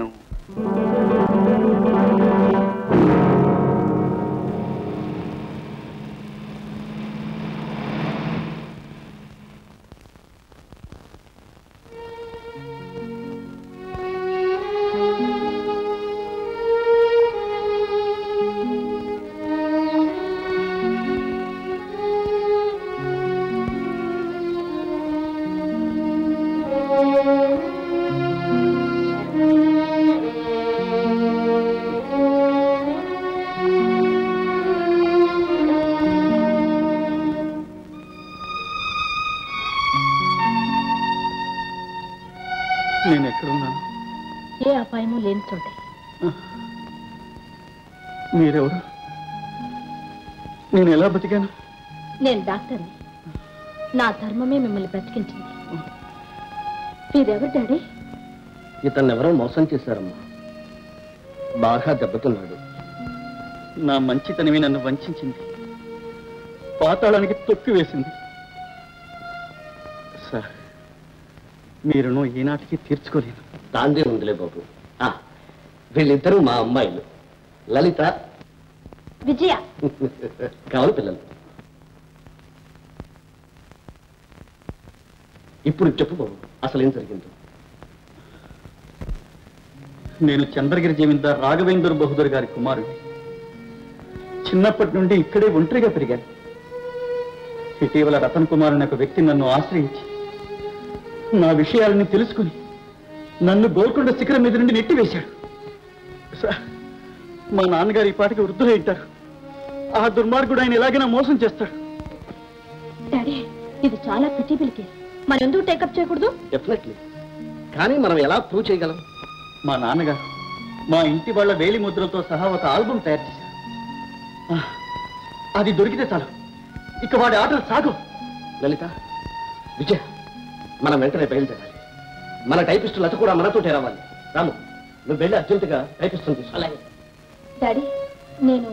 నేను ఎక్కడున్నాను ఏ అపాయము లేని చోటే మీరెవరు నేను ఎలా బతికాను నేను డాక్టర్ని నా ధర్మమే మిమ్మల్ని బ్రతికించింది మీరెవరు డాడీ ఇతన్ని ఎవరో మోసం చేశారమ్మా బాగా దెబ్బతున్నాడు నా మంచితనమే నన్ను వంచింది పాతాళానికి తొక్కి వేసింది సార్ మీరును ఈనాటికి తీర్చుకోలేను దాందే ఉందిలే బాబు ఆ, వీళ్ళిద్దరూ మా అమ్మాయిలు లలిత విజయ కావాలి పిల్లలు ఇప్పుడు చెప్పు బాబు అసలు ఏం జరిగిందో నేను చంద్రగిరి జమీందార్ రాఘవేంద్ర బహదూర్ గారి కుమారుడు చిన్నప్పటి నుండి ఇక్కడే ఒంటరిగా పెరిగాను ఇటీవల రతన్ కుమార్ అనే ఒక వ్యక్తి నన్ను ఆశ్రయించి నా విషయాలని తెలుసుకుని నన్ను గోల్కొండ శిఖరం మీద నుండి నెట్టివేశాడు సార్, మా నాన్నగారు ఈ పాటికి వృద్ధులై ఉంటారు ఆ దుర్మార్గుడు ఆయన ఎలాగైనా మోసం చేస్తాడు డాడీ ఇది చాలా పిటిబుల్ కేసు మరి ఎందుకు టేకప్ చేయకూడదు డెఫినెట్లీ కానీ మనం ఎలా ప్రూవ్ చేయగలం మా నాన్నగారు మా ఇంటి వాళ్ళ వేలి ముద్రలతో సహా ఒక ఆల్బం తయారు చేశారు ఆ, అది దొరికితే చాలు ఇక వాడి ఆటలు సాగు లలిత విజయ్ మనం వెంటనే బయలుదేరాలి మన టైపిస్టు లత కూడా మనతోటే రావాలి రాము నువ్వు వెళ్ళి అర్జెంటుగా టైపిస్తుంది తీసుకో అలాగే డాడీ నేను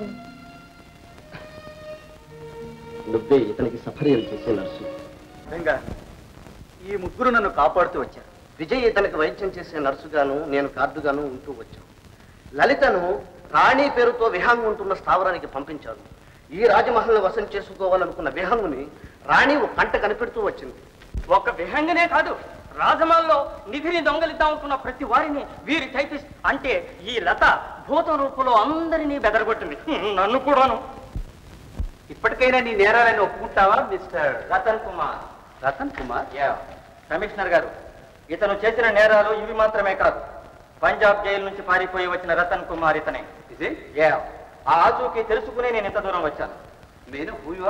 నువ్వే ఇతనికి సఫర్యం చేసే నర్సు నిజంగా ఈ ముగ్గురు నన్ను కాపాడుతూ వచ్చారు విజయ్ ఇతనికి వైద్యం చేసే నర్సుగాను నేను కార్డుగాను ఉంటూ వచ్చాను లలితను రాణి పేరుతో విహాంగు ఉంటున్న స్థావరానికి పంపించాను ఈ రాజమహల్ని వశం చేసుకోవాలనుకున్న విహంగుని రాణి ఒక కంట కనిపెడుతూ వచ్చింది ఒక విహంగనే కాదు రాజమాల్లో నిధిని దొంగలిద్దామనుకున్న ప్రతి వారిని వీరి టైపిస్ట్ అంటే ఈ లత భూతం రూపంలో అందరినీ బెదరగొట్టింది నన్ను కూడాను ఇప్పటికైనా నీ నేరాలని ఒప్పుకుంటావా mister Ratan Kumar Ratan Kumar yeah commissioner గారు ఇతను చేసిన నేరాలు ఇవి మాత్రమే కాదు పంజాబ్ జైలు నుంచి పారిపోయి వచ్చిన రతన్ కుమార్ ఇతనే ఇదే యా ఆ ఆచూకీ తెలుసుకునే నేను ఇంత దూరం వచ్చాను నేను who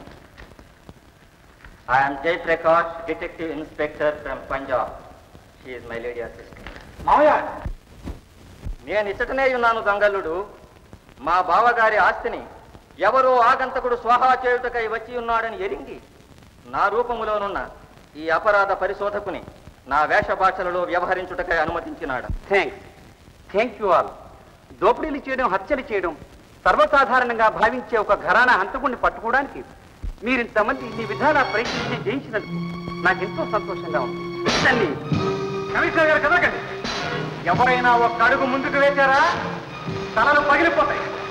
I'm Jayaprakash detective inspector from Punjab she my lady assistant మావయ్య నేను ఇచ్చటనే ఉన్నాను దొంగలుడు మా బావగారి ఆస్తిని ఎవరో ఆగంతకుడు స్వాహా చేయుటకై వచ్చి ఉన్నాడని ఎరింగి నా రూపములోనున్న ఈ అపరాధ పరిశోధకుని నా వేష భాషలలో వ్యవహరించుటకై అనుమతించినాడు థ్యాంక్స్ థ్యాంక్ యూ ఆల్ దోపిడీలు చేయడం హత్యలు చేయడం సర్వసాధారణంగా భావించే ఒక ఘరానా హంతకుడిని పట్టుకోవడానికి మీరు ఇంతమంది ఇన్ని విధాలా ప్రయత్నించి జయించినందుకు నాకు ఎంతో సంతోషంగా ఉంది రండి. కమిషనర్ గారు కదలకండి ఎవరైనా ఒక అడుగు ముందుకు వేశారా తలలు పగిలిపోతాయి